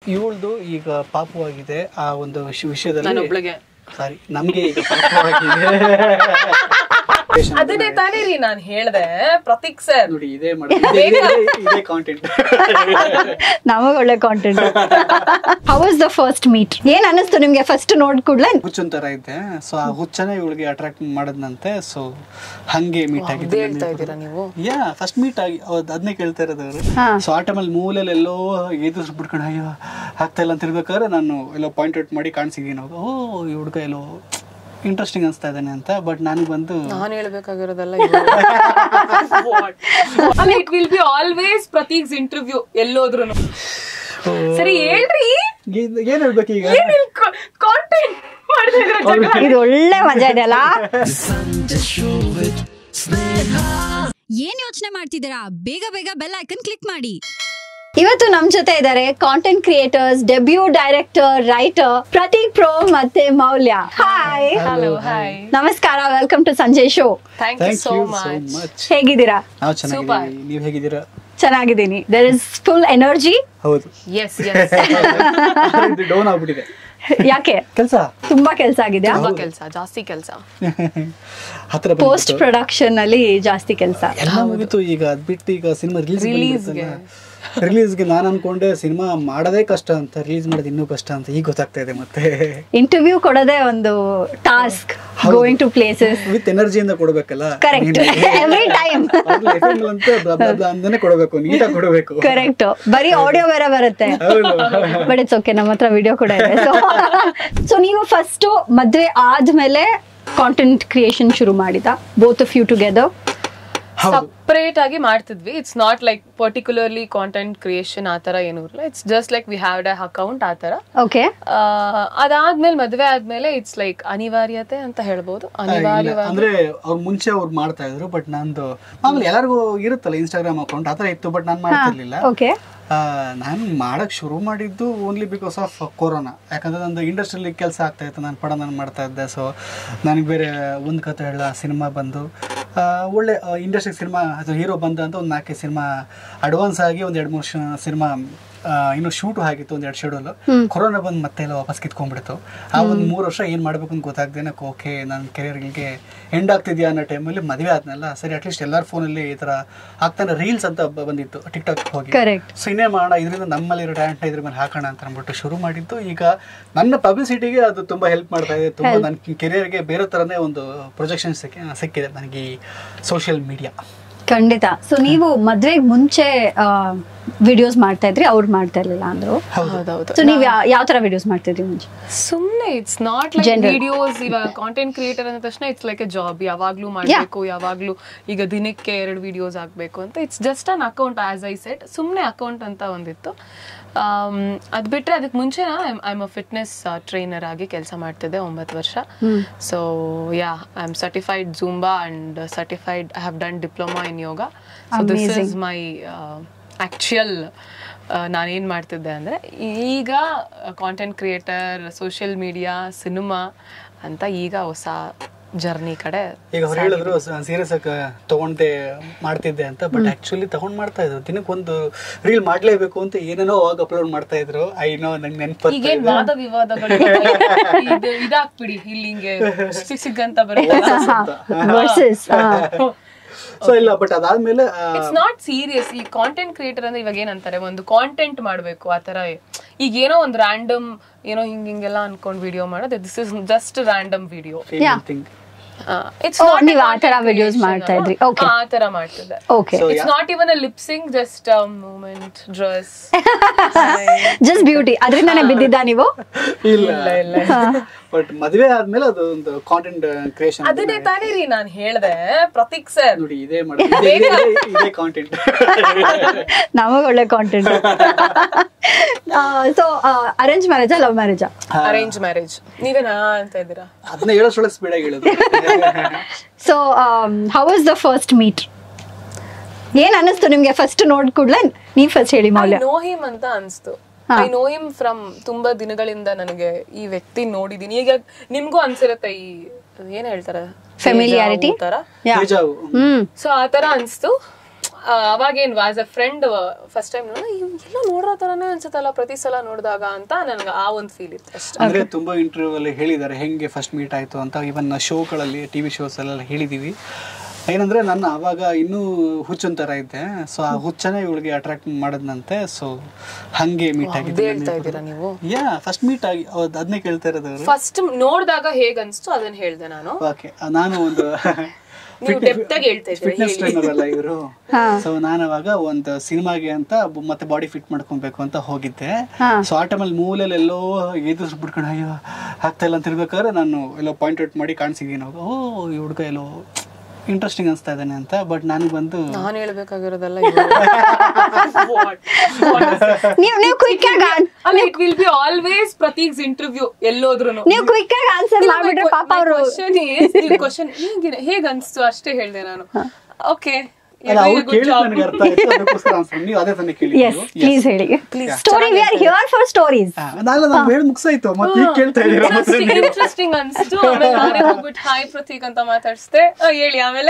ಇವಳ್ದು ಈಗ ಪಾಪವಾಗಿದೆ ಆ ಒಂದು ವಿಷ- ವಿಷಯದಲ್ಲಿ ನಾನೊಬ್ಳಿಗೆ ಸಾರಿ ನಮ್ಗೆ ಈಗ ಪಾಪವಾಗಿದೆ ಅದನ್ನೇ ತಾನೇ ರೀ ನಾನ್ ಹೇಳ್ದೆ ಪ್ರತೀಕ್ ಸರ್ ನೋಡಿ ಇದೇ ಮಾಡಿ ಇದೇ- ಇದೇ- ಇದೇ ಕಾಂಟೆಂಟ್ ನಮಗ್ ಒಳ್ಳೆ content how was the first meet ಏನ್ ಅನಿಸ್ತು ನಿಮ್ಗೆ ಫಸ್ಟ್ ನೋಡ್ ಕೂಡ್ಲೆ ಹುಚ್ಚನ್ ತರ ಇದ್ದೆ ಸೊ ಆ ಹುಚ್ಚನೇ ಇವಳಿಗೆ ಅಟ್ರಾಕ್ಟ್ ಮಾಡದ್ನಂತೆ ಸೊ ಹಂಗೆ ಮೀಟ್ ಆಗಿದ್ದೆ ಹೇಳ್ತಾ ಇದ್ದೀರಾ ನೀವು ಯಾ ಫಸ್ಟ್ ಮೀಟ್ ಆಗಿ ಹೌದು ಅದನ್ನೇ ಕೇಳ್ತಾ ಇರೋದು ಅವರು ಹಾ. ಸೊ ಆ ಟೈಮಲ್ಲಿ ಮೂಲೆಯಲ್ಲಿ ಎಲ್ಲೋ ಎದುರು ಬಿಡ್ಕೊಂಡು ಅಯ್ಯೋ ಆಗ್ತಾ ಇಲ್ಲ ಅಂತ ಇರ್ಬೇಕಾದ್ರೆ ನಾನು ಎಲ್ಲೋ ಪಾಯಿಂಟ್ ಔಟ್ ಮಾಡಿ ಕಾಣಿಸಿದ್ದೀನಿ ಅವಾಗ ಓ ಈ ಹುಡುಗ ಎಲ್ಲೋ ಇಂಟ್ರೆಸ್ಟಿಂಗ್ ಅನಿಸ್ತಾ ಇದ್ದಾನೆ ಅಂತ ಬಟ್ ನನಗೆ ಬಂದು ನಾನ್ ಹೇಳ್ಬೇಕಾಗಿರೋದಲ್ಲ ಅಲ್ಲ it will be always Prateek's interview ಎಲ್ಲೋದ್ರು ಸರಿ ಹೇಳ್ರಿ ಏನ್- ಏನ್ ಹೇಳ್ಬೇಕು ಈಗ ಕಾಂಟೆಂಟ್ ಮಾಡ್ತಾ ಇದ್ದೀರಾ ಜಗಳ. ಇದು ಒಳ್ಳೆ ಮಜಾ ಇದೆ ಅಲ್ಲ ಏನ್ ಯೋಚನೆ ಮಾಡ್ತಿದ್ದೀರಾ ಬೇಗ ಬೇಗ ಬೆಲ್ ಐಕನ್ ಕ್ಲಿಕ್ ಮಾಡಿ ಇವತ್ತು ನಮ್ ಜೊತೆ ಇದ್ದಾರೆ content creators debut director writer Prateek ಪ್ರೋ ಮತ್ತೆ ಮೌಲ್ಯ ಹಾಯ್ ಹಲೋ ಹಾಯ್ ನಮಸ್ಕಾರ welcome to Sanjay show thank you thank so you so much much ಹೇಗಿದ್ದೀರಾ ನಾವು ಚೆನ್ನಾಗಿದ್ದೀವಿ ನೀವು ಹೇಗಿದ್ದೀರಾ ಚೆನ್ನಾಗಿದ್ದೀನಿ ದೇರ್ ಇಸ್ ಫುಲ್ ಎನರ್ಜಿ ಹೌದು ಎಸ್ ಎಸ್ ಡೌನ್ ಆಗ್ಬಿಟ್ಟಿದೆ ಯಾಕೆ ಕೆಲಸ ತುಂಬಾ ಕೆಲಸ ಆಗಿದೆ ತುಂಬಾ ಕೆಲ್ಸ ಜಾಸ್ತಿ ಕೆಲ್ಸ ಹತ್ರ ಪೋಸ್ಟ್ ಪ್ರೊಡಕ್ಷನ್ ಅಲ್ಲಿ ಜಾಸ್ತಿ ಕೆಲಸ ಎಲ್ಲ ಮುಗಿತು ಈಗ ಅದ್ ಬಿಟ್ಟು ಈಗ ಸಿನಿಮಾ ರಿಲೀಸ್ Release ಗೆ. ರಿಲೀಸ್ಗೆ ನಾನು ಅನ್ಕೊಂಡೆ ಸಿನಿಮಾ ಮಾಡೋದೇ ಕಷ್ಟ ಅಂತ ರಿಲೀಸ್ ಮಾಡೋದು ಇನ್ನೂ ಕಷ್ಟ ಅಂತ ಈಗ ಗೊತ್ತಾಗ್ತಾ ಇದೆ ಮತ್ತೆ ಇಂಟರ್ವ್ಯೂ ಕೊಡೋದೇ ಒಂದು task going to places with ಎನರ್ಜಿಯಿಂದ ಕೊಡ್ಬೇಕಲ್ಲ ಕರೆಕ್ಟ್ ಎವ್ರಿ ಟೈಮ್ ಅದ್ರಲ್ಲಿ FM ಅಂತ ಬ್ಲಾ ಬ್ಲಾ ಬ್ಲಾ ಅಂತಾನೆ ಕೊಡಬೇಕು ನೀಟಾಗಿ ಕೊಡಬೇಕು ಕರೆಕ್ಟ್ ಬರೀ ಆಡಿಯೋ ಬೇರೆ ಬರುತ್ತೆ ಹೌದು ಬಟ್ ಇಟ್ಸ್ ಓಕೆ ನಮ್ಮ ಹತ್ರ ವಿಡಿಯೋ ಕೂಡ ಇದೆ ಸೊ ನೀವು ಫಸ್ಟ್ ಮದ್ವೆ ಆದ್ಮೇಲೆ ಕಾಂಟೆಂಟ್ ಕ್ರಿಯೇಷನ್ ಶುರು ಮಾಡಿದ both of you together separate ಆಗಿ ಮಾಡ್ತಿದ್ವಿ it's not like particularly content creation ಆ ತರ ಏನೂ ಇರಲ್ಲ it's just like we have a account ಆ ತರ ಓಕೆ ಆ, ಅದಾದ್ಮೇಲೆ ಮದ್ವೆ ಆದ್ಮೇಲೆ ಇಟ್ಸ್ ಲೈಕ್ ಅನಿವಾರ್ಯತೆ ಅಂತ ಹೇಳ್ಬೋದು ಅನಿವಾರ್ಯವಾಗಿ ಅಂದ್ರೆ ಅವ್ರು ಮುಂಚೆ ಅವ್ರು ಮಾಡ್ತಾ ಇದ್ರು ಬಟ್ ನಂದು ಮಾಮೂಲಿ ಎಲ್ಲರಿಗೂ ಇರುತ್ತಲ್ಲ ಇನ್ಸ್ಟಾಗ್ರಾಮ್ ಅಕೌಂಟ್ ಆತರ ಇತ್ತು ಬಟ್ ನಾನು ಮಾಡ್ತಿರ್ಲಿಲ್ಲ ಓಕೆ ನಾನು ಮಾಡಕ್ ಶುರು ಮಾಡಿದ್ದು ಓನ್ಲಿ ಬಿಕಾಸ್ ಆಫ್ ಕೊರೋನಾ ಯಾಕಂದ್ರೆ ನಂದು ಇಂಡಸ್ಟ್ರಿಯಲ್ಲಿ ಕೆಲಸ ಆಗ್ತಾ ಇತ್ತು ನಾನು ಪಡ ನಾನು ಮಾಡ್ತಾ ಇದ್ದೆ ಸೊ ನನಗೆ ಬೇರೆ ಒಂದು ಕತೆ ಹೇಳ ಸಿನಿಮಾ ಬಂದು ಆ, ಒಳ್ಳೆ ಇಂಡಸ್ಟ್ರಿ ಸಿನಿಮಾ ಅದು ಹೀರೋ ಬಂದ ಅಂತ ಒಂದು ನಾಲ್ಕೈದು ಸಿನಿಮಾ ಅಡ್ವಾನ್ಸ್ ಆಗಿ ಒಂದು ಎರಡು ಮೂರು ಸಿನಿಮಾ ಇನ್ನು ಶೂಟು ಆಗಿತ್ತು ಒಂದು ಎರಡು ಶೆಡ್ಯೂಲ್ ಕೊರೋನಾ ಬಂದು ಮತ್ತೆ ಎಲ್ಲ ವಾಪಸ್ ಕಿತ್ಕೊಂಡ್ಬಿಡ್ತು ಆ ಒಂದು ಮೂರು ವರ್ಷ ಏನು ಮಾಡಬೇಕು ಅಂತ ಗೊತ್ತಾಗ್ದೇನೆ ಓಕೆ ನನ್ನ ಕೆರಿಯರ್ಗೆ ಎಂಡ್ ಆಗ್ತಿದ್ಯಾ ಅನ್ನೋ ಟೈಮಲ್ಲಿ ಮದುವೆ ಆದ್ನಲ್ಲ ಸರಿ ಅಟ್ಲೀಸ್ಟ್ ಎಲ್ಲರ ಫೋನಲ್ಲಿ ಈ ಥರ ಆಗ್ತಾನೆ ರೀಲ್ಸ್ ಅಂತ ಬ- ಬಂದಿತ್ತು ಟಿಕ್ ಟಾಕ್ ಹೋಗಿ ಕರೆಕ್ಟ್ ಸೊ ಇನ್ನೇ ಮಾಡೋಣ ಇದರಿಂದ ನಮ್ಮಲ್ಲಿರೋ ಟ್ಯಾಲೆಂಟ್ ಇದ್ರ ಮೇಲೆ ಹಾಕೋಣ ಅಂತ ಅಂದ್ಬಿಟ್ಟು ಶುರು ಮಾಡಿದ್ದು ಈಗ ನನ್ನ ಪಬ್ಲಿಸಿಟಿಗೆ ಅದು ತುಂಬಾ ಹೆಲ್ಪ್ ಮಾಡ್ತಾ ಇದೆ ತುಂಬಾ ನನ್ನ ಕೆರಿಯರ್ಗೆ ಬೇರೆ ಥರನೇ ಒಂದು ಪ್ರೊಜೆಕ್ಷನ್ ಸಿಕ್ಕಿದೆ ನನಗೆ ಈ ಸೋಷಿಯಲ್ ಮೀಡಿಯಾ ಖಂಡಿತ ಸೊ ನೀವು ಮದ್ವೆಗ್ ಮುಂಚೆ ವಿಡಿಯೋಸ್ ಮಾಡ್ತಾ ಇದ್ರಿ ಅವ್ರು ಮಾಡ್ತಾ ಇರ್ಲಿಲ್ಲ ಅಂದ್ರು ಹೌದೌದು ಸೊ ನೀವು ಯಾವ ತರ ವಿಡಿಯೋಸ್ ಮಾಡ್ತಿದ್ರಿ ಮುಂಚೆ ಸುಮ್ನೆ it's not like General. Videos ಇವಾಗ ಕಾಂಟೆಂಟ್ ಕ್ರಿಯೇಟರ್ ಅಂದ ತಕ್ಷಣ ಇಟ್ಸ್ ಲೈಕ್ ಎ ಜಾಬ್ ಯಾವಾಗ್ಲೂ ಮಾಡ್ಬೇಕು ಯಾವಾಗ್ಲೂ ಈಗ ದಿನಕ್ಕೆ ಎರಡು ವಿಡಿಯೋಸ್ ಆಗ್ಬೇಕು ಅಂತ it's just an account as I set ಸುಮ್ನೆ ಅಕೌಂಟ್ ಅಂತ ಒಂದಿತ್ತು ಆಮ್, ಅದ್ ಬಿಟ್ರೆ ಅದಕ್ಕೆ ಮುಂಚೆ I am a fitness trainer ಆಗಿ ಕೆಲಸ ಮಾಡ್ತಿದ್ದೆ ಒಂಬತ್ತು ವರ್ಷ so yeah I am certified Zumba and certified I have done diploma in yoga so this is my actual ನಾನೇನ್ ಮಾಡ್ತಿದ್ದೆ ಅಂದ್ರೆ ಈಗ content creator social media cinema ಅಂತ ಈಗ ಹೊಸ ಜರ್ನಿ ಕಡೆ ಈಗ ಅವ್ರು ಹೇಳಿದ್ರು ಸೀರಿಯಸ್ ಆಗಿ ತಗೊಂಡೆ ಮಾಡ್ತಿದ್ದೆ ಅಂತ ಬಟ್ ಆಕ್ಚುಲಿ ತಗೊಂಡ್ ಮಾಡ್ತಾ ಇದ್ರು ದಿನಕ್ಕೆ ಒಂದು ರೀಲ್ ಮಾಡ್ಲೇಬೇಕು ಅಂತ ಏನೇನೋ ಅವಾಗ ಅಪ್ಲೋಡ್ ಮಾಡ್ತಾ ಇದ್ರು ಐ ನೋ ನಂಗೆ ನೆನಪು ಈಗೇನ್ ವಾದ ವಿವಾದಗಳು ಇದು ಇದಾಕ್ಬಿಡಿ ಇಲ್ಲಿ ಹಿಂಗೆ ಸಿಗ್ ಸಿಗಂತ ಬರುತ್ತೆ ವರ್ಸಸ್ ಸೊ ಇಲ್ಲ ಬಟ್ ಅದಾದ್ಮೇಲೆ ಆ, ಇಟ್ಸ್ ನಾಟ್ ಸೀರಿಯಸ್ ಈ ಕಾಂಟೆಂಟ್ ಕ್ರಿಯೇಟರ್ ಅಂದ್ರೆ ಇವಾಗ ಏನಂತಾರೆ ಒಂದು ಕಾಂಟೆಂಟ್ ಮಾಡ್ಬೇಕು ಆತರ ಈಗ ಏನೋ ಒಂದು ರ್ಯಾಂಡಮ್ ಏನೋ ಹಿಂಗ್ ಹಿಂಗೆಲ್ಲ ಅನ್ಕೊಂಡ್ ವಿಡಿಯೋ ಮಾಡೋದು this is just random video female thing. It's Oh, ನೀವ್ ಆ ತರ videos ಮಾಡ್ತಾ ಇದ್ರಿ. Okay. ಆ ತರ ಮಾಡ್ತಿದ್ದೆ okay it's not even a lip sync just movement dress just beauty ಅದರಿಂದಾನೇ ಬಿದ್ದಿದ್ದ ನೀವು ಇಲ್ಲ ಇಲ್ಲ ಬಟ್ ಮದುವೆ ಆದ್ಮೇಲೆ ಅದು ಒಂದು ಕಾಂಟೆಂಟ್ ಕ್ರಿಯೇಷನ್ ಅದನ್ನೇ ತಾನೇ ರೀ ನಾನ್ ಹೇಳ್ದೆ ಪ್ರತೀಕ್ ಸರ್ ನೋಡಿ ಇದೇ ಮಾಡಿ ಇದೇ- ಇದೇ- ಇದೇ ಕಾಂಟೆಂಟ್ ನಮಗ್ ಒಳ್ಳೆ ಕಾಂಟೆಂಟ್ ಸೊ ಅರೇಂಜ್ ಮ್ಯಾರೇಜಾ ಲವ್ ಮ್ಯಾರೇಜಾ ಅರೇಂಜ್ ಮ್ಯಾರೇಜ್ ನೀವೇನಾ ಅಂತ ಇದ್ದೀರಾ ಅದನ್ನ ಹೇಳೋಷ್ರೊಳಗೆ ಸ್ಪೀಡ್ ಆಗಿ ಹೇಳೋದು so how was the first meet ಏನ್ ಅನಿಸ್ತು ನಿಮ್ಗೆ ಫಸ್ಟ್ ನೋಡ್ ಕೂಡ್ಲೆ ನೀವ್ ಫಸ್ಟ್ ಹೇಳಿ ಮೌಲ್ಯ ನೋ ಹಿಮ್ ಅಂತ ಅನ್ಸ್ತು ಐ ನೋ ಹಿಮ್ ಫ್ರಮ್ ತುಂಬಾ ದಿನಗಳಿಂದ ನನಗೆ ಈ ವ್ಯಕ್ತಿ ನೋಡಿದೀನಿ ಈಗ ನಿಮ್ಗೂ ಅನ್ಸಿರತ್ತೆ ಈ ಏನ್ ಹೇಳ್ತಾರ Familiarity? ತರ Yeah. ನಿಜವು ಹ್ಮ್ ಸೊ ಆ ತರ ಅನ್ಸ್ತು ಅವಾಗೇನು as a friend first time ನೋಡ ಎಲ್ಲೋ ನೋಡೋ ತರನೇ ಅನ್ಸುತ್ತಲ್ಲ ಪ್ರತಿ ಸಲ ನೋಡಿದಾಗ ಅಂತ ನನ್ಗೆ ಆ ಒಂದು ಫೀಲ್ ಇತ್ತು ಅಷ್ಟೇ ಅಂದ್ರೆ ತುಂಬಾ ಇಂಟರ್ವ್ಯೂ ಅಲ್ಲಿ ಹೇಳಿದ್ದಾರೆ ಹೆಂಗೆ ಫಸ್ಟ್ ಮೀಟ್ ಆಯ್ತು ಅಂತ ಇವನ್ ಶೋಗಳಲ್ಲಿ ಟಿವಿ ಶೋಸ್ ಎಲ್ಲ ಹೇಳಿದೀವಿ ಏನಂದ್ರೆ ನನ್ನ ಅವಾಗ ಇನ್ನೂ ಹುಚ್ಚನ್ ತರ ಇದ್ದೆ ಸೊ ಆ ಹುಚ್ಚನೇ ಇವಳಿಗೆ ಅಟ್ರಾಕ್ಟ್ ಮಾಡದ್ನಂತೆ ಸೊ ಹಂಗೆ ಮೀಟ್ ಅದೇ ಹೇಳ್ತಾ ಇದ್ದೀರಾ ಆಗಿದ್ದೆ ನೀವು ಯಾ ಫಸ್ಟ್ ಮೀಟ್ ಆಗಿ ಹೌದು ಅದನ್ನೇ ಕೇಳ್ತಾ ಇರೋದು ಅವರು ಫಸ್ಟ್ ನೋಡಿದಾಗ ಹೇಗ್ ಅನ್ಸ್ತು ಅದನ್ನ ಹೇಳ್ದೆ ನಾನು ಓಕೆ ನಾನು ಒಂದು ನೀವು ಡೆಪ್ತ್ ಆಗಿ ಹೇಳ್ತಾ ಇದ್ದೀರಾ ಫಿಟ್ನೆಸ್ ಹೇಳಿ ಟ್ರೈನರ್ ಅಲ್ಲ ಇವರು ಸೊ ನಾನು ಅವಾಗ ಒಂದು ಸಿನಿಮಾಗೆ ಅಂತ ಬ- ಮತ್ತೆ ಬಾಡಿ ಫಿಟ್ ಮಾಡ್ಕೊಬೇಕು ಅಂತ ಹೋಗಿದ್ದೆ ಸೊ ಆ ಟೈಮಲ್ಲಿ ಮೂಲೆಯಲ್ಲಿ ಎಲ್ಲೋ ಎದುರು ಬಿಟ್ಕೊಂಡು ಅಯ್ಯೋ ಆಗ್ತಾ ಇಲ್ಲ ಅಂತ ಇರ್ಬೇಕಾದ್ರೆ ನಾನು ಎಲ್ಲೋ ಪಾಯಿಂಟ್ ಔಟ್ ಮಾಡಿ ಕಾಣಿಸಿದ್ದೀನಿ ಅವಾಗ ಓ ಈ ಹುಡುಗ ಎಲ್ಲೋ ಇಂಟ್ರೆಸ್ಟಿಂಗ್ ಅನಿಸ್ತಾ ಇದ್ದಾನೆ ಅಂತ ಬಟ್ ನನಗೆ ಬಂದು ನಾನು ಹೇಳ್ಬೇಕಾಗಿರೋದಲ್ಲ ನೀವು ನೀವು ಕ್ವಿಕ್ ಆಗಿ ಅಲ್ಲ it will be always Prateek's interview ಎಲ್ಲೋದ್ರು ನೀವು ಕ್ವಿಕ್ ಆಗಿ ಆನ್ಸರ್ ಮಾಡ್ಬಿಟ್ರೆ ಪಾಪ ಅವರು ಕ್ವಶನ್ ಹೇಗ್ ಅನ್ಸ್ತು ಅಷ್ಟೇ ಹೇಳ್ದೆ ನಾನು ಓಕೆ ಅಲ್ಲ ಅವ್ರು ಕೇಳಿ ನನಗೆ ಅರ್ಥ ಆಯ್ತು ಅದಕ್ಕೋಸ್ಕರ answer. ನೀವು ಅದೇ ತಾನೇ ಕೇಳಿ ಎಸ್ ಪ್ಲೀಸ್ ಹೇಳಿ story we are here for stories ನಾನು ನಾನು ಹೇಳಿ ಮುಗ್ಸಾಯ್ತು ಮತ್ತೆ ಈಗ ಕೇಳ್ತಾ ಇದ್ದೀರಾ ಮತ್ತೆ ನೀವು ಇಂಟ್ರೆಸ್ಟಿಂಗ್ ಅನ್ಸ್ತು ಆಮೇಲೆ ನಾನೇ ಹೋಗ್ಬಿಟ್ಟು ಹಾಯ್ ಪ್ರತೀಕ್ ಅಂತ ಮಾತಾಡ್ಸ್ದೆ ಆ, ಹೇಳಿ ಆಮೇಲೆ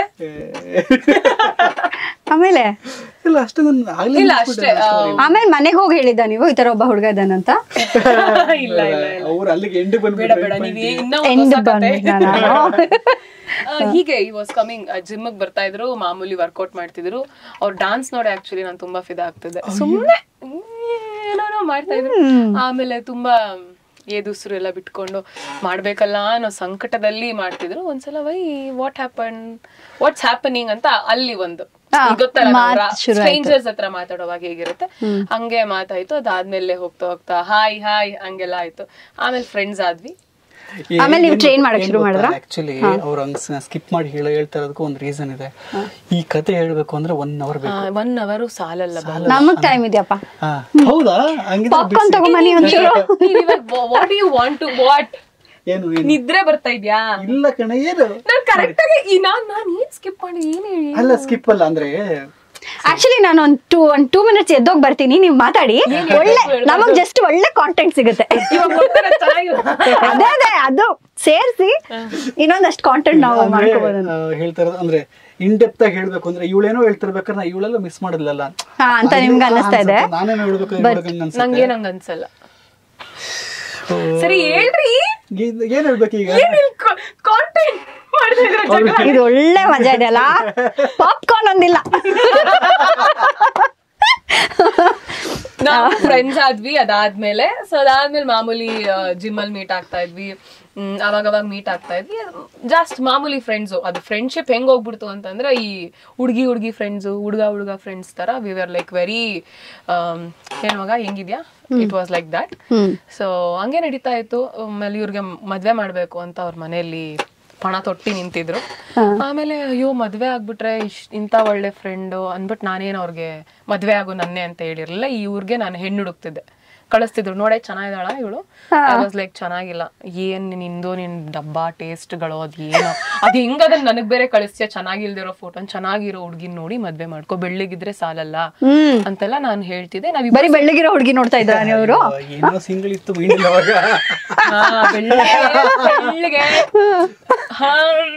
ಆಮೇಲೆ ಇಲ್ಲ ಅಷ್ಟೇ ನಾನು ಆಗ್ಲೇ ಇಲ್ಲ ಅಷ್ಟೇ ಆ, ಆಮೇಲೆ ಮನೆಗೆ ಹೋಗಿ ಹೇಳಿದ್ದ ನೀವು ಈ ತರ ಒಬ್ಬ ಹುಡುಗ ಇದ್ದಾನಂತ ಇಲ್ಲ ಇಲ್ಲ ಅವ್ರು ಅಲ್ಲಿಗೆ ಎಂಡ್ ಬೇಡ ಬೇಡ ನೀವ್ ಇನ್ನ ಒಂದ್ ಎಂಡ್ ಹೊಸ ಕತೆ. ಬಂದ್ಬಿಟ್ಟ ನಾನು ಆ, ಹೀಗೆ ಈ ವಾಸ್ ಕಮಿಂಗ್ ಜಿಮ್ ಬರ್ತಾ ಇದ್ರು ಮಾಮೂಲಿ ವರ್ಕೌಟ್ ಮಾಡ್ತಿದ್ರು ಅವ್ರ ಡಾನ್ಸ್ ನೋಡಿ ಆಕ್ಚುಲಿ ನಾನು ತುಂಬಾ ಫಿದಾ ಆಗ್ತಿದ್ದೆ ಸುಮ್ನೆ ಏನೋ ಮಾಡ್ತಾ ಇದ್ರು ಆಮೇಲೆ ತುಂಬಾ ಏದುಸ್ರು ಎಲ್ಲ ಬಿಟ್ಕೊಂಡು ಮಾಡ್ಬೇಕಲ್ಲ ಅನ್ನೋ ಸಂಕಟದಲ್ಲಿ ಮಾಡ್ತಿದ್ರು ಒಂದ್ಸಲ why what happen what's happening ಅಂತ ಅಲ್ಲಿ ಒಂದು ಆ, ಈಗ ಗೊತ್ತಲ್ಲ ಮಾತ್ ಶುರು ಆಯ್ತು. ಸ್ಟ್ರೇಂಜರ್ಸ್ ಹತ್ರ ಮಾತಾಡುವಾಗ ಹೇಗಿರುತ್ತೆ ಹಂಗೆ ಮಾತಾಯ್ತು ಅದಾದ್ಮೇಲೆ ಹೋಗ್ತಾ ಹೋಗ್ತಾ ಹಾಯ್ ಹಾಯ್ ಹಂಗೆಲ್ಲ ಆಯ್ತು ಆಮೇಲೆ ಫ್ರೆಂಡ್ಸ್ ಆದ್ವಿ ಆಮೇಲೆ ನೀವು train ಮಾಡಕ್ ಶುರು ಮಾಡಿದ್ರಾ? ಆಕ್ಚುಲಿ ಅವ್ರ ಹಂಗ್ ಸ್ಕಿಪ್ ಮಾಡಿ ಹೇಳೋ ಹೇಳ್ತಾ ಇರೋದಕ್ಕೂ ಒಂದು ರೀಸನ್ ಇದೆ ಈ ಕತೆ ಹೇಳ್ಬೇಕು ಅಂದ್ರೆ ಒನ್ ಅವರ್ ಬೇಕು ಒನ್ ಅವರು ಸಾಲಲ್ಲ ನಮಗ್ ಟೈಮ್ ಇದೆಯಪ್ಪ ಹಾ. ಹೌದಾ ಹಂಗಿದ್ರೆ ಪಾಪ್ಕಾರ್ನ್ ತಗೊಂಬನ್ನಿ ಒಂಚೂರು what you want to what ಏನು ಏನು ನಿದ್ರೆ ಬರ್ತಾ ಇದ್ಯಾ ಇಲ್ಲ ಕಣ ಏನು ನಾನ್ ಕರೆಕ್ಟ್ ಆಗಿ ಈ ನಾನ್ ನಾನ್ ಏನ್ ಸ್ಕಿಪ್ ಮಾಡಿ ಏನ್ ಹೇಳಿ ಅಲ್ಲ ಸ್ಕಿಪ್ ಅಲ್ಲ ಅಂದ್ರೆ ಆಕ್ಚುಲಿ ನಾನು ಒಂದ್ ಟೂ ಒಂದ್ ಟೂ ಮಿನಿಟ್ಸ್ ಎದ್ದೋಗ್ ಬರ್ತೀನಿ ನೀವು ಮಾತಾಡಿ ಒಳ್ಳೆ ನಮಗ್ ಜಸ್ಟ್ ಒಳ್ಳೆ ಕಾಂಟೆಂಟ್ ಸಿಗುತ್ತೆ ಇವಾಗ ಗೊತ್ತಾರ ಚೆನ್ನಾಗಿರುತ್ತೆ. ಅದೇ ಅದೇ ಅದು ಸೇರಿಸಿ ಇನ್ನೊಂದಷ್ಟು ಕಾಂಟೆಂಟ್ ನಾವು ಅಂದ್ರೆ, ಮಾಡ್ಕೋಬಹುದು ಆ, ಹೇಳ್ತಾ ಇರೋದು ಅಂದ್ರೆ ಇನ್ ಡೆಪ್ತ್ ಆಗಿ ಹೇಳ್ಬೇಕು ಅಂದ್ರೆ ಇವಳೇನೋ ಹೇಳ್ತಿರ್ಬೇಕಾದ್ರೆ ನಾ ಇವಳೆಲ್ಲ ಮಿಸ್ ಮಾಡಿದ್ಲಲ್ಲ ಹಾ, ಅಂತ ನಿಮ್ಗೆ ಅನ್ನಿಸ್ತಾ ಇದೆ? ನಾನೇನೋ ಹೇಳ್ಬೇಕು ಇವ್ಳಿಗೆ ಹಂಗ್ ಅನ್ಸುತ್ತೆ. ನಂಗೇನ್ ಹಂಗ ಅನ್ಸಲ್ಲ ಸರಿ ಹೇಳ್ರಿ ಏನ್ ಏನ್ ಹೇಳ್ಬೇಕು ಈಗ ಕಾಂಟೆಂಟ್ ಮಾಡ್ತಾ ಇದ್ರ ಜಗಳ ಇದು ಒಳ್ಳೆ ಮಜಾ ಇದೆ ಅಲ್ಲ ಪಾಪ್ಕಾರ್ನ್ ಒಂದಿಲ್ಲ ನಾವು ಫ್ರೆಂಡ್ಸ್ ಆದ್ವಿ ಅದಾದ್ಮೇಲೆ ಸೊ ಅದಾದ್ಮೇಲೆ ಮಾಮೂಲಿ ಜಿಮ್ ಅಲ್ಲಿ ಮೀಟ್ ಆಗ್ತಾ ಇದ್ವಿ ಹ್ಮ್, ಅವಾಗ ಅವಾಗ ಮೀಟ್ ಆಗ್ತಾ ಇದ್ವಿ ಜಾಸ್ಟ್ ಮಾಮೂಲಿ ಫ್ರೆಂಡ್ಸ್ ಅದು ಫ್ರೆಂಡ್ಶಿಪ್ ಹೆಂಗ್ ಹೋಗ್ಬಿಡ್ತು ಅಂತಂದ್ರೆ ಈ ಹುಡುಗಿ ಹುಡುಗಿ ಫ್ರೆಂಡ್ಸ್ ಹುಡುಗ ಹುಡುಗ ಫ್ರೆಂಡ್ಸ್ ತರ ವಿ ಆರ್ ಲೈಕ್ ವೆರಿ ಏನ್ ಮಗ ಹೆಂಗಿದ್ಯಾ it was like that so ಹಂಗೆ ನಡೀತಾ ಇತ್ತು ಆಮೇಲೆ ಇವ್ರಿಗೆ ಮದ್ವೆ ಮಾಡ್ಬೇಕು ಅಂತ ಅವ್ರ ಮನೆಯಲ್ಲಿ ಪಣ ತೊಟ್ಟಿ ನಿಂತಿದ್ರು ಆಮೇಲೆ ಅಯ್ಯೋ ಮದ್ವೆ ಆಗ್ಬಿಟ್ರೆ ಇಶ್ ಇಂಥ ಒಳ್ಳೆ ಫ್ರೆಂಡ್ ಅಂದ್ಬಿಟ್ಟು ನಾನೇನು ಅವ್ರಿಗೆ ಮದ್ವೆ ಆಗು ನನ್ನೇ ಅಂತ ಹೇಳಿರ್ಲಿಲ್ಲ ಈ ಊರ್ಗೆ ನಾನು ಹೆಣ್ಣು ಹುಡುಕ್ತಿದ್ದೆ ಕಳಿಸ್ತಿದ್ರು ನೋಡೇ ಚೆನ್ನಾಗಿದ್ದಾಳ ಇವಳು ಐ ವಾಸ್ ಲೈಕ್ ಚೆನ್ನಾಗಿಲ್ಲ ಏನ್ ನಿಂದು ನಿನ್ ಡಬ್ಬಾ ಟೇಸ್ಟ್ಗಳು ಅದ್ ಏನೋ ಅದ್ ಹೆಂಗ್ ಅದನ್ನ ನನಗ್ ಬೇರೆ ಕಳಿಸ್ತೀಯ ಚೆನ್ನಾಗಿಲ್ದಿರೋ ಫೋಟೋ ಚೆನ್ನಾಗಿರೋ ಹುಡ್ಗಿನ್ ನೋಡಿ ಮದ್ವೆ ಮಾಡ್ಕೊ ಬೆಳ್ಳಿಗಿದ್ರೆ ಸಾಲಲ್ಲ ಅಂತೆಲ್ಲ ನಾನು ಹೇಳ್ತಿದ್ದೆ ನಾವ್ ಬರೀ ಬೆಳ್ಳಗಿರೋ ಹುಡುಗಿ ನೋಡ್ತಾ ಇದ್ರ ನೀವು ಏನೋ ಸಿಂಗಲ್ ಇತ್ತು ಮೈಂಡ್ ಅವಾಗ ಹಾ, ಬೆಳ್ಳಗೆ ಬೆಳ್ಳಗೆ ಹಾ.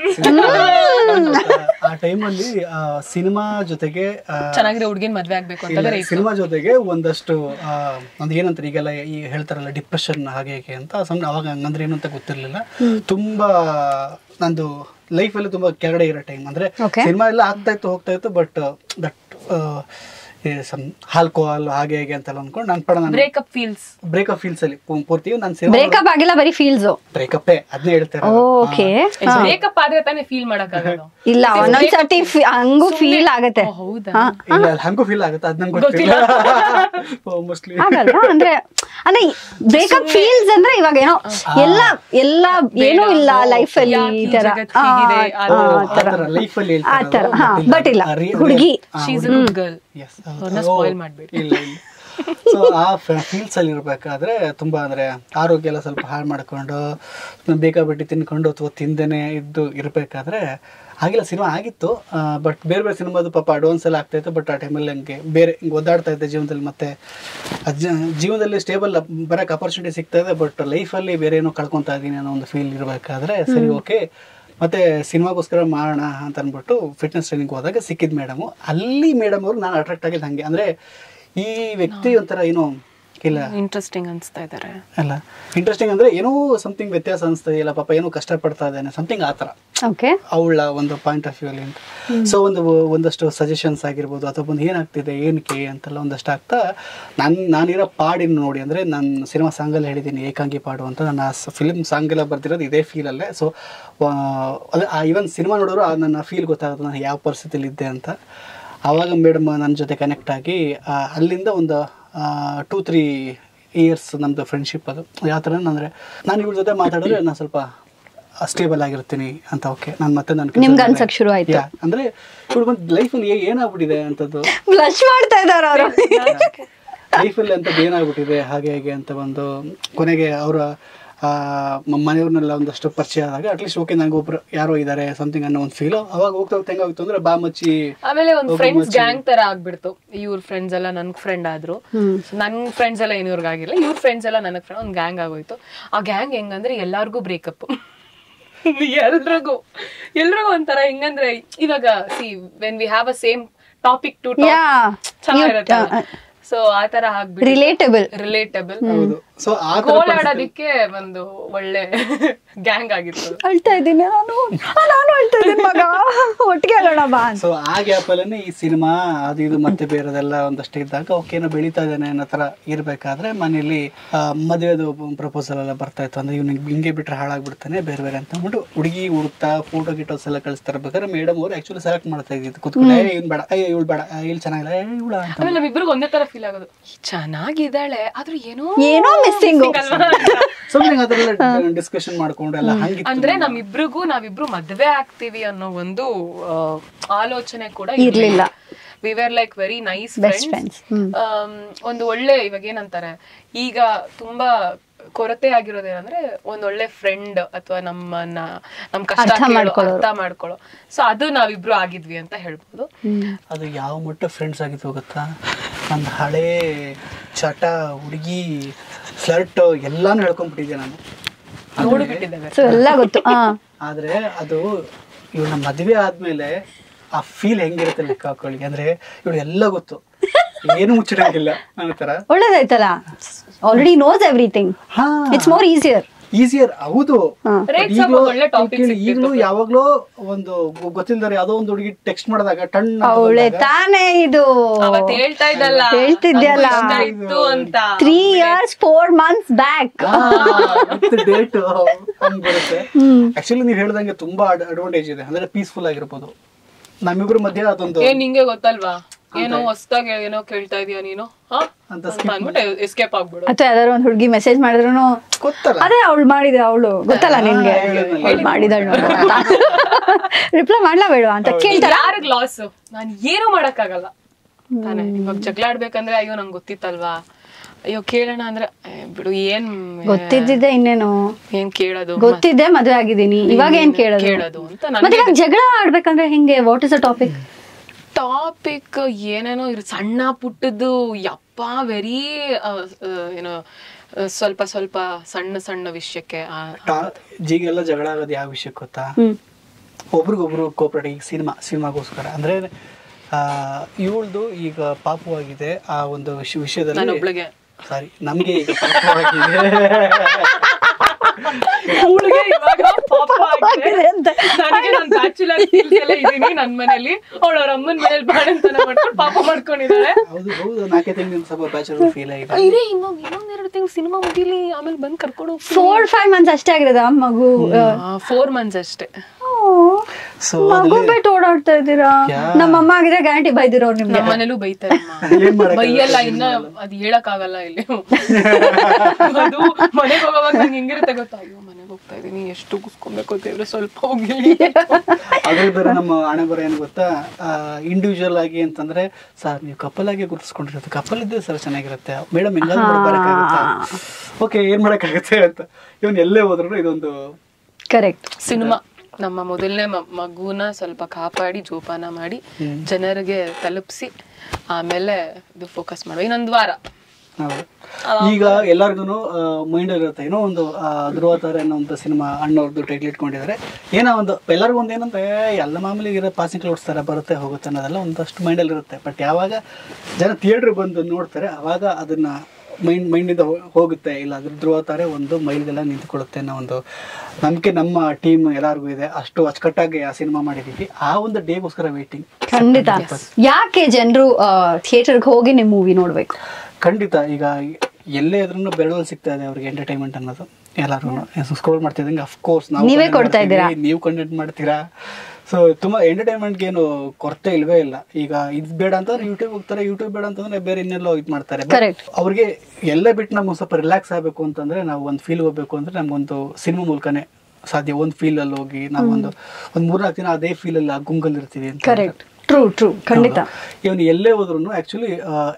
ಆ ಟೈಮಲ್ಲಿ ಸಿನಿಮಾ ಜೊತೆಗೆ ಆ, ಚೆನ್ನಾಗಿರೋ ಹುಡ್ಗಿನ್ ಮದ್ವೆ ಆಗ್ಬೇಕು ಅಂತ ಬೇರೆ ಇತ್ತು. ಸಿನಿಮಾ ಜೊತೆಗೆ ಒಂದಷ್ಟು ಆ, ಒಂದು ಏನಂತಾರೆ ಈಗೆಲ್ಲ ಈ ಹೇಳ್ತಾರಲ್ಲ ಡಿಪ್ರೆಷನ್ ಹಾಗೆ ಹೀಗೆ ಅಂತ ಸಣ್ಣ ಅವಾಗ ಹಂಗಂದ್ರೆ ಏನು ಅಂತ ಗೊತ್ತಿರ್ಲಿಲ್ಲ ತುಂಬಾ ನಂದು ಲೈಫಲ್ಲಿ ತುಂಬಾ ಕೆಳಗಡೆ ಇರೋ ಟೈಮ್ ಅಂದ್ರೆ Okay. ಸಿನಿಮಾ ಎಲ್ಲ ಆಗ್ತಾ ಇತ್ತು ಹೋಗ್ತಾ ಇತ್ತು ಬಟ್ ದಟ್ ಆಲ್ಕೋಹಾಲ್ ಹಾಗೆ ಹೇಗೆ ಅಂತೆಲ್ಲ ಅನ್ಕೊಂಡು ನಾನು ಪಡ ನಾನು ಬ್ರೇಕಪ್ ಫೀಲ್ಸ್ ಬ್ರೇಕಪ್ ಫೀಲ್ಸ್ ಅಲ್ಲಿ ಪೂ- ಪೂರ್ತಿ ನಾನು ಸಿನಿಮಾ ಬ್ರೇಕಪ್ ಆಗಿಲ್ಲ ಬರಿ ಫೀಲ್ಸ್ ಬ್ರೇಕಪ್ಪೇ ಅದನ್ನೇ ಹೇಳ್ತಾರೆ ಓಕೆ ಬ್ರೇಕಪ್ ಆದ್ರೆ ತಾನೇ ಫೀಲ್ ಮಾಡಕ್ ಆಗೋದು ಇಲ್ಲ ಒಂದೊಂದ್ಸತಿ ಫಿ- ಹಂಗೂ ಫೀಲ್ ಆಗತ್ತೆ ಓ, ಹೌದಾ ಹಾ, ಇಲ್ಲ ಅಲ್ಲಿ ಹಂಗೂ ಫೀಲ್ ಆಗುತ್ತೆ ಅದ್ ನಂಗೆ ಗೊತ್ತಿಲ್ಲ ಮೋಸ್ಟ್ಲಿ ಆಗಲ್ಲ ಅಂದ್ರೆ ಅಂದ್ರೆ ಬ್ರೇಕಪ್ ಫೀಲ್ಸ್ ಅಂದ್ರೆ ಇವಾಗ ಏನೋ ಎಲ್ಲ ಎಲ್ಲ ಏನೂ ಇಲ್ಲ ಲೈಫ್ ಅಲ್ಲಿ ಯಾಕ್ ಈ ಈ ತರ ಜಗತ್ ಹೀಗಿದೆ, ಆ ಆ, ಆ ತರ ಆತರ ಲೈಫ್ ಅಲ್ಲಿ ಆ ತರ ಹಾ ಬಟ್ ಇಲ್ಲ ಹುಡುಗಿ she's a good girl Yes, ಅವ್ರನ್ನ ಹೌದು. spoil ಮಾಡ್ಬೇಡಿ. ಇಲ್ಲ ಇಲ್ಲ ಸೊ ಆ ಫೀಲ್ಸ್ ಅಲ್ಲಿ ಇರ್ಬೇಕಾದ್ರೆ ತುಂಬಾ ಅಂದ್ರೆ ಆರೋಗ್ಯ ಎಲ್ಲ ಸ್ವಲ್ಪ ಹಾಳು ಮಾಡ್ಕೊಂಡು ಬೇಕಾಬಿಟ್ಟು ತಿನ್ಕೊಂಡು ಅಥವಾ ತಿಂದೇನೆ ಇದ್ದು ಇರ್ಬೇಕಾದ್ರೆ ಆಗಿಲ್ಲ ಸಿನಿಮಾ ಆಗಿತ್ತು ಬಟ್ ಬೇರೆ ಬೇರೆ ಸಿನಿಮಾದು ಪಾಪ ಅಡ್ವಾನ್ಸ್ ಎಲ್ಲ ಆಗ್ತಾ ಇತ್ತು ಬಟ್ ಆ ಟೈಮಲ್ಲಿ ಹಂಗೆ ಬೇರೆ ಹಿಂಗೆ ಒದ್ದಾಡ್ತಾ ಇದ್ದೆ ಜೀವನದಲ್ಲಿ ಮತ್ತೆ ಅದ್ ಜ- ಜೀವನದಲ್ಲಿ ಸ್ಟೇಬಲ್ ಬರಕ್ಕೆ ಅಪರ್ಚುನಿಟಿ ಸಿಗ್ತಾ ಇದೆ ಬಟ್ ಲೈಫಲ್ಲಿ ಬೇರೆ ಏನೋ ಕಳ್ಕೊತಾ ಇದ್ದೀನಿ ಅನ್ನೋ ಒಂದು ಫೀಲ್ ಇರಬೇಕಾದ್ರೆ ಸರಿ ಓಕೆ ಮತ್ತೆ ಸಿನಿಮಾಗೋಸ್ಕರ ಮಾಡೋಣ ಅಂತ ಅಂದ್ಬಿಟ್ಟು ಫಿಟ್ನೆಸ್ ಟ್ರೈನಿಂಗ್ ಹೋದಾಗ ಸಿಕ್ಕಿದ್ ಮೇಡಮು ಅಲ್ಲಿ ಮೇಡಮ್ ಅವರು ನಾನು ಅಟ್ರಾಕ್ಟ್ ಆಗಿದ್ದು ಹಾಗೆ ಅಂದರೆ ಈ ವ್ಯಕ್ತಿ ಒಂಥರ ಏನೋ ಇಲ್ಲ ಇಂಟ್ರೆಸ್ಟಿಂಗ್ ಅನ್ಸ್ತಾ ಇದಾರೆ ಅಲ್ಲ ಇಂಟ್ರೆಸ್ಟಿಂಗ್ ಅಂದರೆ ಏನೋ ಸಮಥಿಂಗ್ ವ್ಯತ್ಯಾಸ ಅನಿಸ್ತಾ ಇಲ್ಲ ಪಾಪ ಏನೋ ಕಷ್ಟಪಡ್ತಾ ಇದ್ದಾನೆ ಸಮಥಿಂಗ್ ಆ ಥರ ಓಕೆ ಅವಳ ಒಂದು ಪಾಯಿಂಟ್ ಆಫ್ ವ್ಯೂ ಅಲ್ಲಿ ಅಂತ ಸೊ ಒಂದು ಒಂದಷ್ಟು ಸಜೆಷನ್ಸ್ ಆಗಿರ್ಬೋದು ಅಥವಾ ಒಂದು ಏನಾಗ್ತಿದೆ ಏನಕ್ಕೆ ಅಂತೆಲ್ಲ ಒಂದಷ್ಟು ಆಗ್ತಾ ನಾನು ನಾನಿರೋ ಪಾಡಿನ ನೋಡಿ ಅಂದರೆ ನಾನು ಸಿನಿಮಾ ಸಾಂಗಲ್ಲಿ ಹೇಳಿದ್ದೀನಿ ಏಕಾಂಗಿ ಪಾಡು ಅಂತ ನನ್ನ ಫಿಲ್ಮ್ ಸಾಂಗ್ ಎಲ್ಲ ಬರ್ದಿರೋದು ಇದೇ ಫೀಲಲ್ಲೇ ಸೊ ಅದು ಈವನ್ ಸಿನಿಮಾ ನೋಡೋರು ಆ ನನ್ನ ಫೀಲ್ ಗೊತ್ತಾಗುತ್ತೆ ನಾನು ಯಾವ ಪರಿಸ್ಥಿತಿಲಿ ಇದ್ದೆ ಅಂತ ಆವಾಗ ಮೇಡಮ್ ನನ್ನ ಜೊತೆ ಕನೆಕ್ಟ್ ಆಗಿ ಆ, ಅಲ್ಲಿಂದ ಒಂದು ಟೂ ತ್ರೀ ಇಯರ್ಸ್ ನಮ್ಮದು ಫ್ರೆಂಡ್ಶಿಪ್ ಅದು ಯಾವ ಥರ ಅಂದರೆ ನಾನು ಇವ್ರ ಜೊತೆ ಮಾತಾಡಿದ್ರೆ ನಾನು ಸ್ವಲ್ಪ ಸ್ಟೇಬಲ್ ಆಗಿರ್ತೀನಿ ಅಂತ ಓಕೆ ನಾನು ಮತ್ತೆ ನನ್ನ ನಿಮ್ಗ್ ಅನ್ಸಕ್ ಶುರು ಆಯ್ತು. ಅಂದರೆ ಇವ್ರು ಒಂದು ಲೈಫಲ್ಲಿ ಏನಾಗ್ಬಿಟ್ಟಿದೆ ಅಂತದ್ದು ಬ್ಲಶ್ ಮಾಡ್ತಾ ಇದಾರ ಅವರು ಲೈಫಲ್ಲಿ ಅಂತದ್ದು ಏನಾಗ್ಬಿಟ್ಟಿದೆ ಹಾಗೆ ಹೇಗೆ ಅಂತ ಒಂದು ಕೊನೆಗೆ ಅವರ ಮನೆಯವ್ರನ್ನೆಲ್ಲ ಒಂದಷ್ಟು ಪರಿಚಯ ಆದಾಗ ಅಟ್ಲೀಸ್ಟ್ ಓಕೆ ನಂಗೆ ಒಬ್ರು ಯಾರೋ ಇದ್ದಾರೆ ಸಮಥಿಂಗ್ ಅನ್ನೋ ಒಂದು ಫೀಲ್ ಅವಾಗ ಹೋಗ್ತಾ ಹೋಗ್ತಾ ಹೆಂಗಾಗಿತ್ತು ಅಂದ್ರೆ ಬಾ ಮಚ್ಚಿ ಆಮೇಲೆ ಒಂದ್ ಹೋಗು ಫ್ರೆಂಡ್ಸ್ ಮಚ್ಚಿ. ಗ್ಯಾಂಗ್ ತರ ಆಗ್ಬಿಡ್ತು ಇವ್ರ ಫ್ರೆಂಡ್ಸ್ ಎಲ್ಲ ನನ್ ಫ್ರೆಂಡ್ ಆದ್ರು ನನ್ ಫ್ರೆಂಡ್ಸ್ ಎಲ್ಲ ಏನು ಆಗಿಲ್ಲ ಇವ್ರ ಫ್ರೆಂಡ್ಸ್ ಎಲ್ಲ ನನಗ್ ಫ್ರೆಂಡ್ ಒಂದ್ ಗ್ಯಾಂಗ್ ಆಗೋಯ್ತು ಆ ಗ್ಯಾಂಗ್ ಹೆಂಗಂದ್ರೆ ಎಲ್ಲಾರ್ಗೂ ಬ್ರೇಕಪ್ ಎಲ್ರಿಗೂ ಎಲ್ರಿಗೂ ಒಂಥರ ಹೆಂಗಂದ್ರೆ ಇವಾಗ see when we have a same topic to yeah ಚೆನ್ನಾಗಿರುತ್ತೆ ಸೊ ಆ ತರ ಆಗ್ಬಿಟ್ಟು ರಿಲೇಟಬಲ್ ರಿಲೇಟಬಲ್ ಹೌದು ಸೊ ಆ ಥರ ಗೋಳಾಡೋದಿಕ್ಕೆ ಒಂದು ಒಳ್ಳೆ ಗ್ಯಾಂಗ್ ಆಗಿತ್ತು ಅಳ್ತಾ ಇದ್ದೀನಿ ನಾನು ಆ, ನಾನು ಅಳ್ತಾ ಇದ್ದೀನಿ ಮಗ ಒಟ್ಟಿಗೆ ಅಲ್ಲೋಣ ಬಾ ಅಂತ ಸೊ ಆ ಗ್ಯಾಪಲ್ಲೇ ಈ ಸಿನಿಮಾ ಅದು ಇದು ಮತ್ತೆ ಬೇರೆದೆಲ್ಲ ಒಂದಷ್ಟು ಇದ್ದಾಗ ಓಕೆ ಏನೋ ಬೆಳೀತಾ ಇದ್ದಾನೆ ಅನ್ನೋ ಥರ ಇರಬೇಕಾದ್ರೆ ಮನೇಲಿ ಆ, ಮದುವೆದು ಪ್ರಪೋಸಲ್ ಎಲ್ಲ ಬರ್ತಾ ಇತ್ತು ಅಂದ್ರೆ ಇವ್ನಿಗೆ ಹಿಂಗೆ ಬಿಟ್ರೆ ಹಾಳಾಗ್ಬಿಡ್ತಾನೆ ಬೇರೆ ಬೇರೆ ಅಂತ ಅಂದ್ಬಿಟ್ಟು ಹುಡುಗಿ ಹುಡುಕ್ತಾ ಫೋಟೋ ಗಿಟೋಸ್ ಎಲ್ಲ ಕಳಿಸ್ತಾ ಇರ್ಬೇಕಾದ್ರೆ ಮೇಡಮ್ ಅವ್ರು ಆಕ್ಚುಲಿ ಸೆಲೆಕ್ಟ್ ಮಾಡ್ತಾ ಇದ್ದಿದ್ದು ಕುತ್ಕೊಂಡು ಇವ್ನು ಬೇಡ ಅಯ್ಯೋ ಇವಳು ಬೇಡ ಇಲ್ಲಿ ಚೆನ್ನಾಗಿಲ್ಲ ಏ ಇವಳ ಅಂತ ಆಮೇಲೆ ನಮ್ಮಿಬ್ರಿಗೆ ಒಂದೇ ತರ ಫೀಲ್ ಆಗೋದು ಚೆನ್ನಾಗಿದ್ದಾಳೆ ಆದ್ರೂ ಏನೋ ಏನೋ ಮಿಸ್ಸಿಂಗ್ ಅಲ್ವಾ? ಸುಮ್ಮನೆ ಅದೆಲ್ಲ ಡಿಸ್ಕಷನ್ ಮಾಡ್ಕೊಂಡು ಎಲ್ಲ ಹಂಗಿತ್ತು ಅಂದ್ರೆ ನಮ್ಮಿಬ್ರಿಗೂ ನಾವಿಬ್ರು ಮದ್ವೆ ಆಗ್ತೀವಿ ಅನ್ನೋ ಒಂದು ಆ, ಆಲೋಚನೆ ಕೂಡ ಇರ್ಲಿಲ್ಲ. We were like very nice Best friends. Friends ಒಂದು ಒಳ್ಳೆ ಇವಾಗ ಏನಂತಾರೆ ಈಗ ತುಂಬಾ ಕೊರತೆ ಆಗಿರೋದೇನಂದ್ರೆ ಒಂದ್ ಒಳ್ಳೆ ಫ್ರೆಂಡ್ ಅಥವಾ ನಮ್ಮನ್ನ ನಮ್ ಕಷ್ಟ ಅರ್ಥ ಕೇಳೋ, ಮಾಡ್ಕೊಳ್ಳೋರು. ಅರ್ಥ ಮಾಡ್ಕೊಳ್ಳೋ ಸೊ ಅದು ನಾವಿಬ್ರು ಆಗಿದ್ವಿ ಅಂತ ಹೇಳ್ಬೋದು ಅದು ಯಾವ ಮಟ್ಟ ಫ್ರೆಂಡ್ಸ್ ಆಗಿತ್ತು ಗೊತ್ತಾ ಒಂದು ಹಳೇ ಚಟ ಹುಡುಗಿ ಫ್ಲರ್ಟ್ ಎಲ್ಲಾನು ಹೇಳ್ಕೊಂಡ್ಬಿಟ್ಟಿದ್ದೆ ನಾನು ನೋಡ್ಬಿಟ್ಟಿದ್ದೇವೆ ಸೊ ಎಲ್ಲ ಗೊತ್ತು ಹಾ ಆದ್ರೆ ಅದು ಇವಳ ಮದುವೆ ಆದ್ಮೇಲೆ ಆ ಫೀಲ್ ಹೆಂಗಿರುತ್ತೆ ಲೆಕ್ಕ ಹಾಕೊಳ್ಳಿ ಅಂದ್ರೆ ಇವಳು ಎಲ್ಲ ಗೊತ್ತು ಏನು ಮುಚ್ಚಿಡಂಗಿಲ್ಲ ಅನ್ನೋ ತರ ಒಳ್ಳೇದಾಯ್ತಲ್ಲ ಆಲ್ರೆಡಿ ನೋಸ್ ಎವ್ರಿಥಿಂಗ್ ಹಾ ಇಟ್ಸ್ ಮೋರ್ ಈಸಿಯರ್ ಈಸಿಯರ್ ಹೌದು Rates ಈಗ್ಲೂ of ಒಳ್ಳೆ topics ಕೇಳಿ, ಸಿಕ್ತಿತ್ತು. ಈಗ್ಲೂ ಯಾವಾಗ್ಲೋ ಒಂದು ಗೊತ್ತಿಲ್ದಾರೆ ಯಾವ್ದೋ ಒಂದು ಹುಡುಗಿ ಟೆಕ್ಸ್ಟ್ ಮಾಡಿದಾಗ ಟಣ್ ಅಂತ ಅವಳೆ ಬಂದಾಗ, ತಾನೇ ಇದು ಅವತ್ ಹೇಳ್ತಾ ಇದ್ದಲ್ಲ ಹೇಳ್ತಿದ್ಯಲ್ಲ. ನಂಗೂ ಇಷ್ಟ ಇತ್ತು ಅಂತ three years four months back date ಹಂಗ್ ಬರುತ್ತೆ ಆಕ್ಚುಲಿ ನೀವು ಹೇಳ್ದಂಗೆ ತುಂಬಾ ಅಡ್ವಾಂಟೇಜ್ ಇದೆ ಅಂದ್ರೆ ಪೀಸ್ಫುಲ್ ಆಗಿರ್ಬೋದು ನಮ್ಮಿಬ್ರ ಮಧ್ಯೆ ಅದೊಂದು ಏನ್ ನಿಂಗೆ ಗೊತ್ತಲ್ವಾ ಏನೋ ಹೊಸ್ದಾಗಿ ಏನೋ ಕೇಳ್ತಾ ಇದೀಯ ನೀನು ಹ? ಅಂತ ಅಂತ ಅಂದ್ಬಿಟ್ಟು ಎಸ್ಕೇಪ್ ಆಗ್ಬಿಡು ಅಥವಾ ಯಾವ್ದಾದ್ರು ಒಂದ್ ಹುಡುಗಿ ಮೆಸೇಜ್ ಮಾಡಿದ್ರು ಗೊತ್ತಲ್ಲ ಅದೇ ಅವಳು ಮಾಡಿದ ಅವಳು ಗೊತ್ತಲ್ಲ ನಿನ್ಗೆ ಅವಳು ಮಾಡಿದಳು ರಿಪ್ಲೈ ಮಾಡ್ಲಾ ಬೇಡವಾ ಅಂತ ಕೇಳ್ತಾರ ಯಾರಿಗ್ ಲಾಸ್ ನಾನ್ ಏನು ಮಾಡಕ್ಕಾಗಲ್ಲ ತಾನೆ ಇವಾಗ ಜಗಳ ಆಡ್ಬೇಕಂದ್ರೆ ಅಯ್ಯೋ ನಂಗೆ ಗೊತ್ತಿತ್ತಲ್ವಾ ಅಯ್ಯೋ ಕೇಳೋಣ ಅಂದ್ರೆ ಏ, ಬಿಡು ಏನ್ ಗೊತ್ತಿದ್ದಿದ್ದೆ ಇನ್ನೇನು ಏನ್ ಕೇಳೋದು ಗೊತ್ತಿದ್ದೆ ಮದ್ವೆ ಆಗಿದ್ದೀನಿ ಇವಾಗ ಏನ್ ಕೇಳೋದು ಕೇಳೋದು ಅಂತ ಮತ್ತೆ ಇವಾಗ ಜಗಳ ಆಡ್ಬೇಕಂದ್ರೆ ಹೆಂಗೆ what is a topic topic ಏನೇನೋ ಇರ್ ಸಣ್ಣ ಪುಟ್ಟದ್ದು ಯಪ್ಪ ವೆರಿ ಏನೋ ಆ, ಸ್ವಲ್ಪ ಸ್ವಲ್ಪ ಸಣ್ಣ ಸಣ್ಣ ವಿಷಯಕ್ಕೆ ಆ, ಜೀಗೆಲ್ಲ ಜಗಳ ಆಗೋದು ಯಾವ ವಿಷಯಕ್ಕೆ ಗೊತ್ತಾ ಹ್ಮ್ ಒಬ್ರಿಗೊಬ್ರು ಕೋಪರೇಟ್ ಈಗ ಸಿನಿಮಾ ಸಿನಿಮಾಗೋಸ್ಕರ ಅಂದ್ರೆ ಇವಳ್ದು ಈಗ ಪಾಪವಾಗಿದೆ ಆ ಒಂದು ವಿಷ- ವಿಷಯದಲ್ಲಿ ನಾನೊಬ್ಳಿಗೆ ಸಾರಿ ನಮ್ಗೆ ಈಗ ಪಾಪವಾಗಿದೆ ಅವ್ಳಿಗೆ ಇವಾಗ ಪಾಪ ಆಗಿದೆ. ಆಗಿದೆ ಅಂತ. ನನಗೆ ನಾನು ಬ್ಯಾಚುಲರ್ ಎಲ್ಲ ಇದೀನಿ ನನ್ ಮನೇಲಿ ಅವಳ ಅವ್ರ ಅಮ್ಮನ ಮನೇಲಿ ಬಾಣಂತನ ಮಾಡ್ಕೊಂಡು ಪಾಪ ಮಾಡ್ಕೊಂಡಿದ್ದಾಳೆ ಹೌದು ಹೌದು ನಾಲ್ಕೇ ತಿಂಗಳು ಸ್ವಲ್ಪ ಬ್ಯಾಚುಲರ್ ಫೀಲ್ ಆಗಿದೆ ಇರೇ ಇನ್ನೊಂದ್ ಇನ್ನೊಂದೆರಡು ತಿಂಗಳು ಸಿನಿಮಾ ಮುಗಿಲಿ ಆಮೇಲೆ ಬಂದ್ ಕರ್ಕೊಂಡು ಫೋರ್ ಫೈವ್ ಮಂತ್ಸ್ ಅಷ್ಟೇ ಆಗಿರೋದ ಮಗು ಫೋರ್ ಮಂತ್ಸ್ ಅಷ್ಟೇ ಸೊ ಮಗು ಬಿಟ್ಟು ಓಡಾಡ್ತಾ ಇದ್ದೀರಾ ಯಾ. ನಮ್ಮ ಅಮ್ಮ ಆಗಿದ್ರೆ ಗ್ಯಾರಂಟಿ ಬೈದಿರೋರು ನಿಮ್ಗೆ ನಮ್ಮ ಮನೇಲೂ ಬೈತಾರೆ ಏನ್ ಮಾಡಕ್ಕಾಗಲ್ಲ? ಬೈಯಲ್ಲ ಇನ್ನ ಅದ್ ಹೇಳಕ್ ಆಗಲ್ಲ ಇಲ್ಲಿ ಅದು ಮನೆಗೆ ಹೋಗೋವಾಗ ನಂಗೆ ಹೆಂಗಿರುತ್ತೆ ಗೊತ್ತಾ ಅಯ್ಯೋ ಮನೆಗೆ ಹೋಗ್ತಾ ಇದೀನಿ ಎಷ್ಟು ಕುಸ್ಕೊಬೇಕು ದೇವ್ರೆ ಸ್ವಲ್ಪ ಹೋಗಿಲಿ ಅದ್ರಲ್ಲಿ ಬೇರೆ ನಮ್ಮ ಹಣೆ ಬರ ಏನು ಗೊತ್ತಾ ಇಂಡಿವಿಜುವಲ್ ಆಗಿ ಅಂತಂದ್ರೆ ಸರ್ ನೀವು ಕಪಲ್ ಆಗಿ ಗುರುತಿಸ್ಕೊಂಡಿರುತ್ತೆ ಕಪಲ್ ಇದ್ದರೆ ಸರ್ ಚೆನ್ನಾಗಿರುತ್ತೆ ಮೇಡಮ್ ಹೆಂಗಾದ್ರು ಬರಕ್ಕಾಗುತ್ತಾ ಓಕೆ ಏನ್ ಮಾಡಕ್ಕಾಗುತ್ತೆ ಅಂತ ಇವನ್ ಎಲ್ಲೇ ಹೋದ್ರು ಇದೊಂದು ಕರೆಕ್ಟ್ ಸಿನಿಮಾ ನಮ್ಮ ಮೊದಲನೇ ಮಗುನ ಸ್ವಲ್ಪ ಕಾಪಾಡಿ ಜೋಪಾನ ಮಾಡಿ ಜನರಿಗೆ ತಲುಪಿಸಿ ಆಮೇಲೆ ಇದು ಫೋಕಸ್ ಮಾಡುವ ಇನ್ನೊಂದು ವಾರ ಹೌದು. ಈಗ ಎಲ್ಲರಿಗೂ ಮೈಂಡ್ ಇರುತ್ತೆ ಏನೋ ಒಂದು ಆ, ಧ್ರುವ ತಾರೆ ಅನ್ನೋ ಒಂದು ಸಿನಿಮಾ ಅಣ್ಣವ್ರದ್ದು ಟೈಟ್ಲ್ ಇಟ್ಕೊಂಡಿದ್ದಾರೆ ಏನೋ ಒಂದು ಎಲ್ಲರಿಗೂ ಒಂದು ಏನಂದ್ರೆ ಎಲ್ಲ ಮಾಮೂಲಿ ಇರೋ ಪಾಸಿಂಗ್ ಓಡಿಸ್ತಾರೆ ಬರುತ್ತೆ ಹೋಗುತ್ತೆ ಅನ್ನೋದೆಲ್ಲ ಒಂದಷ್ಟು ಮೈಂಡಲ್ಲಿ ಇರುತ್ತೆ ಬಟ್ ಯಾವಾಗ ಜನ ಥಿಯೇಟ್ರಿಗೆ ಬಂದು ನೋಡ್ತಾರೆ ಅವಾಗ ಅದನ್ನ ಮೈಂಡ್ ಮೈಂಡಿಂದ ಹೋಗುತ್ತೆ ಇಲ್ಲ ಅದ್ರ ಧ್ರುವ ತಾರೆ ಒಂದು ಮೈಲ್ಗೆಲ್ಲ ನಿಂತ್ಕೊಳ್ಳುತ್ತೆ ಅನ್ನೋ ಒಂದು ನಂಬಿಕೆ ನಮ್ಮ ಟೀಮ್ ಎಲ್ಲರಿಗೂ ಇದೆ ಅಷ್ಟು ಅಚ್ಚುಕಟ್ಟಾಗಿ ಆ ಸಿನಿಮಾ ಮಾಡಿದ್ದೀವಿ ಆ ಒಂದು ಡೇಗೋಸ್ಕರ ವೇಟಿಂಗ್ ಖಂಡಿತ ಯಾಕೆ ಜನರು ಥಿಯೇಟರ್ಗೆ ಹೋಗಿ ನಿಮ್ ಮೂವಿ ನೋಡ್ಬೇಕು ಖಂಡಿತ ಈಗ ಎಲ್ಲೇ ಇದ್ರೂ ಬೆರಳಲ್ಲಿ ಸಿಗ್ತಾ ಇದೆ ಅವ್ರಿಗೆ ಎಂಟರ್ಟೈನ್ಮೆಂಟ್ ಅನ್ನೋದು ಎಲ್ಲರೂ ಸ್ಕ್ರೋಲ್ ಮಾಡ್ತಿದ್ದಂಗೆ ಅಫ್ಕೋರ್ಸ್ ನಾವು ನೀವೇ content ಕೊಡ್ತಾ ಮಾಡ್ತೀವಿ, ಇದ್ದೀರಾ? ನೀವು ಕಂಟೆಂಟ್ ಮಾಡ್ತೀರಾ ಸೊ ತುಂಬಾ ಎಂಟರ್ಟೈನ್ಮೆಂಟ್ಗೆ ಏನು ಕೊರತೆ ಇಲ್ವೇ ಇಲ್ಲ ಈಗ ಇದು ಬೇಡ ಅಂತಂದ್ರೆ ಯೂಟ್ಯೂಬ್ ಹೋಗ್ತಾರೆ ಯೂಟ್ಯೂಬ್ ಬೇಡ ಅಂತಂದ್ರೆ ಬೇರೆ ಇನ್ನೆಲ್ಲೋ ಇದು ಮಾಡ್ತಾರೆ But Correct. ಅವ್ರಿಗೆ ಎಲ್ಲ ಬಿಟ್ಟು ನಮ್ಗೆ ಸ್ವಲ್ಪ ರಿಲ್ಯಾಕ್ಸ್ ಆಗಬೇಕು ಅಂತಂದ್ರೆ ನಾವು ಒಂದು ಫೀಲ್ ಹೋಗ್ಬೇಕು ಅಂದ್ರೆ ನಮ್ಗೊಂದು ಸಿನಿಮಾ ಮೂಲಕನೇ ಸಾಧ್ಯ ಒಂದು ಫೀಲ್ ಅಲ್ಲಿ ಹೋಗಿ ನಾವು ಒಂದು ಒಂದು ಮೂರ್ನಾಲ್ಕು ದಿನ ಅದೇ ಫೀಲ್ ಅಲ್ಲಿ ಆ ಗುಂಗಲ್ಲಿ ಇರ್ತೀವಿ ಅಂತ ಕರೆಕ್ಟ್ ಟ್ರೂ ಟ್ರೂ ಖಂಡಿತ ಇವನು ಎಲ್ಲೇ ಹೋದ್ರು ಆಕ್ಚುಲಿ